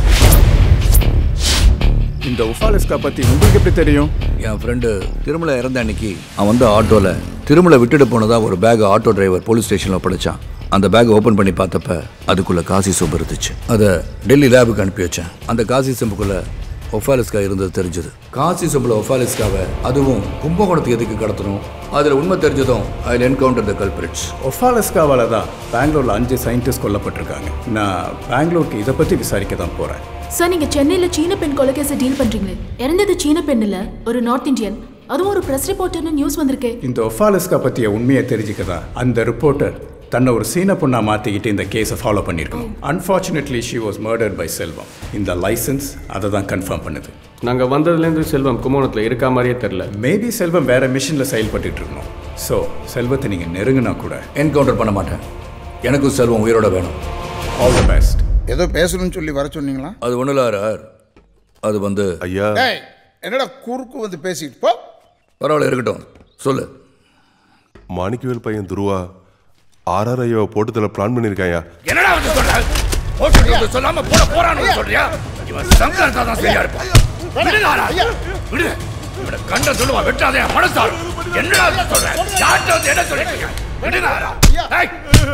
இந்த ஒஃபாலஸ்கா பத்தி உங்களுக்கு எப்படி தெரியும் என் ஃப்ரெண்டு திருமலை இறந்த அன்னைக்கு அவன் வந்து ஆட்டோவில் திருமலை விட்டுட்டு போனதா ஒரு பேக் ஆட்டோ டிரைவர் போலீஸ் ஸ்டேஷனில் படிச்சான் அந்த பேக் ஓப்பன் பண்ணி பார்த்தப்ப அதுக்குள்ள காசி சோப்பு இருந்துச்சு அதை டெல்லி லேபுக்கு அனுப்பி வச்சேன் அந்த காசி சோப்புக்குள்ள ஒஃபாலிஸ்கா இருந்தது தெரிஞ்சது காசி சோப்பில் ஒஃபாலிஸ்காவை அதுவும் கும்பகோணத்துக்கு எதுக்கு கடத்தணும் அதில் உண்மை தெரிஞ்சதும் அதில் என்கவுண்டர் த கல்பிரிட்ஸ் ஒஃபாலஸ்காவால தான் பெங்களூர்ல அஞ்சு சயின்டிஸ்ட் கொல்லப்பட்டிருக்காங்க நான் பெங்களூருக்கு இதை பத்தி விசாரிக்க தான் போறேன் சார் நீங்க சென்னையில சீன பெண் கொலைகேஸை டீல் பண்றீங்களே இறந்தது சீன பெண் இல்ல ஒரு நார்த் இந்தியன் அதுவும் ஒரு பிரஸ் ரிப்போர்ட்டர்னு நியூஸ் வந்திருக்கே இந்த ஒஃபாலஸ்கா பத்திய உண்மையை தெரிஞ்சுக்க தான் அந்த ரிப்போர்ட்டர் தன்னை ஒரு சீன பொண்ணா மாத்திக்கிட்டு இந்த கேஸை ஃபாலோ பண்ணியிருக்கணும் unfortunately she was murdered by Selvam இந்த லைசன்ஸ் அதை தான் கன்ஃபார்ம் பண்ணுது நாங்க வந்ததுலேருந்து செல்வம் கும்பகோணத்துல இருக்கா மாதிரியே தெரில மேபி செல்வம் வேற மிஷின்ல செயல்பட்டு இருக்கணும் ஸோ செல்வத்தை நீங்க நெருங்கினா கூட என்கவுண்டர் பண்ண மாட்டேன் எனக்கும் செல்வம் உயிரோட வேணும் ஆல் தி பெஸ்ட் ஏதோ பேசணும்னு சொல்லி வர சொன்னீங்களா அது ஒன்றும் இல்லை அது வந்து ஐயா டேய் என்னடா குறுக்கு வந்து பேசிட்டு போ பரவாயில்ல இருக்கட்டும் சொல்லு மாணிக்கவேல் பையன் துருவா ஆர்ஆர் ஐயாவை போட்டு தர பிளான் பண்ணியிருக்காயா என்னடா வந்து சொல்ற போட்டு வந்து சொல்லாம போட போறான்னு சொல்றியா இவன் சங்கர் தான் சரியா இருப்பான் விடுடாடா விடு இவனை கண்ட சொல்லுவா வெட்டாதே மனசாரு என்னடா வந்து சொல்ற யார்கிட்ட வந்து என்ன சொல்றீங்க விடுடாடா ஏய்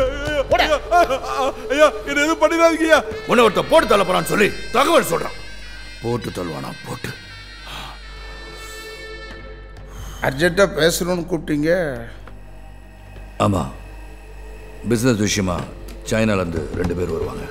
ஐயா என்ன எதுவும் பண்ணிடாதீங்கய்யா உன்னை ஒருத்த போட்டு தள்ள போறான்னு சொல்லி தகவல் சொல்றான் போட்டு தள்ளுவானா போட்டு அர்ஜென்ட்டாக பேசணும்னு கூப்பிட்டீங்க ஆமாம் பிஸ்னஸ் விஷயமா சைனாலேருந்து ரெண்டு பேர் வருவாங்க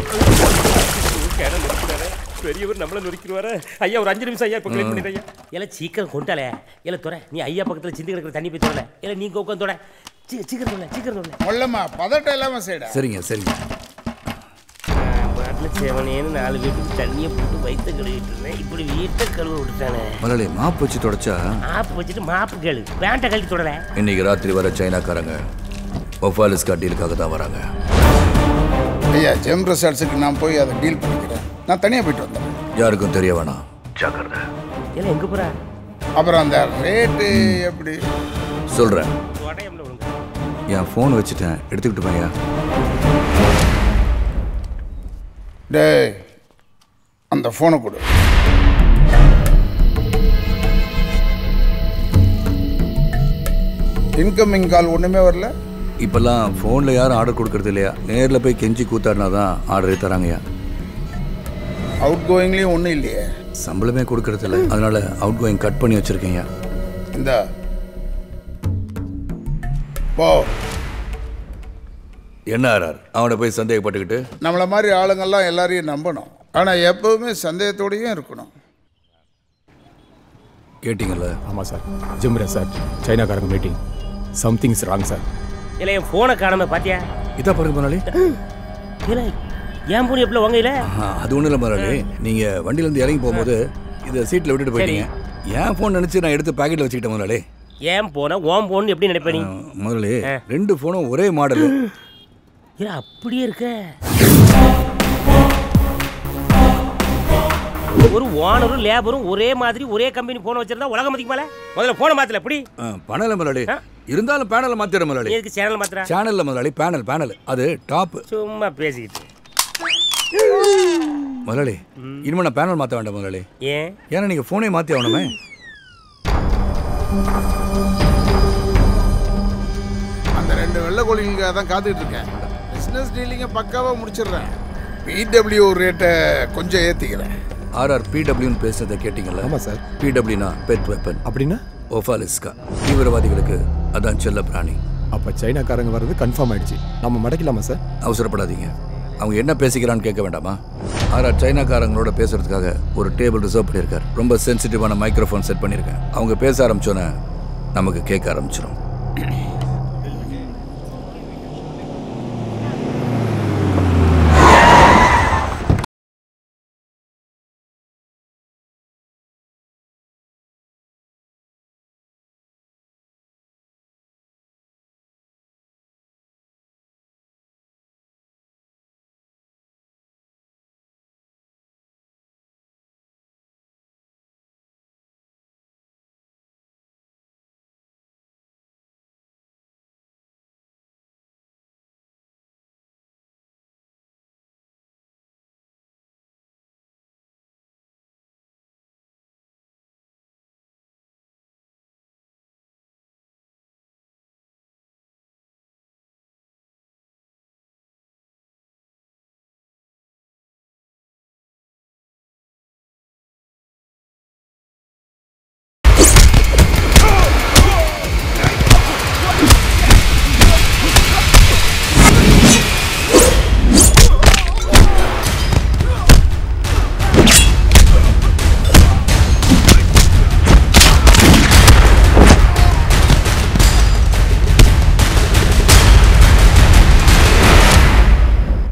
பெரியவர் நம்மள நொறுக்கிடுவாரு ஐயா ஒரு அஞ்சு நிமிஷம் ஐயா இப்போ கிளீன் பண்ணிடு ஐயா இல்ல சீக்கிரம் கொண்டாலே இல்ல துறை நீ ஐயா பக்கத்துல சிந்தி கிடக்கிற தண்ணி போய் தொடல இல்ல நீங்க உட்காந்து தொட சீ- சீக்கிரம் தொட சீக்கிரம் தொட கொல்லம்மா பதட்டம் இல்லாமல் செய்டா சரிங்க சரிங்க பாட்டில் சேவனேன்னு நாலு வீட்டுக்கு தண்ணியை போட்டு வயிற்று கழுவிட்டு இருந்தேன் இப்படி வீட்டை கழுவ விட்டுட்டானே முதலாளி மாப்பு வச்சு தொடச்சா மாப்பு வச்சுட்டு மாப்பு கேளு வேண்ட கழட்டி தொடல இன்னைக்கு ராத்திரி வர சைனாக்காரங்க ஒஃபாலிஸ்கா டீலுக்காக தான் வராங்க ஐயா ஜெம் ரெசார்ட்ஸுக்கு நான் போய் அதை டீல் பண்ணிக்கிறேன் நான் தனியாக போயிட்டு வந்தேன் யாருக்கும் தெரிய வேணாம் ஜாக்கிரதை இல்ல எங்க போற அப்புறம் அந்த ரேட்டு எப்படி சொல்கிறேன் என் ஃபோன் வச்சுட்டேன் எடுத்துக்கிட்டு பையா டேய் அந்த ஃபோனை கொடு இன்கமிங் கால் ஒன்றுமே வரல இப்போல்லாம் ஃபோனில் யாரும் ஆர்டர் கொடுக்கறது இல்லையா நேரில் போய் கெஞ்சி கூத்தாடினா தான் ஆர்டரே தராங்கய்யா அவுட் கோயிங்லேயும் ஒன்றும் இல்லையே சம்பளமே கொடுக்கறது இல்லை அதனால அவுட் கோயிங் கட் பண்ணி வச்சிருக்கேன்யா இந்த போ என்ன ஆறார் அவனை போய் சந்தேகப்பட்டுக்கிட்டு நம்மளை மாதிரி ஆளுங்கெல்லாம் எல்லாரையும் நம்பணும் ஆனால் எப்பவுமே சந்தேகத்தோடையும் இருக்கணும் கேட்டிங்கல்ல ஆமாம் சார் ஜிம் ரெசார்ட் சைனாக்காரங்க meeting something is wrong sir இல்ல என் போனை காணாம பாத்தியா இதா பாருங்க முதலாளி இல்ல என் போன் எப்பல வாங்க இல்ல ஆ, அது ஒன்றும் இல்லை முதலாளி நீங்கள் வண்டியிலேருந்து இறங்கி போகும்போது இதை சீட்டில் விட்டுட்டு போயிட்டீங்க என் ஃபோன் நினச்சி நான் எடுத்து பாக்கெட்டில் வச்சுக்கிட்டேன் முதலாளி ஏன் போன ஓன் போன் எப்படி நினைப்ப நீ முதலாளி ரெண்டு ஃபோனும் ஒரே மாடல் இல்ல அப்படியே இருக்க ஒரு ஓனரும் லேபரும் ஒரே மாதிரி ஒரே கம்பெனி போன் வச்சிருந்தா உலகம் மதிக்க மேல முதல்ல போன மாத்தல எப்படி பணம் முதலாளி இருந்தாலும் பேனலை மாற்றிடுற முதலாளி நீ எதுக்கு சேனல் மாத்திர சேனலில் முதலாளி பேனல் பேனல் அது டாப் சும்மா பேசிக்கிட்டு முதலாளி இனிமே நான் பேனல் மாற்ற வேண்டாம் முதலாளி ஏன் ஏன்னா நீங்கள் ஃபோனே மாற்றி ஆகணுமே அந்த ரெண்டு வெள்ளை கோழிங்களுக்காக தான் காத்துக்கிட்டு இருக்கேன் பிஸ்னஸ் டீலிங்கை பக்காவாக முடிச்சிடுறேன் பிடபிள்யூ ரேட்டை கொஞ்சம் ஏற்றிக்கிறேன் ஆர்ஆர் பிடபிள்யூன்னு பேசுறதை கேட்டிங்கல்ல ஆமாம் சார் பிடபிள்யூனா பெட் வெப்பன் அப்படின்னா ஒஃபாலிஸ்கா தீவிரவாதிகளுக்கு அதான் செல்ல பிராணி அப்போ சைனாக்காரங்க வர்றது கன்ஃபார்ம் ஆயிடுச்சு நம்ம மடக்கலாமா சார் அவசரப்படாதீங்க அவங்க என்ன பேசிக்கிறான்னு கேட்க வேண்டாமா ஆர்ஆர் சைனாக்காரங்களோட பேசுறதுக்காக ஒரு டேபிள் ரிசர்வ் பண்ணியிருக்காரு ரொம்ப சென்சிட்டிவான மைக்ரோஃபோன் செட் பண்ணியிருக்கேன் அவங்க பேச ஆரம்பிச்சோன்னே நமக்கு கேட்க ஆரம்பிச்சிடும்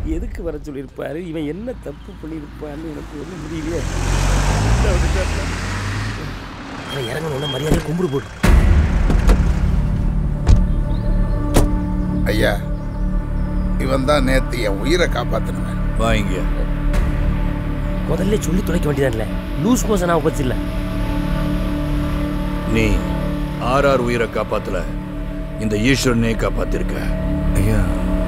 எதுக்கு வர சொல்லியிருப்பாரு இவன் என்ன தப்பு பண்ணியிருப்பான்னு எனக்கு ஒன்றும் முடியலையே அவன் இறங்கணும்னா மரியாதை கும்பிடு போடு ஐயா இவன் தான் நேத்து என் உயிரை காப்பாத்தினவன் வாங்க முதல்ல சொல்லி தொலைக்க வேண்டியதான்ல லூஸ் மோசன் ஆக பச்சு இல்லை நீ ஆர்ஆர் உயிரை காப்பாத்தல இந்த ஈஸ்வரனே காப்பாத்திருக்க ஐயா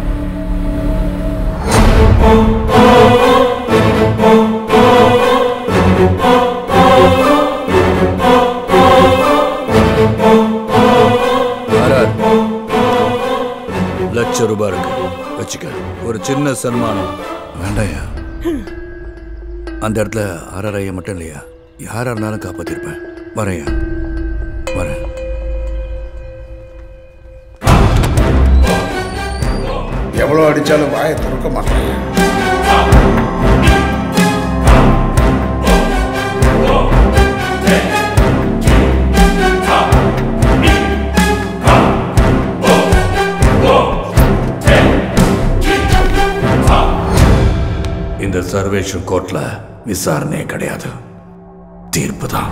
ஆர்ஆர் லட்ச ரூபாய் இருக்கு வச்சுக்க ஒரு சின்ன சன்மானம் வேண்டாயா அந்த இடத்துல ஆர்ஆர் ஐயா மட்டும் இல்லையா யாரா இருந்தாலும் காப்பாத்திருப்பேன் வரேயா வரேன் எவ்வளோ அடிச்சாலும் வாயை திறக்க மாட்டேன் இந்த சர்வேஷன் கோர்ட்ல விசாரணை கிடையாது தீர்ப்பு தான்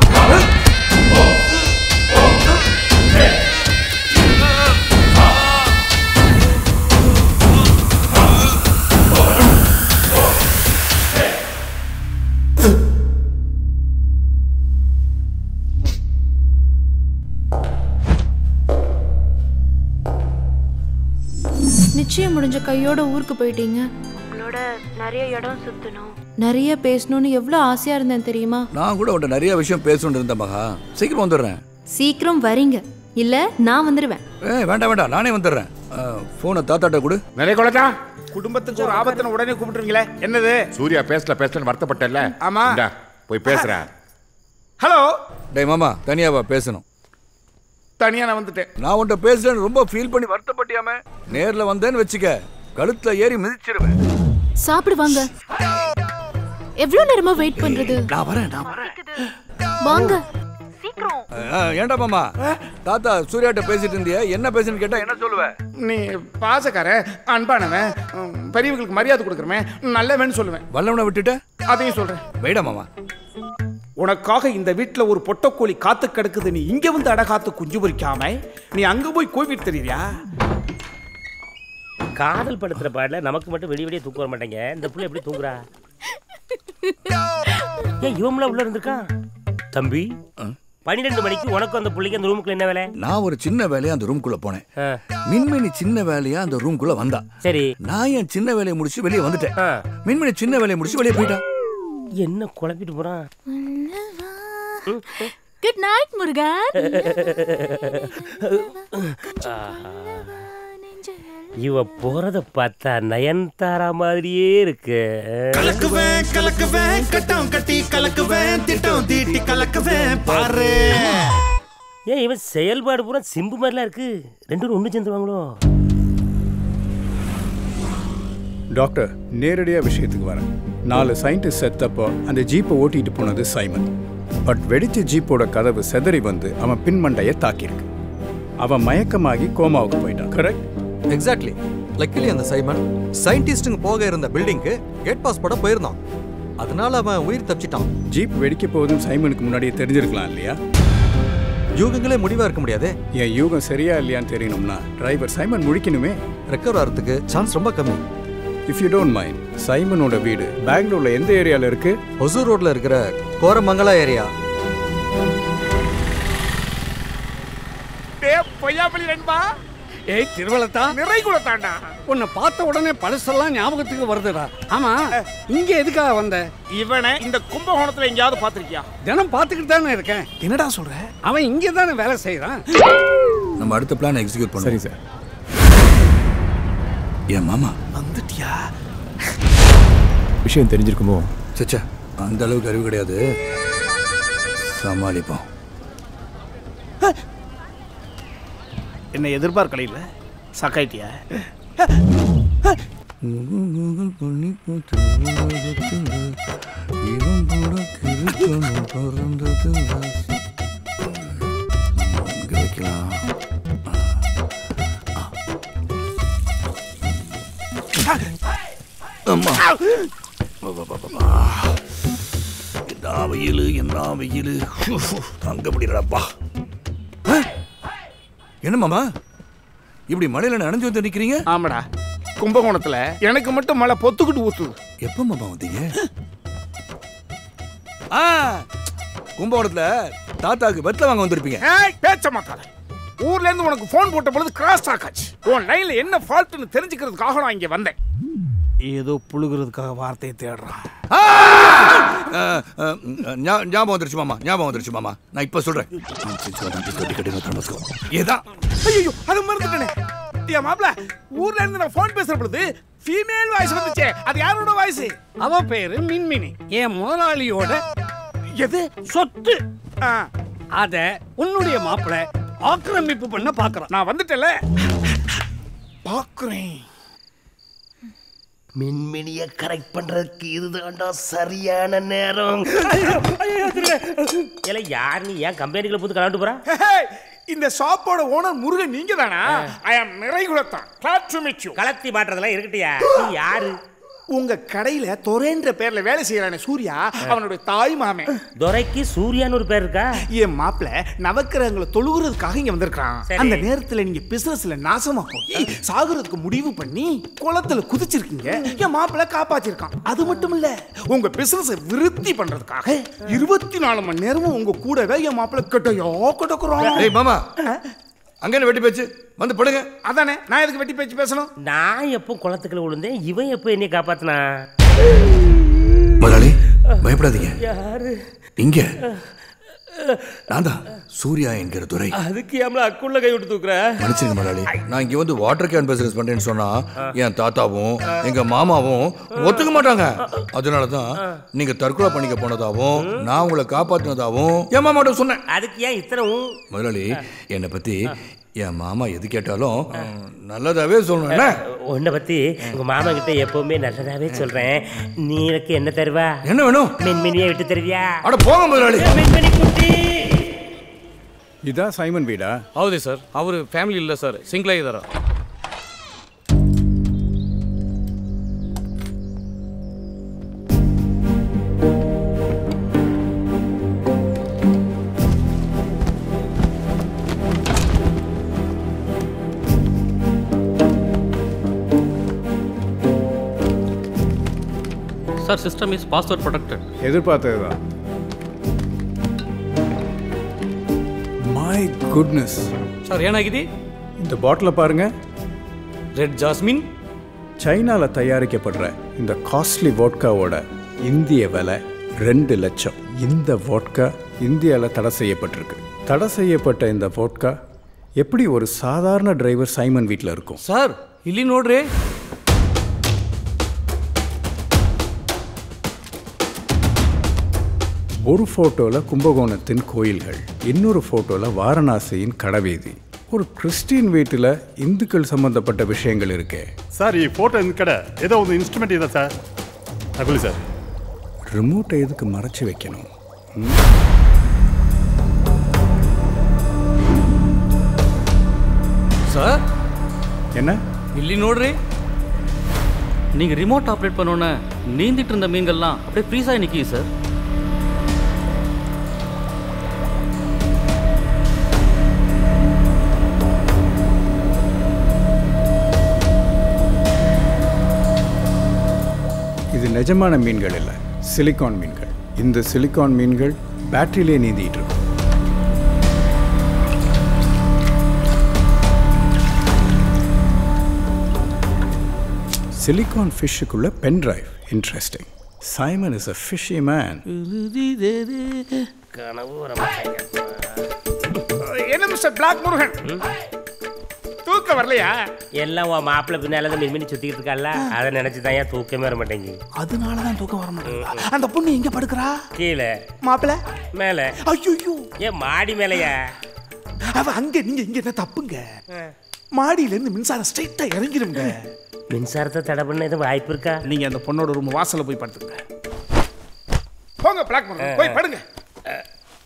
நிச்சயம் முடிஞ்ச கையோட ஊருக்கு போயிட்டீங்க உங்களோட நிறைய இடம் சுத்தணும் நிறைய பேசணும்னு எவ்வளோ ஆசையா இருந்தேன் தெரியுமா நான் கூட உன்ட்ட நிறைய விஷயம் பேசணும்னு இருந்தேன் மகா சீக்கிரம் வந்துடுறேன் சீக்கிரம் வரீங்க இல்ல நான் வந்துடுவேன் ஏ வேண்டாம் வேண்டாம் நானே வந்துடுறேன் ஃபோனை தாத்தாட்ட கொடு நிறைய குலத்தா குடும்பத்துக்கு ஒரு ஆபத்துன்னு உடனே கூப்பிட்டுருவீங்களே என்னது சூர்யா பேசல பேசலன்னு வருத்தப்பட்டல ஆமா. இந்தா, போய் பேசுற ஹலோ டேய் மாமா தனியாவா பேசணும் தனியா நான் வந்துட்டேன் நான் உன்ட்ட பேசுறேன்னு ரொம்ப ஃபீல் பண்ணி வருத்தப்பட்டியாம நேர்ல வந்தேன்னு வச்சுக்க கழுத்துல ஏறி மிதிச்சிருவேன் சாப்பிடுவாங்க எவ்வளவு நேரமா வெயிட் பண்றது நான் வரேன் நான் வரேன் வாங்க ஆ, ஏன்டா மாமா தாத்தா சூர்யாட்ட பேசிட்டு இருந்தியா என்ன பேசுன்னு கேட்டா என்ன சொல்லுவ நீ பாசக்காரன் அன்பானவன் உம், பெரியவங்களுக்கு மரியாதை கொடுக்குறவன் நல்லவன் சொல்லுவேன் வல்லவனை விட்டுட்ட அதையும் சொல்றேன் வைடா மாமா உனக்காக இந்த வீட்ல ஒரு பொட்டக்கோழி காத்து கிடக்குது நீ இங்க வந்து அடகாத்து குஞ்சு பொறிக்காம நீ அங்க போய் கோவிட் தெரியுறியா காதல் படுத்துற பாடல நமக்கு மட்டும் வெளிய வெளியே தூக்க வர மாட்டேங்க இந்த புள்ள எப்படி தூங்குறா ஏன் இவம்லாம் உள்ள இருந்திருக்கான் தம்பி பன்னிரெண்டு மணிக்கு உனக்கு அந்த புள்ளைக்கு அந்த ரூமுக்குள்ள என்ன வேலை நான் ஒரு சின்ன வேலையா அந்த ரூம்குள்ள போனேன் மின்மினி சின்ன வேலையா அந்த ரூம்குள்ள வந்தா சரி நான் என் சின்ன வேலையை முடிச்சு வெளியே வந்துட்டேன் மின்மினி சின்ன வேலையை முடிச்சு வெளியே போயிட்டா என்ன குழப்பிட்டு போறான் குட் நைட் முருகன் ஆஹா. இவ போறத பார்த்தா நயன்தாரா மாதிரியே இருக்கு கலக்குவேன் கலக்குவேன் கட்டம் கட்டி கலக்குவேன் திட்டம் தீட்டி கலக்குவேன் பாரு ஏன் இவன் செயல்பாடு பூரா சிம்பு மாதிரிலாம் இருக்கு ரெண்டு பேரும் ஒன்று சேர்ந்துருவாங்களோ டாக்டர் நேரடியாக விஷயத்துக்கு வரேன் நாலு சயின்டிஸ்ட் செத்தப்போ அந்த ஜீப்பை ஓட்டிட்டு போனது சைமன் பட் வெடிச்ச ஜீப்போட கதவு செதறி வந்து அவன் பின்மண்டையை தாக்கியிருக்கு அவன் மயக்கமாகி கோமாவுக்கு போயிட்டான் கரெக்ட் எக்ஸாக்ட்லி லக்கிலி அந்த சைமன் சயின்டிஸ்ட்டுங்க போக இருந்த பில்டிங்க்கு கேட் பாஸ் போட போயிருந்தான் அதனால அவன் உயிர் தப்பிச்சிட்டான் ஜீப் வெடிக்க போகுதுன்னு சைமனுக்கு முன்னாடியே தெரிஞ்சிருக்கலாம் இல்லையா யூகங்களே முடிவா இருக்க முடியாது என் யூகம் சரியா இல்லையான்னு தெரியணும்னா டிரைவர் சைமன் முழிக்கணுமே ரெக்கவர் ஆகிறதுக்கு சான்ஸ் ரொம்ப கம்மி இஃப் யூ டோன்ட் மைண்ட் சைமனோட வீடு பெங்களூர்ல எந்த ஏரியால இருக்கு ஒசூர் ரோட்ல இருக்கிற கோரமங்கலா ஏரியா டே பொய்யாப்பள்ளி நண்பா ஏய் திருவள்ளத்தா நிறை குலத்தாண்டா உன்னை பார்த்த உடனே பழசெல்லாம் ஞாபகத்துக்கு வருதுடா ஆமா இங்க எதுக்காக வந்த இவனை இந்த கும்பகோணத்துல எங்கேயாவது பாத்திருக்கியா தினம் பார்த்துக்கிட்டு தானே இருக்கேன் என்னடா சொல்ற அவன் இங்கே தானே வேலை செய்யறான் நம்ம அடுத்த பிளான் எக்ஸிக்யூட் பண்ணுவோம் சரி சார் என் மாமா வந்துட்டியா விஷயம் தெரிஞ்சிருக்குமோ சச்சா அந்த அளவுக்கு அறிவு கிடையாது சமாளிப்போம் என்ன எதிர்பார்க்கல இல்ல சக்காயிட்டியா இங்க வைக்கலாம் அம்மா என்ன வெயில் என்ன வெயில் தாங்க முடியலப்பா என்ன மாமா இப்படி மழையில நனைஞ்சு வந்து நிக்கிறீங்க ஆமாடா கும்பகோணத்துல எனக்கு மட்டும் மழை பொத்துக்கிட்டு ஊத்துது எப்ப மாமா வந்தீங்க ஆ கும்பகோணத்துல தாத்தாக்கு வெத்தலை வாங்க வந்திருப்பீங்க ஏய் பேச்ச மாட்டாத ஊர்ல இருந்து உனக்கு ஃபோன் போட்ட பொழுது கிராஸ் டாக் ஆச்சு உன் லைன்ல என்ன ஃபால்ட்னு தெரிஞ்சுக்கிறதுக்காக நான் இங்க வந்தேன் ஏதோ புழுகிறதுக்காக வார்த்தையை தேடுறான் ஆ, ஆ, ஆ, ஞா- ஞாபகம் வந்துருச்சு மாமா ஞாபகம் வந்துருச்சு மாமா நான் இப்ப சொல்றேன் ஏதான் ஐயோ அது மறந்துட்டேனே ஏன் மாப்ள ஊர்ல இருந்து நான் ஃபோன் பேசுற பொழுது ஃபீமேல் வாய்ஸ் வந்துச்சே அது யாரோட வாய்ஸ் அவ பேரு மின்மினி என் முதலாளியோட எது சொத்து அத உன்னுடைய மாப்பிள ஆக்கிரமிப்பு பண்ண பாக்குறான் நான் வந்துட்டேன்ல பாக்குறேன் மின்மினிய கரெக்ட் பண்றதுக்கு இதுதான்டா சரியான நேரம் இல்ல யார் நீ ஏன் கம்பெனிக்குள்ள புது கலாண்டு போறா இந்த ஷாப்போட ஓனர் முருகன் நீங்க தானா ஐ அம் நிறைகுலத்தான் கிளாட் டு மீட் யூ கலத்தி மாட்டுறதெல்லாம் இருக்கட்டியா நீ யாரு உங்க கடையில தொரேன்ற பேர்ல வேலை செய்யறானே சூர்யா அவனுடைய தாய் மாமே துரைக்கு சூர்யான்னு ஒரு பேர் இருக்கா என் மாப்பிள நவக்கிரகங்களை தொழுகிறதுக்காக இங்க வந்திருக்கான் சரி. அந்த நேரத்துல நீங்க பிசினஸ்ல நாசமா போய் சாகுறதுக்கு முடிவு பண்ணி குளத்துல குதிச்சிருக்கீங்க என் மாப்பிள காப்பாத்திருக்கான் அது மட்டும் இல்ல உங்க பிசினஸ் விருத்தி பண்றதுக்காக இருபத்தி நாலு மணி நேரமும் உங்க கூடவே என் மாப்பிள கிட்டயோ கிடக்குறோம் ஏய் மாமா அங்க என்ன வெட்டி பேச்சு வந்து படுங்க அதானே நான் எதுக்கு வெட்டி பேச்சு பேசணும் நான் எப்போ குளத்துக்குள்ள விழுந்தேன் இவன் எப்போ என்னை காப்பாத்தினா முதலாளி பயப்படாதீங்க யாரு இங்க நான் தான் சூர்யா என்கிற துறை அதுக்கு ஏம்ல அக்குள்ள கை விட்டு தூக்குற மன்னிச்சிருங்க முதலாளி நான் இங்க வந்து வாட்டர் கேன் பிசினஸ் பண்றேன்னு சொன்னா என் தாத்தாவும் எங்க மாமாவும் ஒத்துக்க மாட்டாங்க அதனால தான் நீங்க தற்கொலை பண்ணிக்க போனதாவும் நான் உங்களை காப்பாத்தினதாவும் என் மாமாட்ட சொன்னேன் அதுக்கு ஏன் இத்தனை ஊ? முதலாளி என்னை பத்தி என் மாமா எது கேட்டாலும் நல்லதாவே சொல்லணும் உன்னை பத்தி உங்க மாமா கிட்ட எப்பவுமே நல்லதாவே சொல்றேன் நீ எனக்கு என்ன தருவா என்ன வேணும் மின்மினியை விட்டு தருவியா அட போங்க முதலாளி மின்மினி குட்டி இதான் ಸೈಮನ್ வீடா ಹೌದು ಸರ್ ಅವರು ಫ್ಯಾಮಿಲಿ ಇಲ್ಲ ಸರ್ ಸಿಂಗ್ಲೇ ಇದ್ದಾರೆ sir system is password protected எதிர்பார்த்ததுதான் மை குட்னஸ் ಸರ್ ಏನಾಗಿದೆ இந்த பாட்டிலை பாருங்க ரெட் ஜாஸ்மின் சைனால தயாரிக்கப்படுற இந்த காஸ்ட்லி வோட்காவோட இந்திய விலை ரெண்டு லட்சம் இந்த வோட்கா இந்தியாவில் தடை செய்யப்பட்டிருக்கு தடை செய்யப்பட்ட இந்த வோட்கா எப்படி ஒரு சாதாரண டிரைவர் சைமன் வீட்டில் இருக்கும் ಸರ್ ಇಲ್ಲಿ ನೋಡ್ರಿ ஒரு ஃபோட்டோவில் கும்பகோணத்தின் கோயில்கள் இன்னொரு ஃபோட்டோவில் வாரணாசியின் கடவீதி ஒரு கிறிஸ்டின் வீட்டில் இந்துக்கள் சம்பந்தப்பட்ட விஷயங்கள் இருக்கே ಸರ್ ಈ ಫೋಟೋ ಇಂದ ಕಡೆ ಏನೋ ಒಂದು ಇನ್ಸ್ಟ್ರೂಮೆಂಟ್ ಇದೆ ಸರ್ ತಗೊಳ್ಳಿ ಸರ್ ரிமோட்டை எதுக்கு மறைச்சு வைக்கணும் ம்? ಸರ್ என்ன ಇಲ್ಲಿ ನೋಡ್ರಿ நீங்க ரிமோட் ஆப்ரேட் பண்ணோன்னே நீந்திட்டு இருந்த மீன்கள்லாம் அப்படியே ஃப்ரீஸ் ஆகி நிற்கிது சார் இது நிஜமான மீன்கள் இல்லை சிலிக்கான் மீன்கள் இந்த சிலிக்கான் மீன்கள் பேட்டரியிலே நீந்திட்டு இருக்கும் சிலிக்கான் ஃபிஷ்ஷுக்குள்ள pen drive interesting Simon is a fishy man கனவு வர என்ன மிஸ்டர் பிளாக் முருகன் தூக்கம் வரலையா எல்லாம் உன் மாப்பிள்ளை பின்னால தான் மின்மினி சுத்திக்கிட்டு இருக்கல்ல அதை நினைச்சு தான் ஏன் தூக்கமே வர மாட்டேங்குது அதனாலதான் தூக்கம் வர மாட்டேங்குதா அந்த பொண்ணு எங்க படுக்கிறா கீழே மாப்பிள மேலே ஐயோ ஏன் மாடி மேலையா அவ அங்க நீங்க இங்க என்ன தப்புங்க மாடியில இருந்து மின்சாரம் ஸ்ட்ரைட்டா இறங்கிடுங்க மின்சாரத்தை தடை பண்ண எதுவும் வாய்ப்பு இருக்கா நீங்க அந்த பொண்ணோட ரூம் வாசல்ல போய் படுத்துங்க போங்க பிளாக் முருகன் போய் படுங்க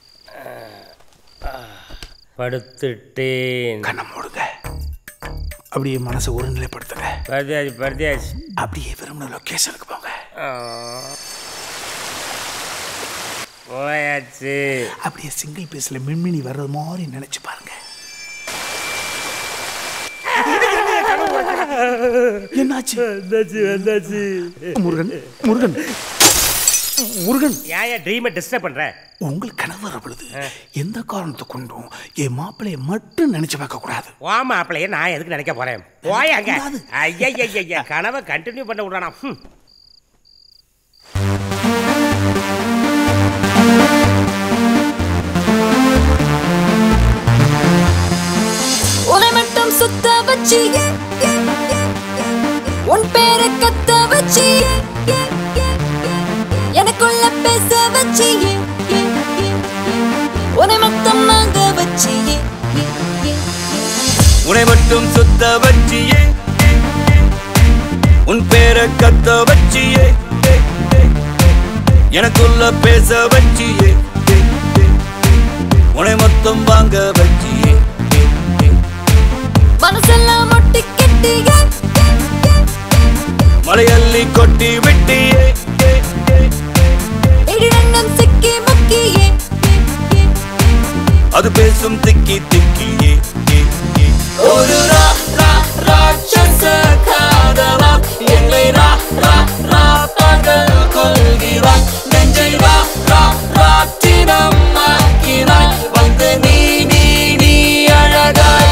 படுத்துட்டேன் கண்ணை மூடுங்க அப்படியே மனசை ஒருநிலைப்படுத்துங்க பர்தியாஜ் பர்தியாஜ் அப்படியே விரும்பின லொக்கேஷனுக்கு போங்க போயாச்சு அப்படியே சிங்கிள் பீஸ்ல மின்மினி வர்றது மாதிரி நினைச்சு பாருங்க என்னாச்சு வந்தாச்சு வந்தாச்சு முருகன் முருகன் முருகன் ஏன் ட்ரீமை டிஸ்டர்ப் பண்ற உங்களுக்கு கனவு வர பொழுது எந்த காரணத்தை கொண்டும் என் மாப்பிளைய மட்டும் நினைச்சு பார்க்க கூடாது வா மாப்பிளைய நான் எதுக்கு நினைக்க போறேன் போயாங்க ஐயா கனவை கண்டினியூ பண்ண விடுறானா ஹம். உன்னை மட்டும் சுத்த வச்சு உன் பேரை கத்த வச்சு எனக்குள்ள பேச வச்சு உன்னை மட்டும் வாங்க வச்சு உன்னை மட்டும் சுத்த வச்சியே உன் பேரை கத்த வச்சியே எனக்குள்ள பேச வச்சியே உன்னை மொத்தம் வாங்க வச்சியே மனசெல்லாம் மொட்டி கெட்டிய மலையள்ளி கொட்டி விட்டியே இடிரண்டம் சிக்கி முக்கியே அது பேசும் திக்கி திக்கியே ஒரு ரா ரா ராட்சச காதலா என்னை ரா ரா ரா பகல் கொள்கிறாய் நெஞ்சை ரா ரா ராட்டினம் ஆக்கினாய் வந்து நீ நீ நீ அழகாய்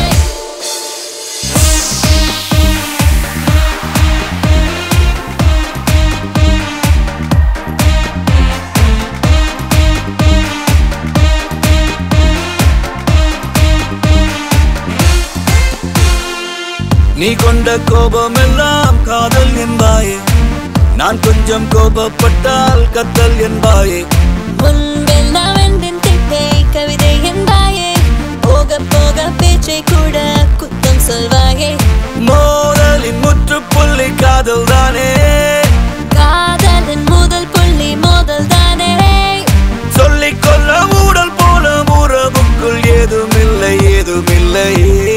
நீ கொண்ட கோபம் எல்லாம் காதல் என்பாயே நான் கொஞ்சம் கோபப்பட்டால் கத்தல் என்பாயே முன்பெல்லாம் வென்றேன் திட்டை கவிதை என்பாயே போக போக பேச்சை கூட குத்தம் சொல்வாயே மோதலின் முற்றுப்புள்ளி காதல் தானே காதலின் முதல் புள்ளி மோதல் தானே சொல்லிக் கொள்ள ஊடல் போல உறவுக்குள் ஏதுமில்லை ஏதுமில்லையே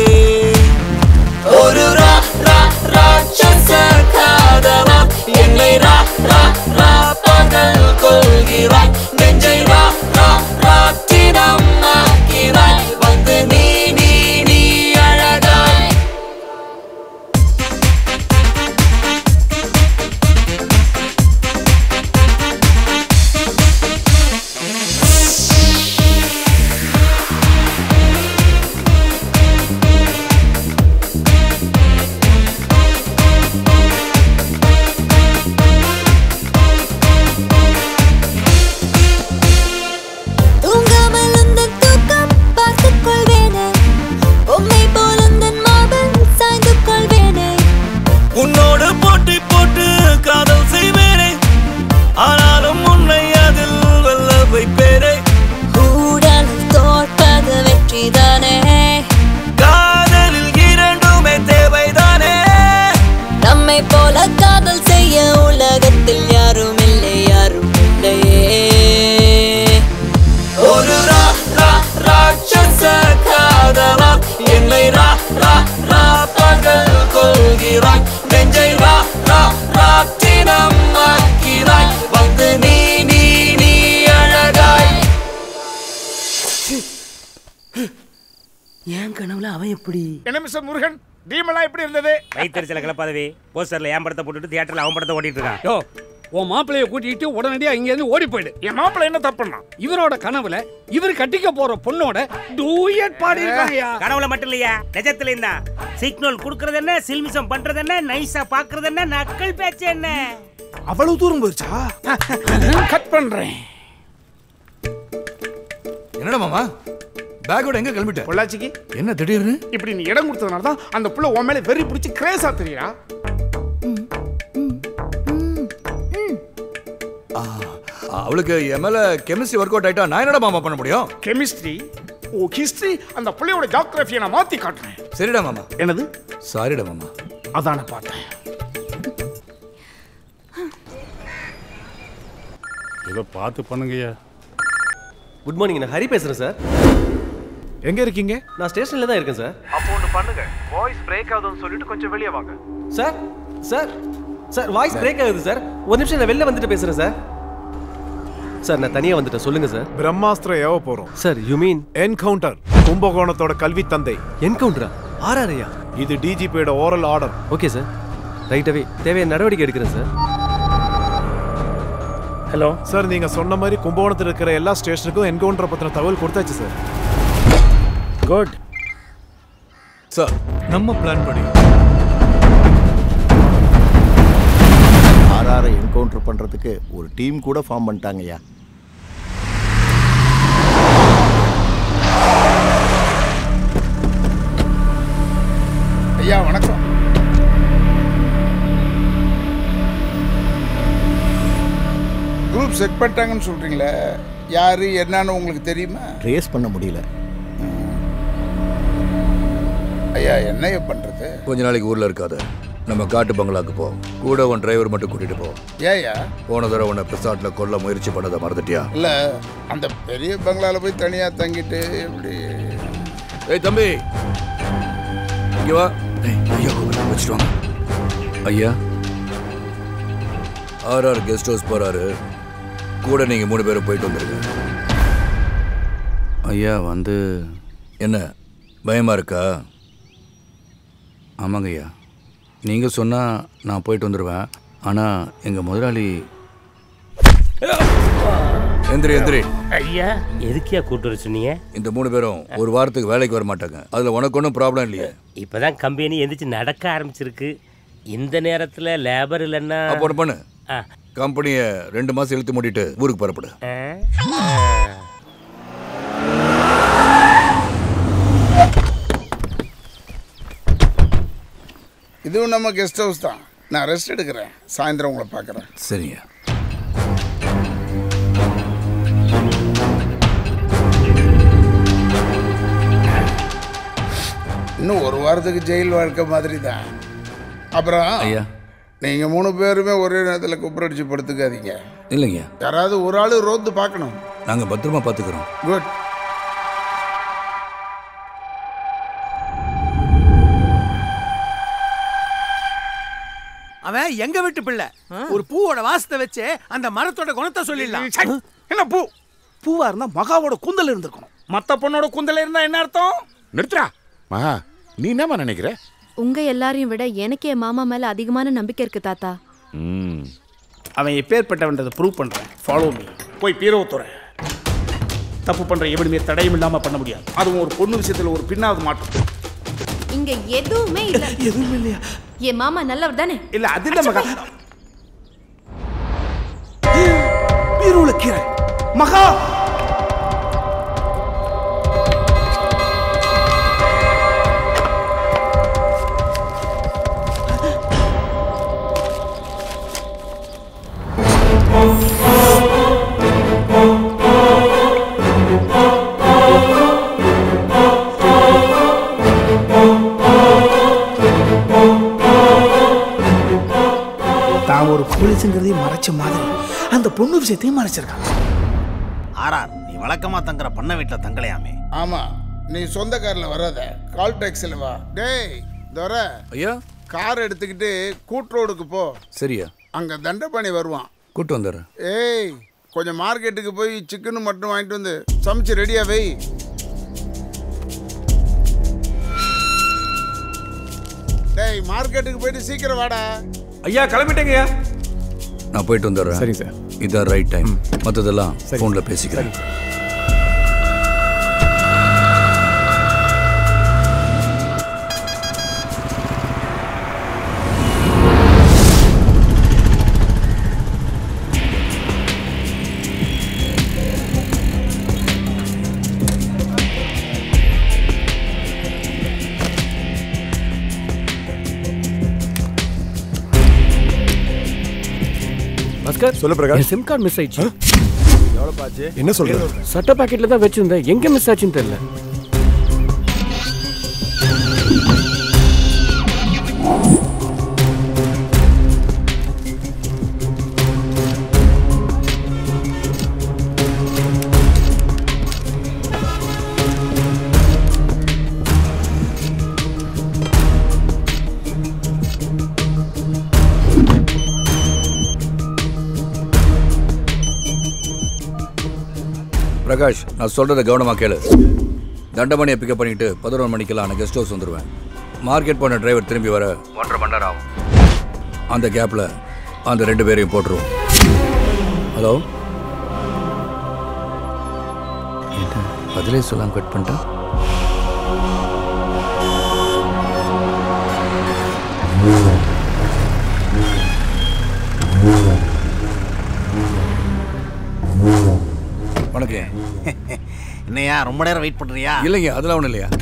ஒரு ரா ரா ராட்சச காதலா என்னை ரா ரா ரா பகல் கொள்கிறாய் நெஞ்சை ரா ரா ராட்டினம் ஆக்கினாய் வந்து நீ நீ நீ அழகாய் தூங்காமல் உந்தன் தூக்கம் பார்த்துக் கொள்வேனே உம்மை போல் உந்தன் மார்பில் சாய்ந்து கொள்வேனே உன்னோடு போட்டி போட்டு காதல் செய்வேனே ஆனாலும் உன்னை அதில் வெல்ல வைப்பேனே ஊடலில் தோற்பது வெற்றிதானே காதலில் இரண்டுமே தேவைதானே நம்மை போல காதல் செய்ய உலகத்தில் யாரும் இல்லை யாரும் இல்லையே ஒரு ரா ரா ராட்சச காதலா என்னை ரா ரா ரா பகல் கொள்கிறாய் நெஞ்சை ரா ரா ராட்டினம் ஆக்கிறாய் வந்து நீ நீ நீ அழகாய் என் கனவுல அவன் எப்படி என்ன மிஸ்டர் முருகன் டீமெல்லாம் எப்படி இருந்தது வயிற்றுச்சல கிளப்பாதவே போஸ்டர்ல என் படத்தை போட்டுட்டு தியேட்டர்ல அவன் படத்தை ஓட்டிட்டு இருக்கான் யோ உன் மாப்பிளைய கூட்டிட்டு உடனடியா இங்க இருந்து ஓடி போயிடு என் மாப்பிள்ளை என்ன தப்பு பண்ணான் இவரோட கனவுல இவர் கட்டிக்க போற பொண்ணோட டூயட் பாடி இருக்காங்கயா கனவுல மட்டும் இல்லையா நிஜத்துல இருந்தா சிக்னல் குடுக்கறது என்ன சில்மிசம் பண்றது என்ன நைஸா பாக்குறது என்ன நக்கல் பேச்சு என்ன அவ்வளவு தூரம் போயிருச்சா கட் பண்றேன் என்னடா மாமா பேக்கோட எங்க கிளம்பிட்ட பொள்ளாச்சிக்கு என்ன திடீர்னு இப்படி நீ இடம் கொடுத்ததுனால தான் அந்த புள்ள உன் மேல வெறி பிடிச்சி கிரேஸா தெரியுறா ஆ, அவளுக்கு என் மேல கெமிஸ்ட்ரி ஒர்க் அவுட் ஆயிட்டா நான் என்னடா மாமா பண்ண முடியும் கெமிஸ்ட்ரி ஓ ஹிஸ்டரி அந்த புள்ளையோட ஜாகிரபியை நான் மாத்தி காட்டுறேன் சரிடா மாமா என்னது சாரிடா மாமா அதான பார்த்தேன் ஏதோ பார்த்து பண்ணுங்கய்யா குட் மார்னிங் நான் ஹரி பேசுறேன் சார் எங்க இருக்கீங்க நான் ஸ்டேஷன்ல தான் இருக்கேன் சார் அப்போ ஒன்று பண்ணுங்க வாய்ஸ் பிரேக் ஆகுதுன்னு சொல்லிட்டு கொஞ்சம் வெளியே வாங்க sir sir sir voice break ஆகுது சார் ஒரு நிமிஷம் நான் வெளில வந்துட்டு பேசுறேன் சார் சார் நான் தனியா வந்துட்டேன் சொல்லுங்க சார் பிரம்மாஸ்திரம் ஏவ போறோம் சார் யூ மீன் என்கவுண்டர் கும்பகோணத்தோட கல்வி தந்தை என்கவுண்டரா ஆர்ஆர்ஐயா இது டிஜிபியோட ஓரல் ஆர்டர் ஓகே சார் ரைட்டாவே தேவையான நடவடிக்கை எடுக்கிறேன் சார் ஹலோ சார் நீங்க சொன்ன மாதிரி கும்பகோணத்தில் இருக்கிற எல்லா ஸ்டேஷனுக்கும் என்கவுண்டரை பத்தின தகவல் கொடுத்தாச்சு சார் குட் சார் நம்ம பிளான் படி ஆர்ஆரை என்கவுண்டர் பண்ணுறதுக்கு ஒரு டீம் கூட ஃபார்ம் பண்ணிட்டாங்கய்யா ஐயா வணக்கம் குரூப் செட் பண்ணிட்டாங்கன்னு சொல்றீங்களே யாரு என்னன்னு உங்களுக்கு தெரியுமா ட்ரேஸ் பண்ண முடியல ஐயா என்னைய பண்றது கொஞ்ச நாளைக்கு ஊர்ல இருக்காத நம்ம காட்டு பங்களாக்கு போ கூட உன் டிரைவர் மட்டும் கூட்டிட்டு போ ஏயா போன தடவை உன்னை பிசாட்ல கொல்ல முயற்சி பண்ணதை மறந்துட்டியா இல்ல அந்த பெரிய பங்களால போய் தனியா தங்கிட்டு எப்படி ஏய் தம்பி இங்க வா ஏய், ஐயா கூப்பிடுறேன். வச்சுட்டு வாங்க ஐயா ஆர்ஆர் கெஸ்ட் ஹவுஸ் போறாரு கூட நீங்க மூணு பேரும் போயிட்டு வந்துருங்க ஐயா வந்து என்ன பயமா இருக்கா ஆமாங்க ஐயா நீங்கள் சொன்னால் நான் போயிட்டு வந்துடுவேன் ஆனால் எங்கள் முதலாளி எந்திரி எந்திரி ஐயா எதுக்கியா கூட்டு வர சொன்னீங்க இந்த மூணு பேரும் ஒரு வாரத்துக்கு வேலைக்கு வர மாட்டாங்க அதில் உனக்கு ஒன்றும் ப்ராப்ளம் இல்லையே இப்பதான் கம்பெனி எந்திரிச்சு நடக்க ஆரம்பிச்சிருக்கு இந்த நேரத்துல லேபர் இல்லைன்னா அப்போ ஒன்று பண்ணு ஆ. கம்பெனியை ரெண்டு மாதம் இழுத்து மூடிட்டு ஊருக்கு புறப்படு ஆ? இதுவும் நம்ம கெஸ்ட் ஹவுஸ் தான் நான் ரெஸ்ட் எடுக்கிறேன் சாயந்தரம் உங்களை பார்க்குறேன் சரிங்க இன்னும் ஒரு வாரத்துக்கு ஜெயில் வாழ்க்கை மாதிரி தான் அப்புறம் ஐயா நீங்க மூணு பேருமே ஒரே நேரத்தில் குப்புரடிச்சு படுத்துக்காதீங்க இல்லைங்க யாராவது ஒரு ஆள் ரோந்து பார்க்கணும் நாங்கள் பத்திரமா பார்த்துக்குறோம் குட் அவன் எங்க வீட்டு பிள்ளை ஒரு பூவோட வாசத்தை வச்சு அந்த மரத்தோட குணத்தை சொல்லிடலாம் சை, என்ன பூ பூவா இருந்தா மகாவோட கூந்தல் இருந்திருக்கணும் மத்த பொண்ணோட கூந்தல் இருந்தா என்ன அர்த்தம் நிறுத்துறா மகா நீ என்னம்மா நினைக்கிற உங்க எல்லாரையும் விட எனக்கு என் மாமா மேல அதிகமான நம்பிக்கை இருக்கு தாத்தா ம் அவன் எப்பேற்பட்டவன்றதை ப்ரூவ் பண்றேன் ஃபாலோ மீ போய் பீரோ துறை தப்பு பண்ற எவனுமே தடையும் இல்லாம பண்ண முடியாது அதுவும் ஒரு பொண்ணு விஷயத்துல ஒரு பின்னாவது மாட்டும் இங்க எதுவுமே இல்ல எதுவுமே இல்லையா என் மாமா நல்லவர் தானே இல்ல அது இல்ல மகா பீரோல கீரை மகா தான் ஒரு போலீஸுங்கிறதையும் மறைச்ச மாதிரி அந்த பொண்ணு விஷயத்தையும் மறைச்சிருக்கான் ஆர்ஆர் நீ வழக்கமா தங்குற பண்ண வீட்டில் தங்கலையாமே ஆமா நீ சொந்த கார்ல வராத கால் டாக்ஸில வா டேய் தோர ஐயா கார் எடுத்துக்கிட்டு கூட் ரோடுக்கு போ சரியா அங்க தண்டபாணி வருவான் கூட்டு வந்துடுறேன் ஏய் கொஞ்சம் மார்க்கெட்டுக்கு போய் சிக்கன் மட்டும் வாங்கிட்டு வந்து சமைச்சு ரெடியா வை டேய் மார்க்கெட்டுக்கு போயிட்டு சீக்கிரம் வாடா ஐயா கிளம்பிட்டேங்கய்யா நான் போயிட்டு வந்துடுறேன் சரி சார். இதான் ரைட் டைம் மற்றதெல்லாம் ஃபோனில் பேசிக்கிறேன் பாஸ்கர் சொல்லு பிரகாஷ். என் சிம் கார்டு மிஸ் ஆயிடுச்சு எவ்வளோ பாச்சு என்ன சொல்ற சட்ட பாக்கெட்ல தான் வச்சிருந்தேன் எங்க மிஸ் ஆச்சுன்னு தெரியல பிரகாஷ் நான் சொல்றத கவனமா கேளு தண்டமணியை பிக்கப் பண்ணிட்டு பதினொரு மணிக்கெல்லாம் நான் கெஸ்ட் ஹவுஸ் வந்துடுவேன் மார்க்கெட் போன டிரைவர் திரும்பி வர ஒன்றரை மணி நேரம் ஆகும் அந்த கேப்ல அந்த ரெண்டு பேரையும் போட்டுருவோம் ஹலோ என்ன பதிலே சொல்லாம கட் பண்ணிட்டேன் வணக்கம் என்னையா ரொம்ப நேரம் வெயிட் பண்றியா இல்லைங்க அதெல்லாம் ஒன்றும் இல்லையா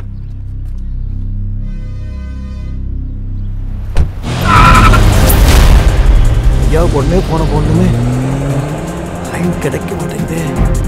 ஐயா பொண்ணே போன பொண்ணுமே லைன் கிடைக்க மாட்டேங்குது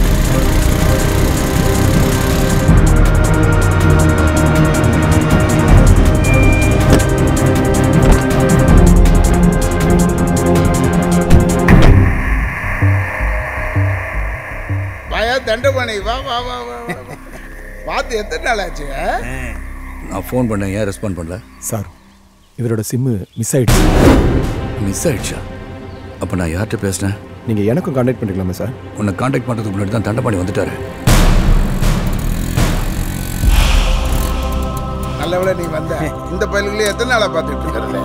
பயா தண்டபாணி வா வா வா வா வா, வா. பார்த்து எத்தனை நாள் ஆச்சு ஆ? நான் ஃபோன் பண்ணேன் ஏன் ரெஸ்பாண்ட் பண்ணல சார் இவரோட சிம்மு மிஸ் ஆயிடுச்சு மிஸ் ஆயிடுச்சா அப்போ நான் யார்கிட்ட பேசினேன் நீங்கள் எனக்கும் கான்டாக்ட் பண்ணிக்கலாமா சார் உன்னை காண்டாக்ட் பண்ணுறதுக்கு முன்னாடி தான் தண்டபாணி வந்துட்டாரு நல்ல வேளை நீ வந்த இந்த பயல்களே எத்தனை நாளா பார்த்துட்டு இருக்கிறது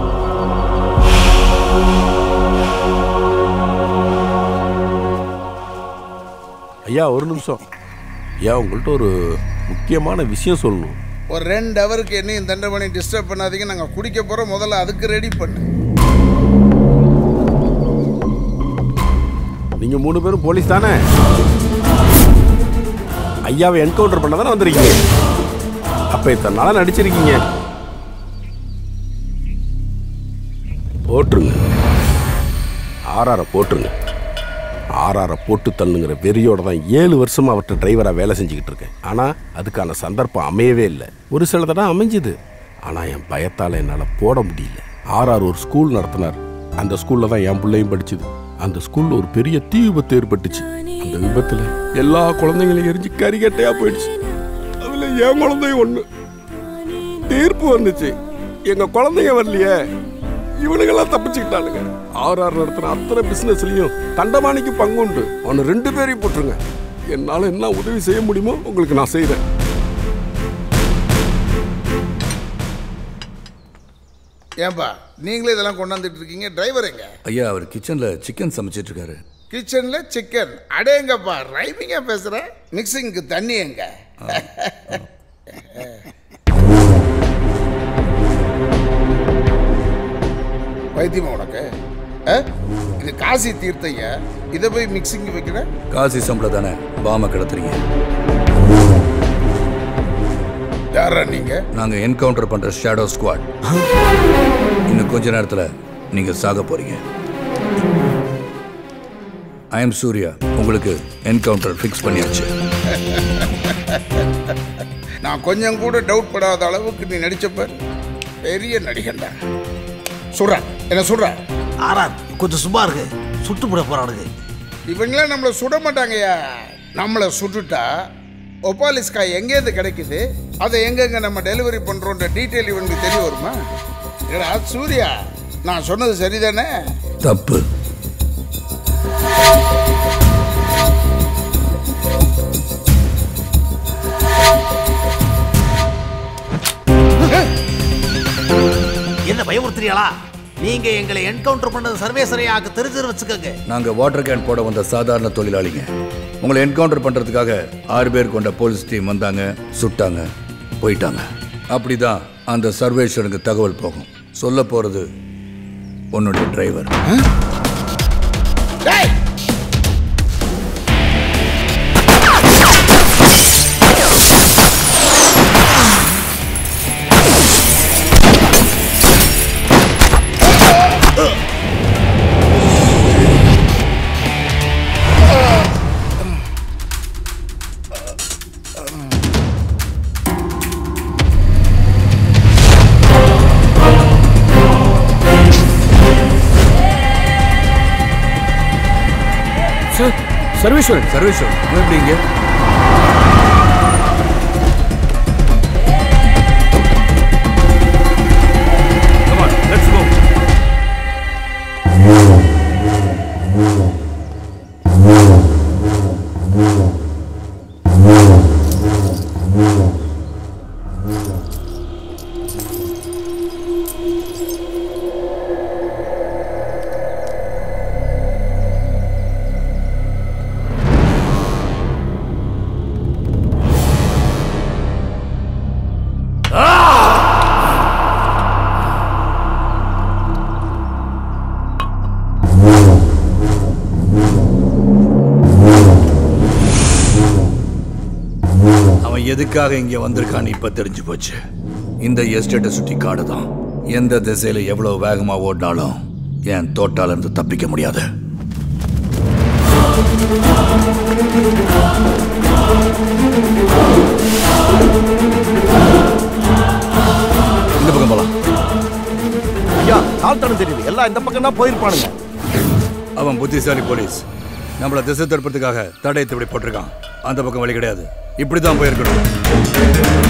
ஐயா ஒரு நிமிஷம் ஐயா உங்கள்கிட்ட ஒரு முக்கியமான விஷயம் சொல்லணும் ஒரு ரெண்டு ஹவருக்கு என்னையும் தண்டபாணி டிஸ்டர்ப் பண்ணாதீங்க நாங்கள் குடிக்க போகிறோம் முதல்ல அதுக்கு ரெடி பண்ணு நீங்க மூணு பேரும் போலீஸ் தானே ஐயாவை என்கவுண்டர் பண்ண தானே வந்திருக்கீங்க அப்ப இத்தனை நாளா நடிச்சிருக்கீங்க போட்டுருங்க ஆர்ஆரை போட்டுருங்க ஆர்ஆரை போட்டு தள்ளுங்கிற வெறியோட தான் ஏழு வருஷமா அவர்கிட்ட டிரைவராக வேலை செஞ்சுக்கிட்டு இருக்கேன் ஆனால் அதுக்கான சந்தர்ப்பம் அமையவே இல்லை ஒரு சில தடவை அமைஞ்சுது ஆனால் என் பயத்தால் என்னால் போட முடியல ஆர்ஆர் ஒரு ஸ்கூல் நடத்தினார் அந்த ஸ்கூலில் தான் என் பிள்ளையும் படிச்சுது அந்த ஸ்கூலில் ஒரு பெரிய தீ விபத்து ஏற்பட்டுச்சு அந்த விபத்தில் எல்லா குழந்தைங்களையும் எரிஞ்சு கறிகட்டையாக போயிடுச்சு அதில் என் குழந்தையும் ஒன்று தீர்ப்பு வந்துச்சு எங்கள் குழந்தைங்க வரலையே இவனுங்கெல்லாம் தப்பிச்சுக்கிட்டானுங்க ஆர்ஆர் நடத்துற அத்தனை பிசினஸ்லயும் தண்டமானிக்கு பங்குண்டு அவனை ரெண்டு பேரையும் போட்டுருங்க என்னால என்ன உதவி செய்ய முடியுமோ உங்களுக்கு நான் செய்றேன் ஏன்பா நீங்களே இதெல்லாம் கொண்டாந்துட்டு இருக்கீங்க டிரைவர் எங்க ஐயா அவர் கிச்சனில் சிக்கன் சமைச்சிட்டு இருக்காரு கிச்சன்ல சிக்கன் அடேங்கப்பா ரைமிங்கா பேசுற மிக்சிங்க்கு தண்ணி எங்க வைத்தியமா உனக்கு ஆ? இது காசி தீர்த்தையா இதை போய் மிக்சிங் வைக்கிற காசி சம்பளம் தானே பாம கிடத்துறீங்க யாரா நீங்க நாங்க என்கவுண்டர் பண்ற ஷேடோ ஸ்குவாட் இன்னும் கொஞ்ச நேரத்துல நீங்க சாக போறீங்க ஐ எம் சூர்யா உங்களுக்கு என்கவுண்டர் ஃபிக்ஸ் பண்ணியாச்சு நான் கொஞ்சம் கூட டவுட் படாத அளவுக்கு நீ நடிச்சப்ப பெரிய நடிகன்டா சொல்ற என்ன சொல்ற ஆறார் கொஞ்சம் சும்மா இருக்கு சுட்டு போட போறானுங்க இவங்களாம் நம்மளை சுட மாட்டாங்கய்யா நம்மளை சுட்டுட்டா ஒப்பாலிஸ்காய் எங்கேருந்து கிடைக்குது அதை எங்கெங்க நம்ம டெலிவரி பண்ணுறோன்ற டீட்டெயில் இவனுக்கு தெரிய வருமா ஏடா சூர்யா நான் சொன்னது சரிதானே தப்பு என்ன பயமுறுத்துறீங்களா நீங்க எங்களை என்கவுண்டர் பண்ணது சர்வேசரையாக்கு தெரிஞ்சு வச்சுக்கோங்க நாங்க வாட்டர் கேன் போட வந்த சாதாரண தொழிலாளிங்க உங்களை என்கவுண்டர் பண்றதுக்காக ஆறு பேர் கொண்ட போலீஸ் டீம் வந்தாங்க சுட்டாங்க போயிட்டாங்க அப்படிதான் அந்த சர்வேஸ்வருக்கு தகவல் போகும் சொல்ல போறது உன்னுடைய டிரைவர் சார் சர்வேஸ்வரன் சர்வேஸ்வரன் எப்படி இங்க எதுக்காக இங்க வந்திருக்கான்னு இப்ப தெரிஞ்சு போச்சு இந்த எஸ்டேட்டை சுற்றி காடு தான் எந்த திசையில எவ்வளவு வேகமா ஓடினாலும் என் தோட்டால இருந்து தப்பிக்க முடியாது இந்த பக்கம் போலாம் ஐயா கால் தடம் தெரியுது எல்லாம் இந்த பக்கம் தான் போயிருப்பானுங்க அவன் புத்திசாலி போலீஸ் நம்மள திசை திருப்பறதுக்காக தடயத்தை இப்படி போட்டிருக்கான் அந்த பக்கம் வழி கிடையாது இப்படிதான் போயிருக்கணும்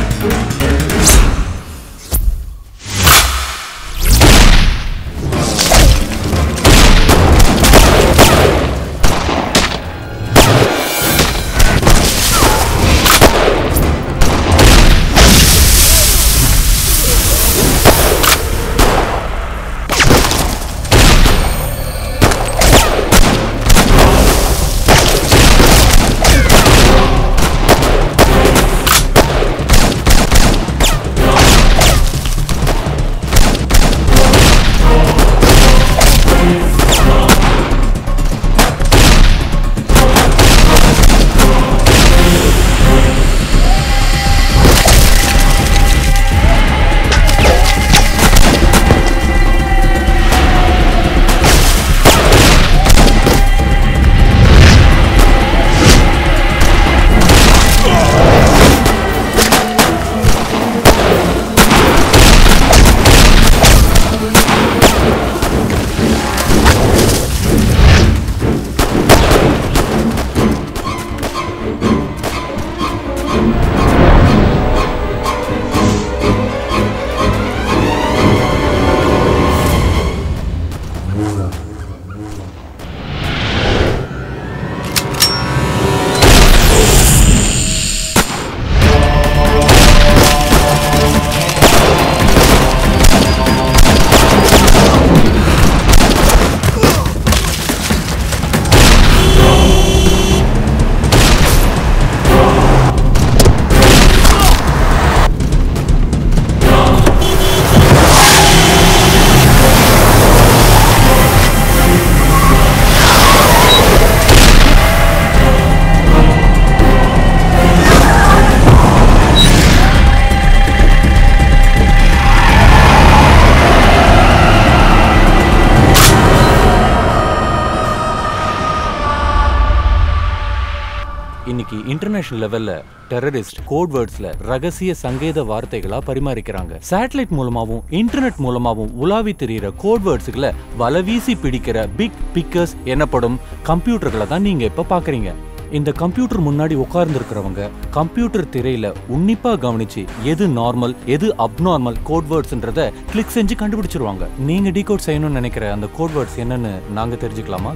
இன்னைக்கு இன்டர்நேஷனல் லெவல்ல டெரரிஸ்ட் கோட் வேர்ட்ஸ்ல ரகசிய சங்கேத வார்த்தைகளா பரிமாறிக்கிறாங்க சேட்டலைட் மூலமாவும் இன்டர்நெட் மூலமாவும் உலாவி தெரியிற கோட் வேர்ட்ஸுகளை வலவீசி பிடிக்கிற பிக் பிக்கர்ஸ் எனப்படும் கம்ப்யூட்டர்களை தான் நீங்க இப்ப பாக்குறீங்க இந்த கம்ப்யூட்டர் முன்னாடி உட்கார்ந்துருக்கிறவங்க கம்ப்யூட்டர் திரையில உன்னிப்பா கவனிச்சு எது நார்மல் எது அப்நார்மல் கோட் வேர்ட்ஸ்ன்றத கிளிக் செஞ்சு கண்டுபிடிச்சிருவாங்க நீங்க டீகோட் செய்யணும்னு நினைக்கிற அந்த கோட் வேர்ட்ஸ் என்னன்னு நாங்க தெரிஞ்சுக்கலாமா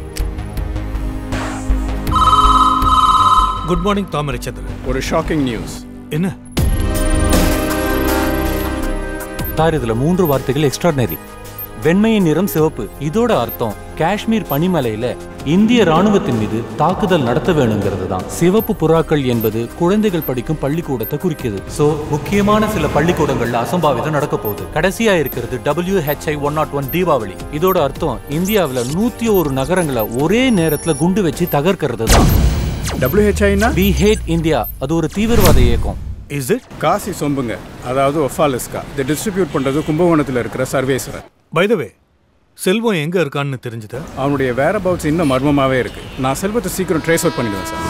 குட் மார்னிங் தாமரைச்சந்திரன் ஒரு ஷாக்கிங் நியூஸ் என்ன தார் இதுல மூன்று வார்த்தைகள் எக்ஸ்ட்ராடினரி வெண்மையின் நிறம் சிவப்பு இதோட அர்த்தம் காஷ்மீர் பனிமலையில இந்திய ராணுவத்தின் மீது தாக்குதல் நடத்த வேணுங்கிறது தான் சிவப்பு புறாக்கள் என்பது குழந்தைகள் படிக்கும் பள்ளிக்கூடத்தை குறிக்குது சோ முக்கியமான சில பள்ளிக்கூடங்கள்ல அசம்பாவிதம் நடக்க போகுது கடைசியா இருக்கிறது WHI one not one Deepavali இதோட அர்த்தம் இந்தியாவுல நூத்தி ஒரு நகரங்களை ஒரே நேரத்துல குண்டு வச்சு தகர்க்கிறது தான் டபிள்யூஹெச்ஐனா வி ஹேட் இந்தியா அது ஒரு தீவிரவாத இயக்கம் இஸ் இட் காசி சொம்புங்க அதாவது ஒஃபாலிஸ்கா இதை டிஸ்ட்ரிபியூட் பண்றது கும்பகோணத்தில் இருக்கிற சர்வேஸ்வரர் பை த வே செல்வம் எங்க இருக்கான்னு தெரிஞ்சுதா அவனுடைய வேற பவுட்ஸ் இன்னும் மர்மமாவே இருக்கு நான் செல்வத்தை சீக்கிரம் ட்ரேஸ் அவுட் பண்ணிடுவேன் சார்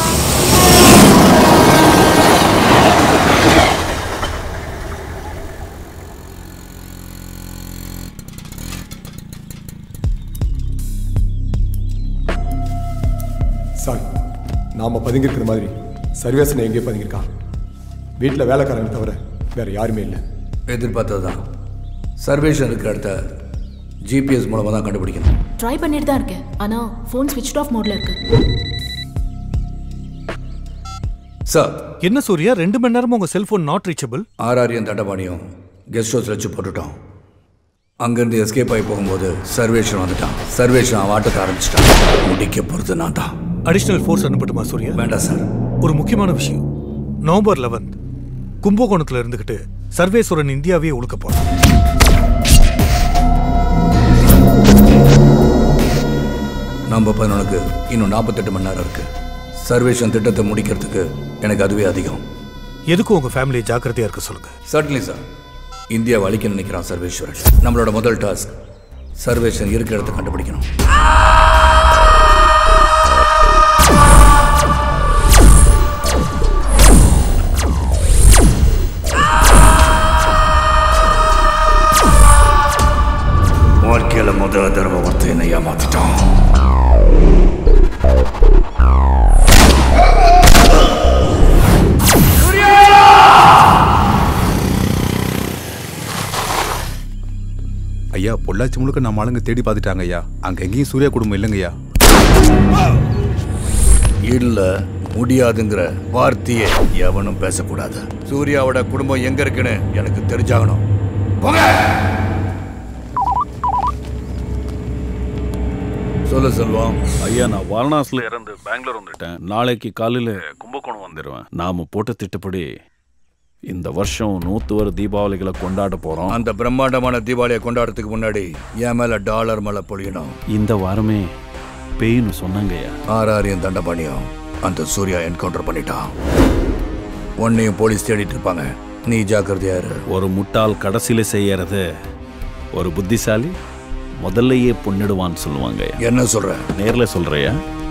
சார் நாம பதுங்கிருக்கிற மாதிரி சர்வேசனை எங்கேயோ பதுங்கியிருக்கான் வீட்டில் வேலைக்காரங்க தவிர வேற யாருமே இல்லை எதிர்பார்த்ததுதான் சர்வேஷன் இருக்கிற இடத்த ஜிபிஎஸ் மூலமாக தான் கண்டுபிடிக்கணும் ட்ரை பண்ணிட்டு தான் இருக்கேன் ஆனா ஃபோன் ஸ்விட்ச் ஆஃப் மோட்ல இருக்கு சார் என்ன சூர்யா ரெண்டு மணி நேரமா உங்க செல்போன் நாட் ரீச்சபிள் ஆர்ஆரியம் தண்டபாணியும் கெஸ்ட் ஹவுஸில் வச்சு போட்டுட்டோம் அங்கேருந்து எஸ்கேப் ஆகி போகும்போது சர்வேஷன் வந்துட்டான் சர்வேஷன் அவன் ஆட்டத்தை ஆரம்பிச்சிட்டான் முடிக்க போகிறது நான் தான் அடிஷனல் ஃபோர்ஸ் அனுப்பட்டுமா சூர்யா வேண்டாம் சார் ஒரு முக்கியமான விஷயம் நவம்பர் லெவன்த் கும்பகோணத்துல இருந்துகிட்டு சர்வேஸ்வரன் இந்தியாவே உழுக்க போறான் நம்ம பதினொன்றுக்கு இன்னும் நாற்பத்தெட்டு மணி நேரம் இருக்கு சர்வேஷன் திட்டத்தை முடிக்கிறதுக்கு எனக்கு அதுவே அதிகம் எதுக்கும் உங்க ஃபேமிலியை ஜாக்கிரதையா இருக்க சொல்லுங்க சர்ட்லி சார் இந்தியாவை அழிக்க நினைக்கிறான் சர்வேஸ்வரன் நம்மளோட முதல் டாஸ்க் சர்வேஷன் இருக்கிற இடத்த கண்டுபிடிக்கணும் வாழ்க்கையில முதல் தடவை ஒருத்தன் என்னை ஏமாத்திட்டான் ஐயா பொள்ளாச்சி முழுக்க நம்ம ஆளுங்க தேடி பார்த்துட்டாங்க ஐயா அங்க எங்கேயும் சூர்யா குடும்பம் இல்லைங்கய்யா இல்ல முடியாதுங்கிற வார்த்தையே எவனும் பேசக்கூடாது சூர்யாவோட குடும்பம் எங்க இருக்குன்னு எனக்கு தெரிஞ்சாகணும் போங்க சொல்லு செல்வம் ஐயா நான் வாரணாசில இறந்து பெங்களூர் வந்துட்டேன் நாளைக்கு காலையில கும்பகோணம் வந்துடுவேன் நாம போட்ட திட்டப்படி இந்த வருஷம் நூத்துவர தீபாவளிகளை கொண்டாட போறோம் அந்த பிரம்மாண்டமான தீபாவளியை கொண்டாடுறதுக்கு முன்னாடி என் மேல டாலர் மழை பொழியணும் இந்த வாரமே பெய்னு சொன்னாங்கய்யா ஆறாரியம் தண்டபாணியம் அந்த சூர்யா என்கவுண்டர் பண்ணிட்டான் உன்னையும் போலீஸ் தேடிட்டு இருப்பாங்க நீ ஜாக்கிரதையா இரு ஒரு முட்டாள் கடைசியில செய்யறது ஒரு புத்திசாலி முதல்லயே பொண்ணிடுவான்னு சொல்லுவாங்க என்ன சொல்ற நேர்ல சொல்றியா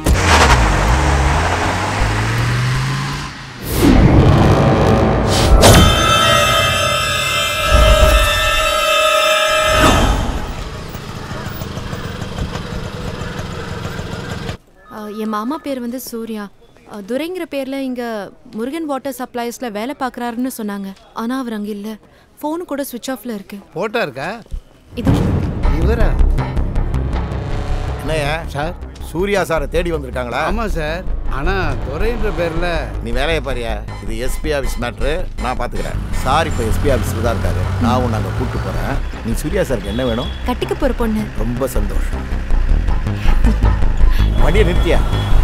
அஹ், என் மாமா பேர் வந்து சூர்யா அஹ், துரைங்கிற பேர்ல இங்க முருகன் வாட்டர் சப்ளைஸ்ல வேலை பார்க்கறாருன்னு சொன்னாங்க ஆனா அவர் அங்க இல்ல ஃபோன் கூட சுவிட்ச் ஆஃப்ல இருக்கு போட்டோ இருக்கா இது இவரா என்னையா சார் சூர்யா சாரை தேடி வந்திருக்காங்களா ஆமா சார் ஆனா துரைன்ற பேர்ல நீ வேலையை பாரியா இது எஸ்பி ஆஃபீஸ் மேட்ரு நான் பார்த்துக்கிறேன் சார் இப்போ எஸ்பி ஆஃபீஸில் தான் இருக்காரு நான் உன்னை அங்கே கூப்பிட்டு போகிறேன் நீ சூர்யா சாருக்கு என்ன வேணும் கட்டிக்க போற பொண்ணு ரொம்ப சந்தோஷம் வண்டியை நிறுத்தியா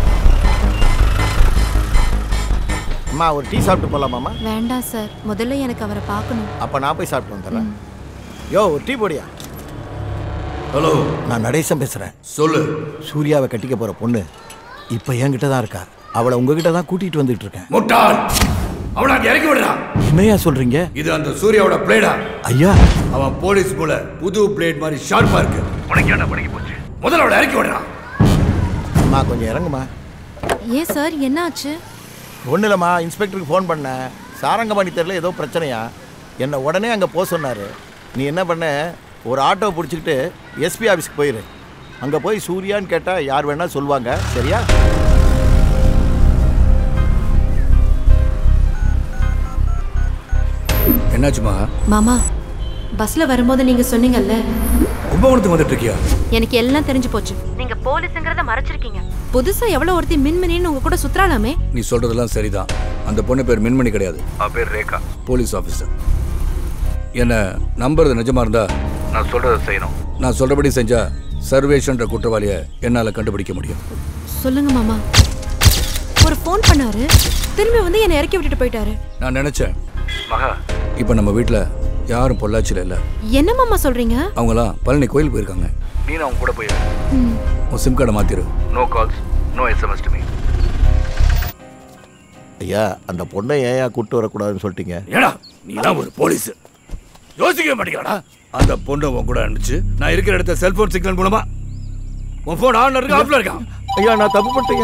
அம்மா ஒரு டீ சாப்பிட்டு போகலாமாம்மா வேண்டாம் சார் முதல்ல எனக்கு அவரை பார்க்கணும் அப்போ நான் போய் சாப்பிட்டு வந்துடுறேன் யோ ஒரு டீ போடியா ஹலோ நான் நடேசன் பேசுகிறேன் சொல்லு சூர்யாவை கட்டிக்க போகிற பொண்ணு இப்போ என்கிட்ட தான் இருக்கா அவளை உங்ககிட்ட தான் கூட்டிகிட்டு வந்துட்டு இருக்கேன் முட்டாள் அவனை அங்க இறக்கி விடுறான் என்னையா சொல்கிறீங்க இது அந்த சூர்யாவோட பிளேடா ஐயா அவன் போலீஸ் போல புது பிளேட் மாதிரி ஷார்ப்பா இருக்கு உனக்கு என்ன பழகி போச்சு முதல்ல அவளை இறக்கி விடுறான் அம்மா கொஞ்சம் இறங்குமா ஏன் சார் என்ன ஆச்சு ஒன்றும் இல்லைம்மா இன்ஸ்பெக்டருக்கு ஃபோன் பண்ணேன் சாரங்கபாணி தெருல ஏதோ பிரச்சனையா என்னை உடனே அங்கே போக சொன்னார் நீ என்ன பண்ண ஒரு ஆட்டோ பிடிச்சிக்கிட்டு எஸ்பி ஆஃபீஸ்க்கு போயிரு அங்கே போய் சூர்யான்னு கேட்டால் யார் வேணால் சொல்லுவாங்க சரியா என்னாச்சுமா மாமா பஸ்ல வரும்போது நீங்க சொன்னீங்கல்ல கும்பகோணத்துக்கு வந்துட்டு இருக்கியா எனக்கு எல்லாம் தெரிஞ்சு போச்சு நீங்க போலீஸ்ங்கறத மறைச்சிருக்கீங்க புதுசா எவ்வளவு ஒருத்தி மின்மினின்னு உங்க கூட சுத்தராலாமே நீ சொல்றதெல்லாம் சரிதான் அந்த பொண்ணு பேர் மின்மணி கிடையாது அவ பேர் ரேகா போலீஸ் ஆஃபீஸர் என்ன நம்புறது நிஜமா இருந்தா நான் சொல்றத செய்யணும் நான் சொல்றபடி செஞ்சா சர்வேஷன்ற குற்றவாளியை என்னால கண்டுபிடிக்க முடியும் சொல்லுங்க மாமா ஒரு ஃபோன் பண்ணாரு திரும்பி வந்து என்னை இறக்கி விட்டுட்டு போயிட்டாரு நான் நினைச்சேன் மகா இப்போ நம்ம வீட்டில் யாரும் பொள்ளாச்சியில் இல்லை என்ன மாமா சொல்றீங்க அவங்களாம் பழனி கோயில் போயிருக்காங்க நீ அவங்க கூட போயிரு ம். உன் சிம் கார்டை மாத்திரு no calls no SMS to me ஐயா அந்த பொண்ணை ஏயா கூப்பிட்டு வரக்கூடாதுன்னு சொல்லிட்டீங்க ஏடா நீ தான் ஒரு போலீஸ் யோசிக்க மாட்டேங்கிறாடா அந்த பொண்ணு உன் கூட அனுப்பிச்சு நான் இருக்கிற இடத்த செல்போன் சிக்னல் மூலமா உன் போன் ஆன்ல இருக்கு ஆஃப்ல இருக்கா ஐயா நான் தப்பு பண்ணிட்டேங்க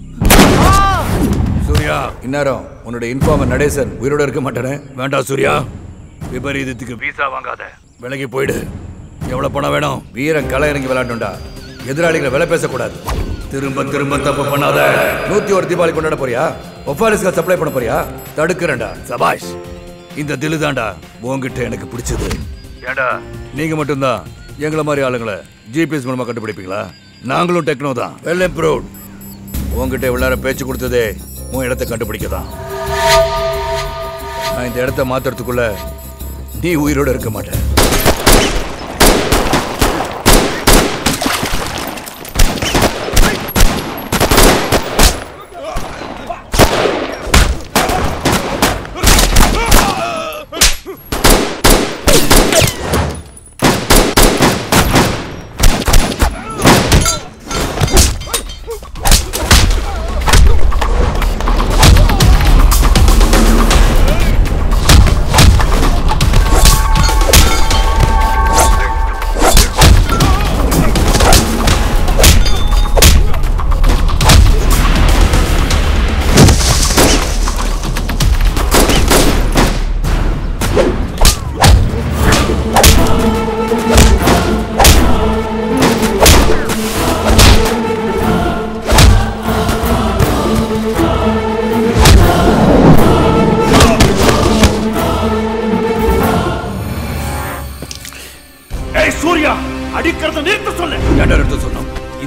சூர்யா இந்நேரம் உன்னோட இன்ஃபார்மர் நடேசன் உயிரோட இருக்க மாட்டானே வேண்டாம் சூர்யா விபரீதத்துக்கு வீசா வாங்காத விலகி போயிடு எவ்வளவு பணம் வேணும் வீரன் களை இறங்கி விளையாடணும்டா எதிராளிகளை விலை பேசக்கூடாது திரும்ப திரும்ப தப்பு பண்ணாத நூத்தி ஒரு தீபாவளி கொண்டாட போறியா ஒஃபாரிஸ்க்கு சப்ளை பண்ண போறியா தடுக்கிறேன்டா சபாஷ் இந்த தில்லு தாண்டா உன்கிட்ட எனக்கு பிடிச்சது ஏண்டா நீங்க மட்டும்தான் எங்களை மாதிரி ஆளுங்களை ஜிபிஎஸ் மூலமா கண்டுபிடிப்பீங்களா நாங்களும் டெக்னோ தான் வெல் இம்ப்ரூவ்ட் உன்கிட்ட இவ்வளோ நேரம் பேச்சு கொடுத்ததே உன் இடத்த கண்டுபிடிக்க தான் நான் இந்த இடத்த மாத்துறதுக்குள்ள நீ உயிரோட இருக்க மாட்டேன்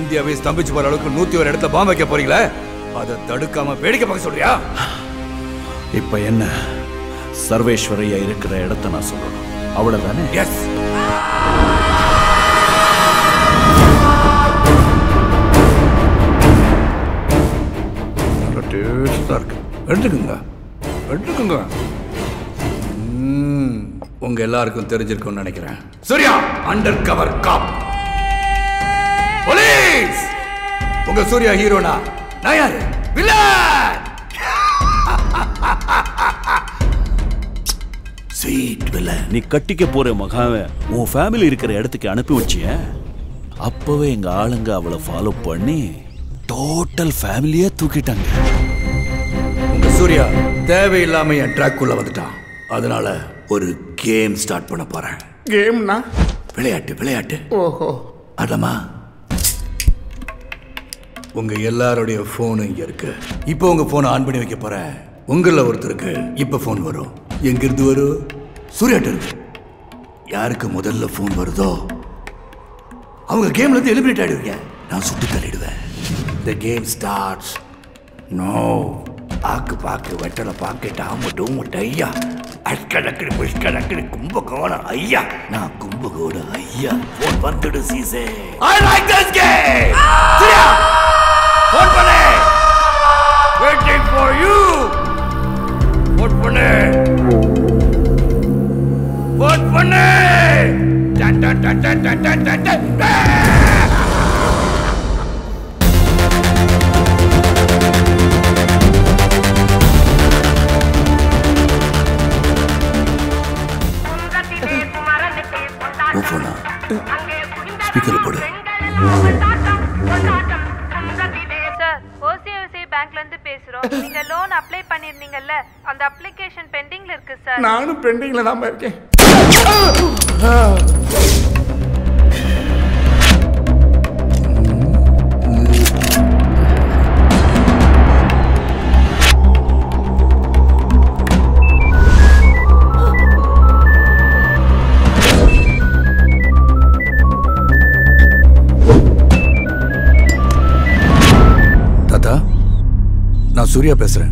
இந்தியாவே ஸ்தம்பிச்சு போற அளவுக்கு நூத்தி ஒரு இடத்துல பாம்பு வைக்க போறீங்களே அதை தடுக்காம வேடிக்கை பார்க்க சொல்றியா இப்ப என்ன சர்வேஸ்வரையா இருக்கிற இடத்த நான் சொல்லணும் அவ்வளவுதானே எஸ் நல்ல டேஸ்டா இருக்கு எடுத்துக்கோங்க எடுத்துக்கோங்க ம்ம். உங்க எல்லாருக்கும் தெரிஞ்சிருக்கும்னு நினைக்கிறேன் Surya undercover cop police உங்க சூர்யா ஹீரோனா நான் யாரு வில்லன் ஸ்வீட் வில்ல நீ கட்டிக்க போற மகாவை உன் ஃபேமிலி இருக்கிற இடத்துக்கு அனுப்பி வச்சிய அப்பவே எங்க ஆளுங்க அவளை ஃபாலோ பண்ணி டோட்டல் ஃபேமிலியே தூக்கிட்டாங்க உங்க சூர்யா தேவையில்லாம என் ட்ராக்குள்ள வந்துட்டான் அதனால ஒரு கேம் ஸ்டார்ட் பண்ண போறேன் கேம்னா விளையாட்டு விளையாட்டு ஓஹோ அதமா உங்க எல்லாருடைய போனும் இங்க இருக்கு இப்போ உங்க போனை ஆன் பண்ணி வைக்க போறேன் உங்கள ஒருத்தருக்கு இப்ப போன் வரும் எங்க இருந்து வரும் சூர்யாட்ட இருக்கு யாருக்கு முதல்ல போன் வருதோ அவங்க கேம்ல இருந்து எலிமினேட் ஆயிடுவீங்க நான் சுட்டு தள்ளிடுவேன் த கேம் ஸ்டார்ட்ஸ் நோ ஆக்கு பாக்கு வெட்டலை பாக்கு டாமு டூமு ஐயா அஷ்கடக்கடி புஷ்கடக்கடி கும்பகோணம் ஐயா நான் கும்பகோணம் ஐயா போன் வந்துடு சீசே I like this game Surya phone பண்ணு வெயிட்டிங் ஃபார் யூ போன் பண்ணு போன் பண்ணு டன் டன் டன் டன் டன் டன் டன் டன் உன் போனா ஸ்பீக்கர்ல போடு சார் ஓசிஐசி பேங்க்ல இருந்து பேசுறோம் நீங்க லோன் அப்ளை பண்ணிருந்தீங்கல்ல அந்த அப்ளிகேஷன் பெண்டிங்ல இருக்கு சார் நானும் பெண்டிங்ல தான் இருக்கேன் தாத்தா நான் சூர்யா பேசுறேன்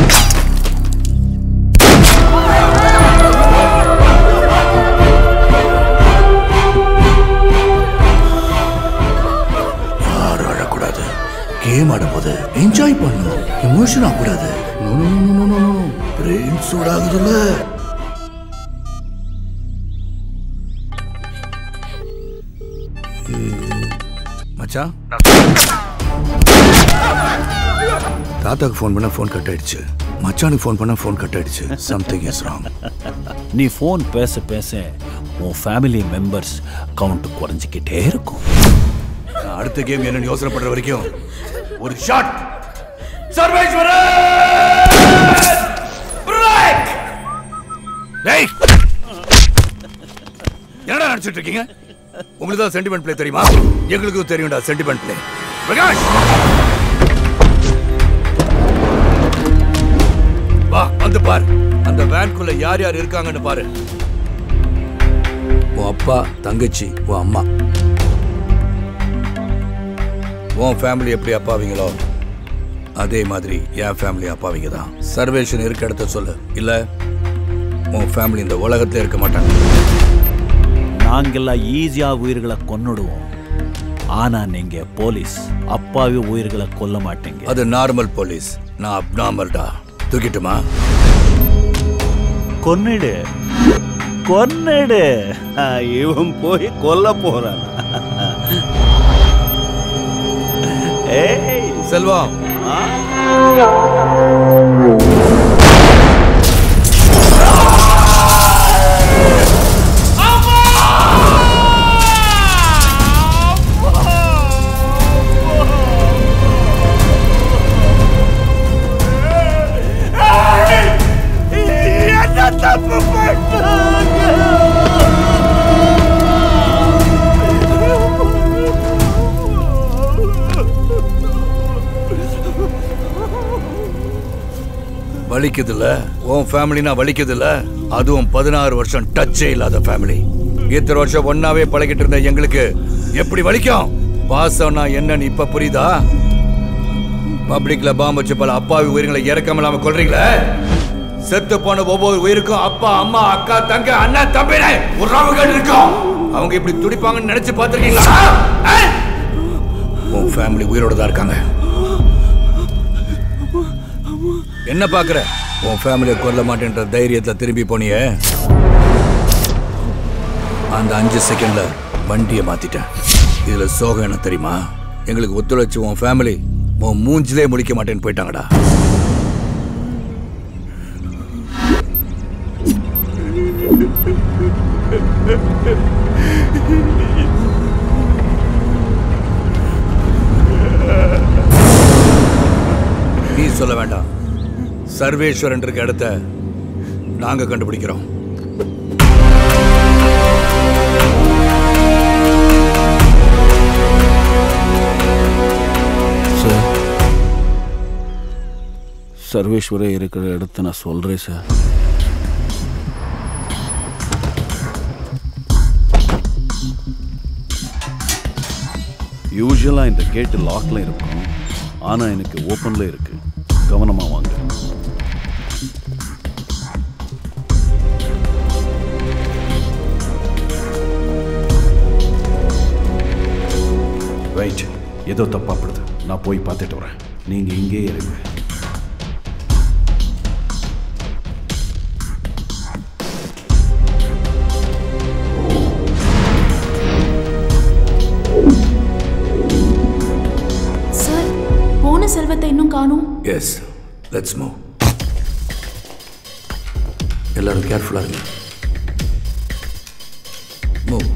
யாரும் அழக்கூடாது கேம் ஆடும்போது என்ஜாய் பண்ணும் எமோஷன் ஆகக்கூடாது பிரெயின் சூடாகுதுல்ல மச்சான் தாத்தாக்கு ஃபோன் பண்ண ஃபோன் கட் ஆயிடுச்சு மச்சானுக்கு ஃபோன் பண்ண ஃபோன் கட் ஆயிடுச்சு சம்திங் இஸ் ராங் நீ ஃபோன் பேச பேச உன் ஃபேமிலி மெம்பர்ஸ் கவுண்ட் குறைஞ்சிக்கிட்டே இருக்கும் அடுத்த கேம் என்னன்னு யோசனை பண்ற வரைக்கும் ஒரு ஷாட் சர்வேஸ்வர டேய் என்னடா நினைச்சிட்டு இருக்கீங்க உங்களுக்கு தான் சென்டிமெண்ட் ப்ளே தெரியுமா எங்களுக்கும் தெரியும்டா சென்டிமெண்ட் ப்ளே பிரகாஷ் வா வந்து பாரு அந்த வேன்குள்ள யார் யார் இருக்காங்கன்னு பாரு உன் அப்பா தங்கச்சி உன் அம்மா உன் ஃபேமிலி எப்படி அப்பாவிங்களோ அதே மாதிரி என் ஃபேமிலி அப்பாவிங்க தான் சர்வேஷன் இருக்க இடத்த சொல்லு இல்ல உன் ஃபேமிலி இந்த உலகத்துல இருக்க மாட்டாங்க நாங்கெல்லாம் ஈஸியா உயிர்களை கொன்னுடுவோம் ஆனா நீங்க போலீஸ் அப்பாவி உயிர்களை கொல்ல மாட்டீங்க அது நார்மல் போலீஸ் நான் அப்நார்மல்டா தூக்கிட்டுமா கொன்னிடு கொன்னிடு அஹ், இவன் போய் கொல்ல போறான் ஏய் செல்வம் என்ன தப்பு பண்ணாங்க வலிக்குதுல்ல உன் ஃபேமிலினா வலிக்குதுல்ல அதுவும் பதினாறு வருஷம் டச்சே இல்லாத ஃபேமிலி இத்தனை வருஷம் ஒன்னாவே பழகிட்டு இருந்த எங்களுக்கு எப்படி வலிக்கும் பாசம்னா என்னன்னு இப்ப புரியுதா பப்ளிக்ல பாம்பு வச்சு பல அப்பாவி உயிர்களை இறக்கம் இல்லாம கொல்றீங்களே செத்து போன ஒவ்வொரு உயிருக்கும் அப்பா அம்மா அக்கா தங்க அண்ணன் தம்பினே ஒரு ராவுகள் இருக்கும் அவங்க இப்படி துடிப்பாங்கன்னு நினைச்சு பார்த்திருக்கீங்களா ஆ? உன் ஃபேமிலி உயிரோட தான் இருக்காங்க என்ன பாக்குற உன் ஃபேமிலியை கொல்ல மாட்டேன்ற தைரியத்துல திரும்பி போனியே அந்த அஞ்சு செகண்ட்ல வண்டியை மாத்திட்டேன் இதுல சோகம் என்ன தெரியுமா எங்களுக்கு ஒத்துழைச்சு உன் ஃபேமிலி உன் மூஞ்சிலே முடிக்க மாட்டேன்னு போயிட்டாங்கடா நீ சொல்ல வேண்டாம் சர்வேஸ்வரன் இருக்க இடத்த நாங்க கண்டுபிடிக்கிறோம் சார் சர்வேஸ்வரர் இருக்கிற இடத்த நான் சொல்கிறேன் சார் யூஸ்வலாக இந்த கேட்டு லாக்ல இருக்கும் ஆனால் எனக்கு ஓப்பனில் இருக்கு கவனமாக வாங்க ரைட் ஏதோ தப்பாப்படுது நான் போய் பார்த்துட்டு வரேன் நீங்கள் இங்கே இருங்க சார் போன செல்வத்தை இன்னும் காணும் எஸ் லெட்ஸ் மூவ் எல்லாரும் கேர்ஃபுல்லா இருங்க move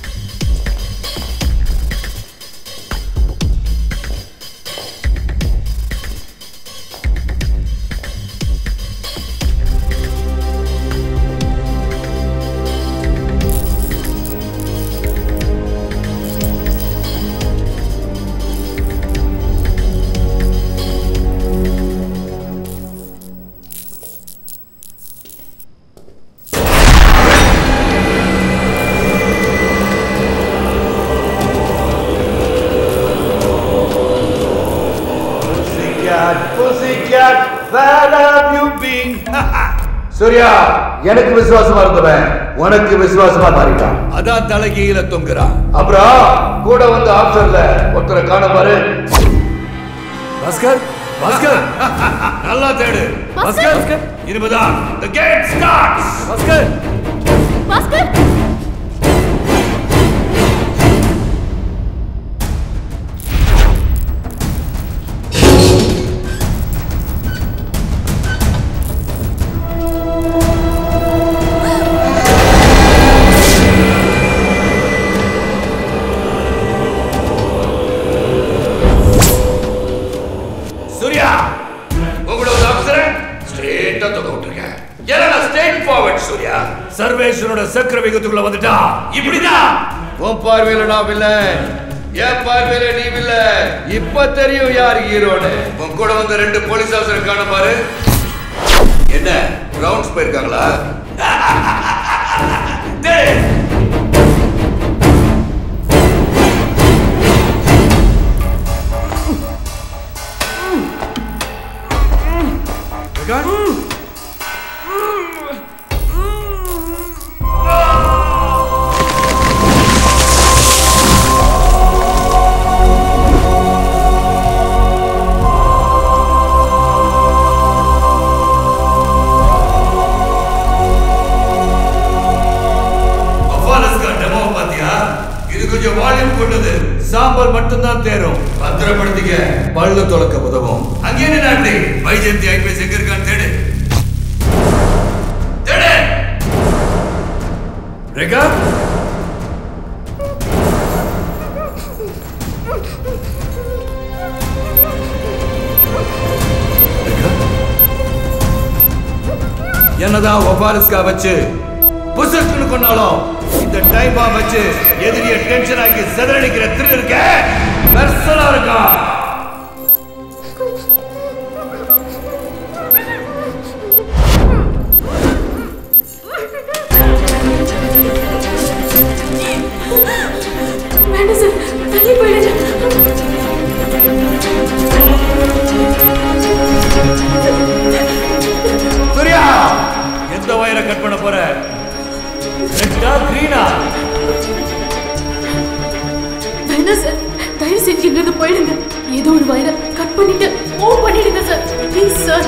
Pussycat, pussycat, where have you been? Surya எனக்கு விசுவாசமா இருந்தவன் உனக்கு விசுவாசமா மாறிட்டான் அதான் தலைகீழ தொங்குறான் அப்புறம் கூட வந்து ஆப்ஷன்ல ஒருத்தரை காண பாரு பாஸ்கர் பாஸ்கர் நல்லா தேடு பாஸ்கர் இனிமேதான் the game starts Bhaskar Bhaskar Surya உங்களோட ஒரு ஆப்ஷனை ஸ்ட்ரெயிட்டா தொங்க விட்டுருக்கேன் ஏன்னா ஸ்ட்ரெயிட் ஃபார்வர்ட் சூர்யா சர்வேஸ்வரோட சக்கர வேகத்துக்குள்ள வந்துட்டா இப்படிதான் உன் பார்வையில நான் இல்ல என் பார்வையில நீ இல்ல இப்ப தெரியும் யார் ஹீரோன்னு உன் கூட வந்த ரெண்டு போலீஸ் ஆஃபீஸர் காண பாரு என்ன ரவுண்ட்ஸ் போயிருக்காங்களா டேய் அஃபாலஸ்கா டெமோ பாத்தியா இது கொஞ்சம் வால்யூம் கொண்டது சாம்பல் மட்டும்தான் தேரும் பத்திரப்படுத்திக்க பல்லு துளக்க உதவும் அங்கே என்ன நாட்டி வைஜெயந்தி ஐபிஎஸ் எங்க இருக்கான்னு தேடு தேடு ரேகா என்னதான் ஒபாரிஸ்கா வச்சு புசஸ்னு கொண்டாலும் இந்த டைம் பாம் வச்சு எதிரிய டென்ஷன் ஆக்கி செதறடிக்கிற திரு இருக்க பெர்சலா இருக்கா வேண்டாம் சார் தள்ளி போயிடுங்க ஏதோ ஒரு வயரை கட் பண்ணிட்டு ஓன் பண்ணிடுங்க சார் ப்ளீஸ் சார்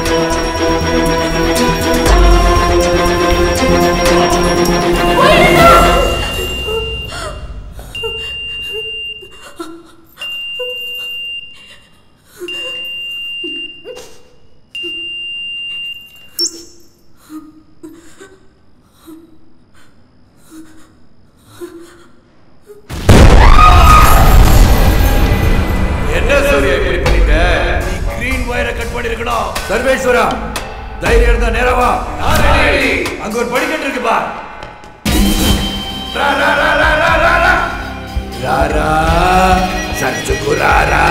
என்ன சூர்யா இப்படி பண்ணிட்ட நீ கிரீன் வயரை கட் பண்ணிருக்கணும் சர்வேஸ்வரா தைரியம் இருந்தா நேரா வா நான் ready. அங்க ஒரு படிக்கட்டு இருக்கு பா ரா ரா ரா ரா ரா ரா ரா ரா ரா சர்ச்சுக்கு ரா ரா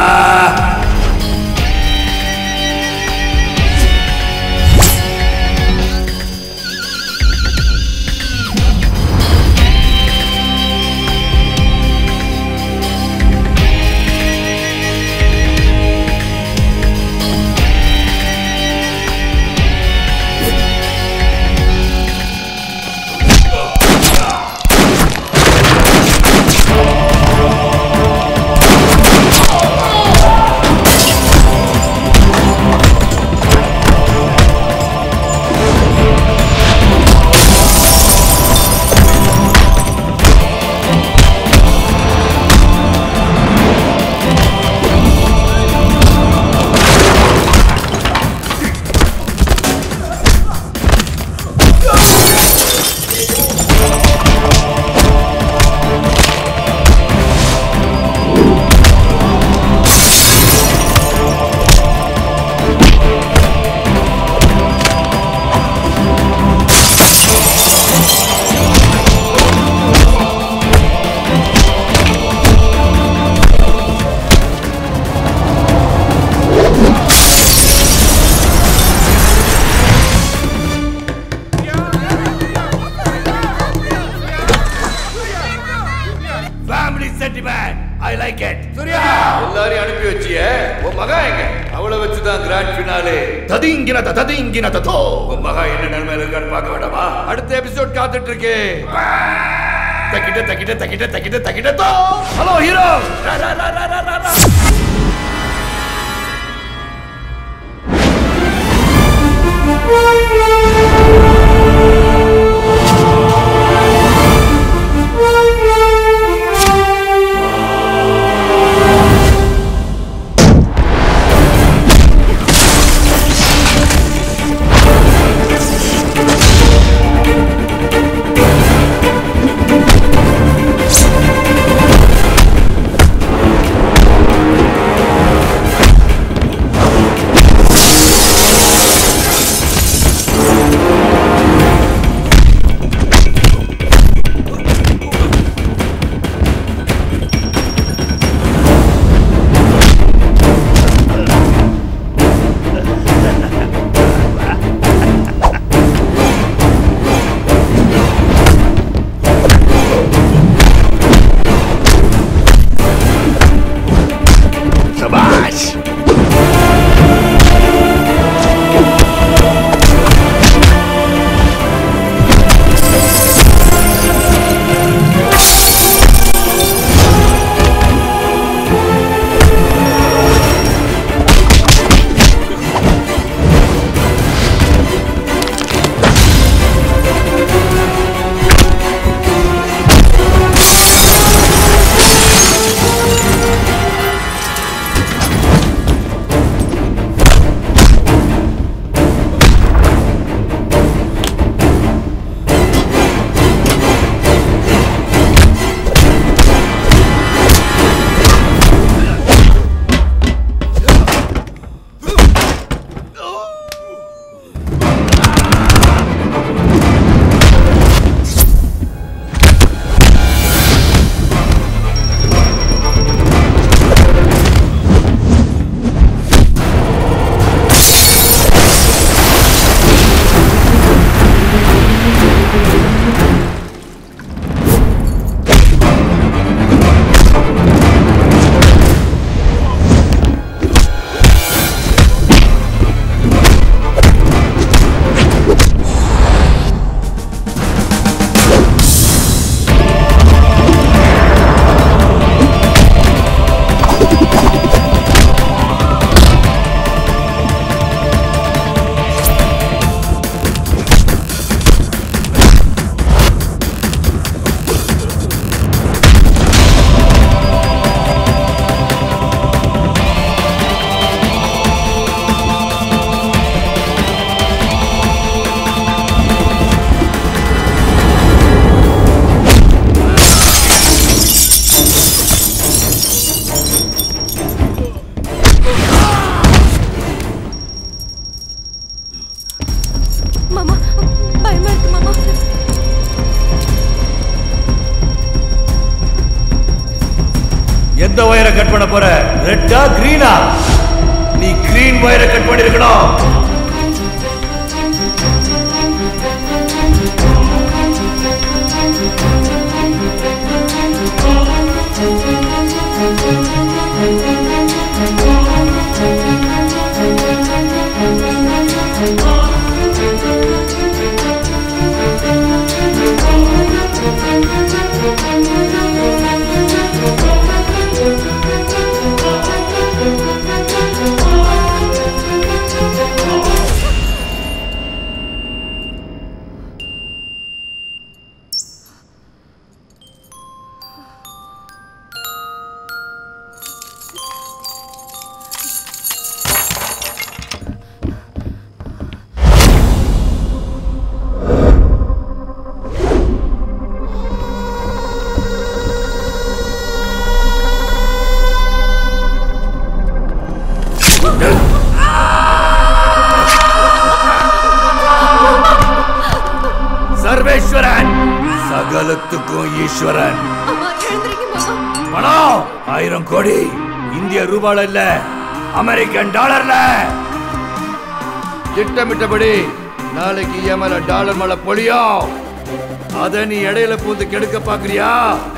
family sentiment I like it Surya எல்லாரையும் அனுப்பி வச்சியே உன் மகா எங்க அவளை வச்சு தான் கிராண்ட் ஃபினாலே ததிங்கின ததிங்கின ததோ உன் மகா என்ன நிலைமையில இருக்கான்னு பார்க்க வேண்டாமா அடுத்த எபிசோட் காத்துட்டு இருக்கு தக்கிட்ட தக்கிட்ட தக்கிட்ட தக்கிட்ட தக்கிட்ட தோ ஹலோ ஹீரோ ரா ரா ரா ரா ரா ரா ஆ பண்ண போற ரெட்டா கிரீனா நீ கிரீன் வயரை கட் பண்ணிருக்கணும் சர்வேஸ்வரன் சகலத்துக்கும் ஈஸ்வரன் பணம் ஆயிரம் கோடி இந்திய ரூபால இல்ல அமெரிக்கன் டாலர்ல திட்டமிட்டபடி நாளைக்கு என் மேல டாலர் மழை பொழியும் அத நீ இடையில பூந்து கெடுக்க பாக்குறியா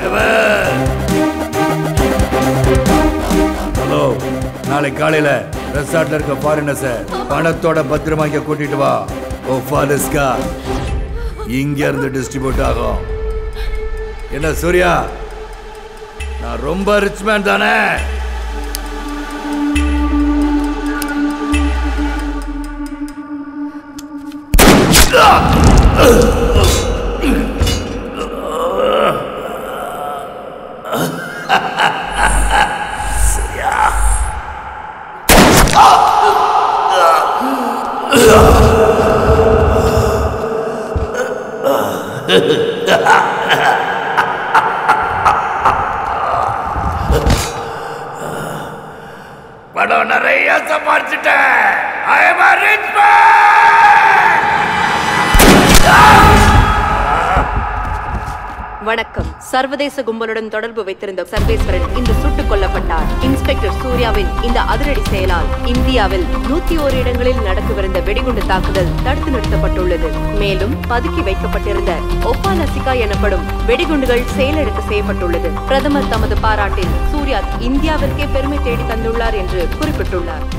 ஹலோ நாளை காலையில ரெசார்ட்ல இருக்க ஃபாரினர்ஸ பணத்தோட பத்திரமா இங்க கூட்டிட்டு வா ஓ ஃபாதர்ஸ்கா இங்க இருந்து டிஸ்ட்ரிபியூட் ஆகும் என்ன சூர்யா நான் ரொம்ப ரிச் மேன் தானே பணம் நிறைய சம்பாரிச்சிட்டேன் ஐ எம் a rich வணக்கம் சர்வதேச கும்பலுடன் தொடர்பு வைத்திருந்த சர்வேஸ்வரன் இன்று சுட்டுக் கொல்லப்பட்டார் இன்ஸ்பெக்டர் சூர்யாவின் இந்த அதிரடி செயலால் இந்தியாவில் நூத்தி ஓரு இடங்களில் நடக்கவிருந்த வெடிகுண்டு தாக்குதல் தடுத்து நிறுத்தப்பட்டுள்ளது மேலும் பதுக்கி வைக்கப்பட்டிருந்த ஒப்பாலசிகா எனப்படும் வெடிகுண்டுகள் செயலிழக்க செய்யப்பட்டுள்ளது பிரதமர் தமது பாராட்டில் சூர்யா இந்தியாவிற்கே பெருமை தேடி தந்துள்ளார் என்று குறிப்பிட்டுள்ளார்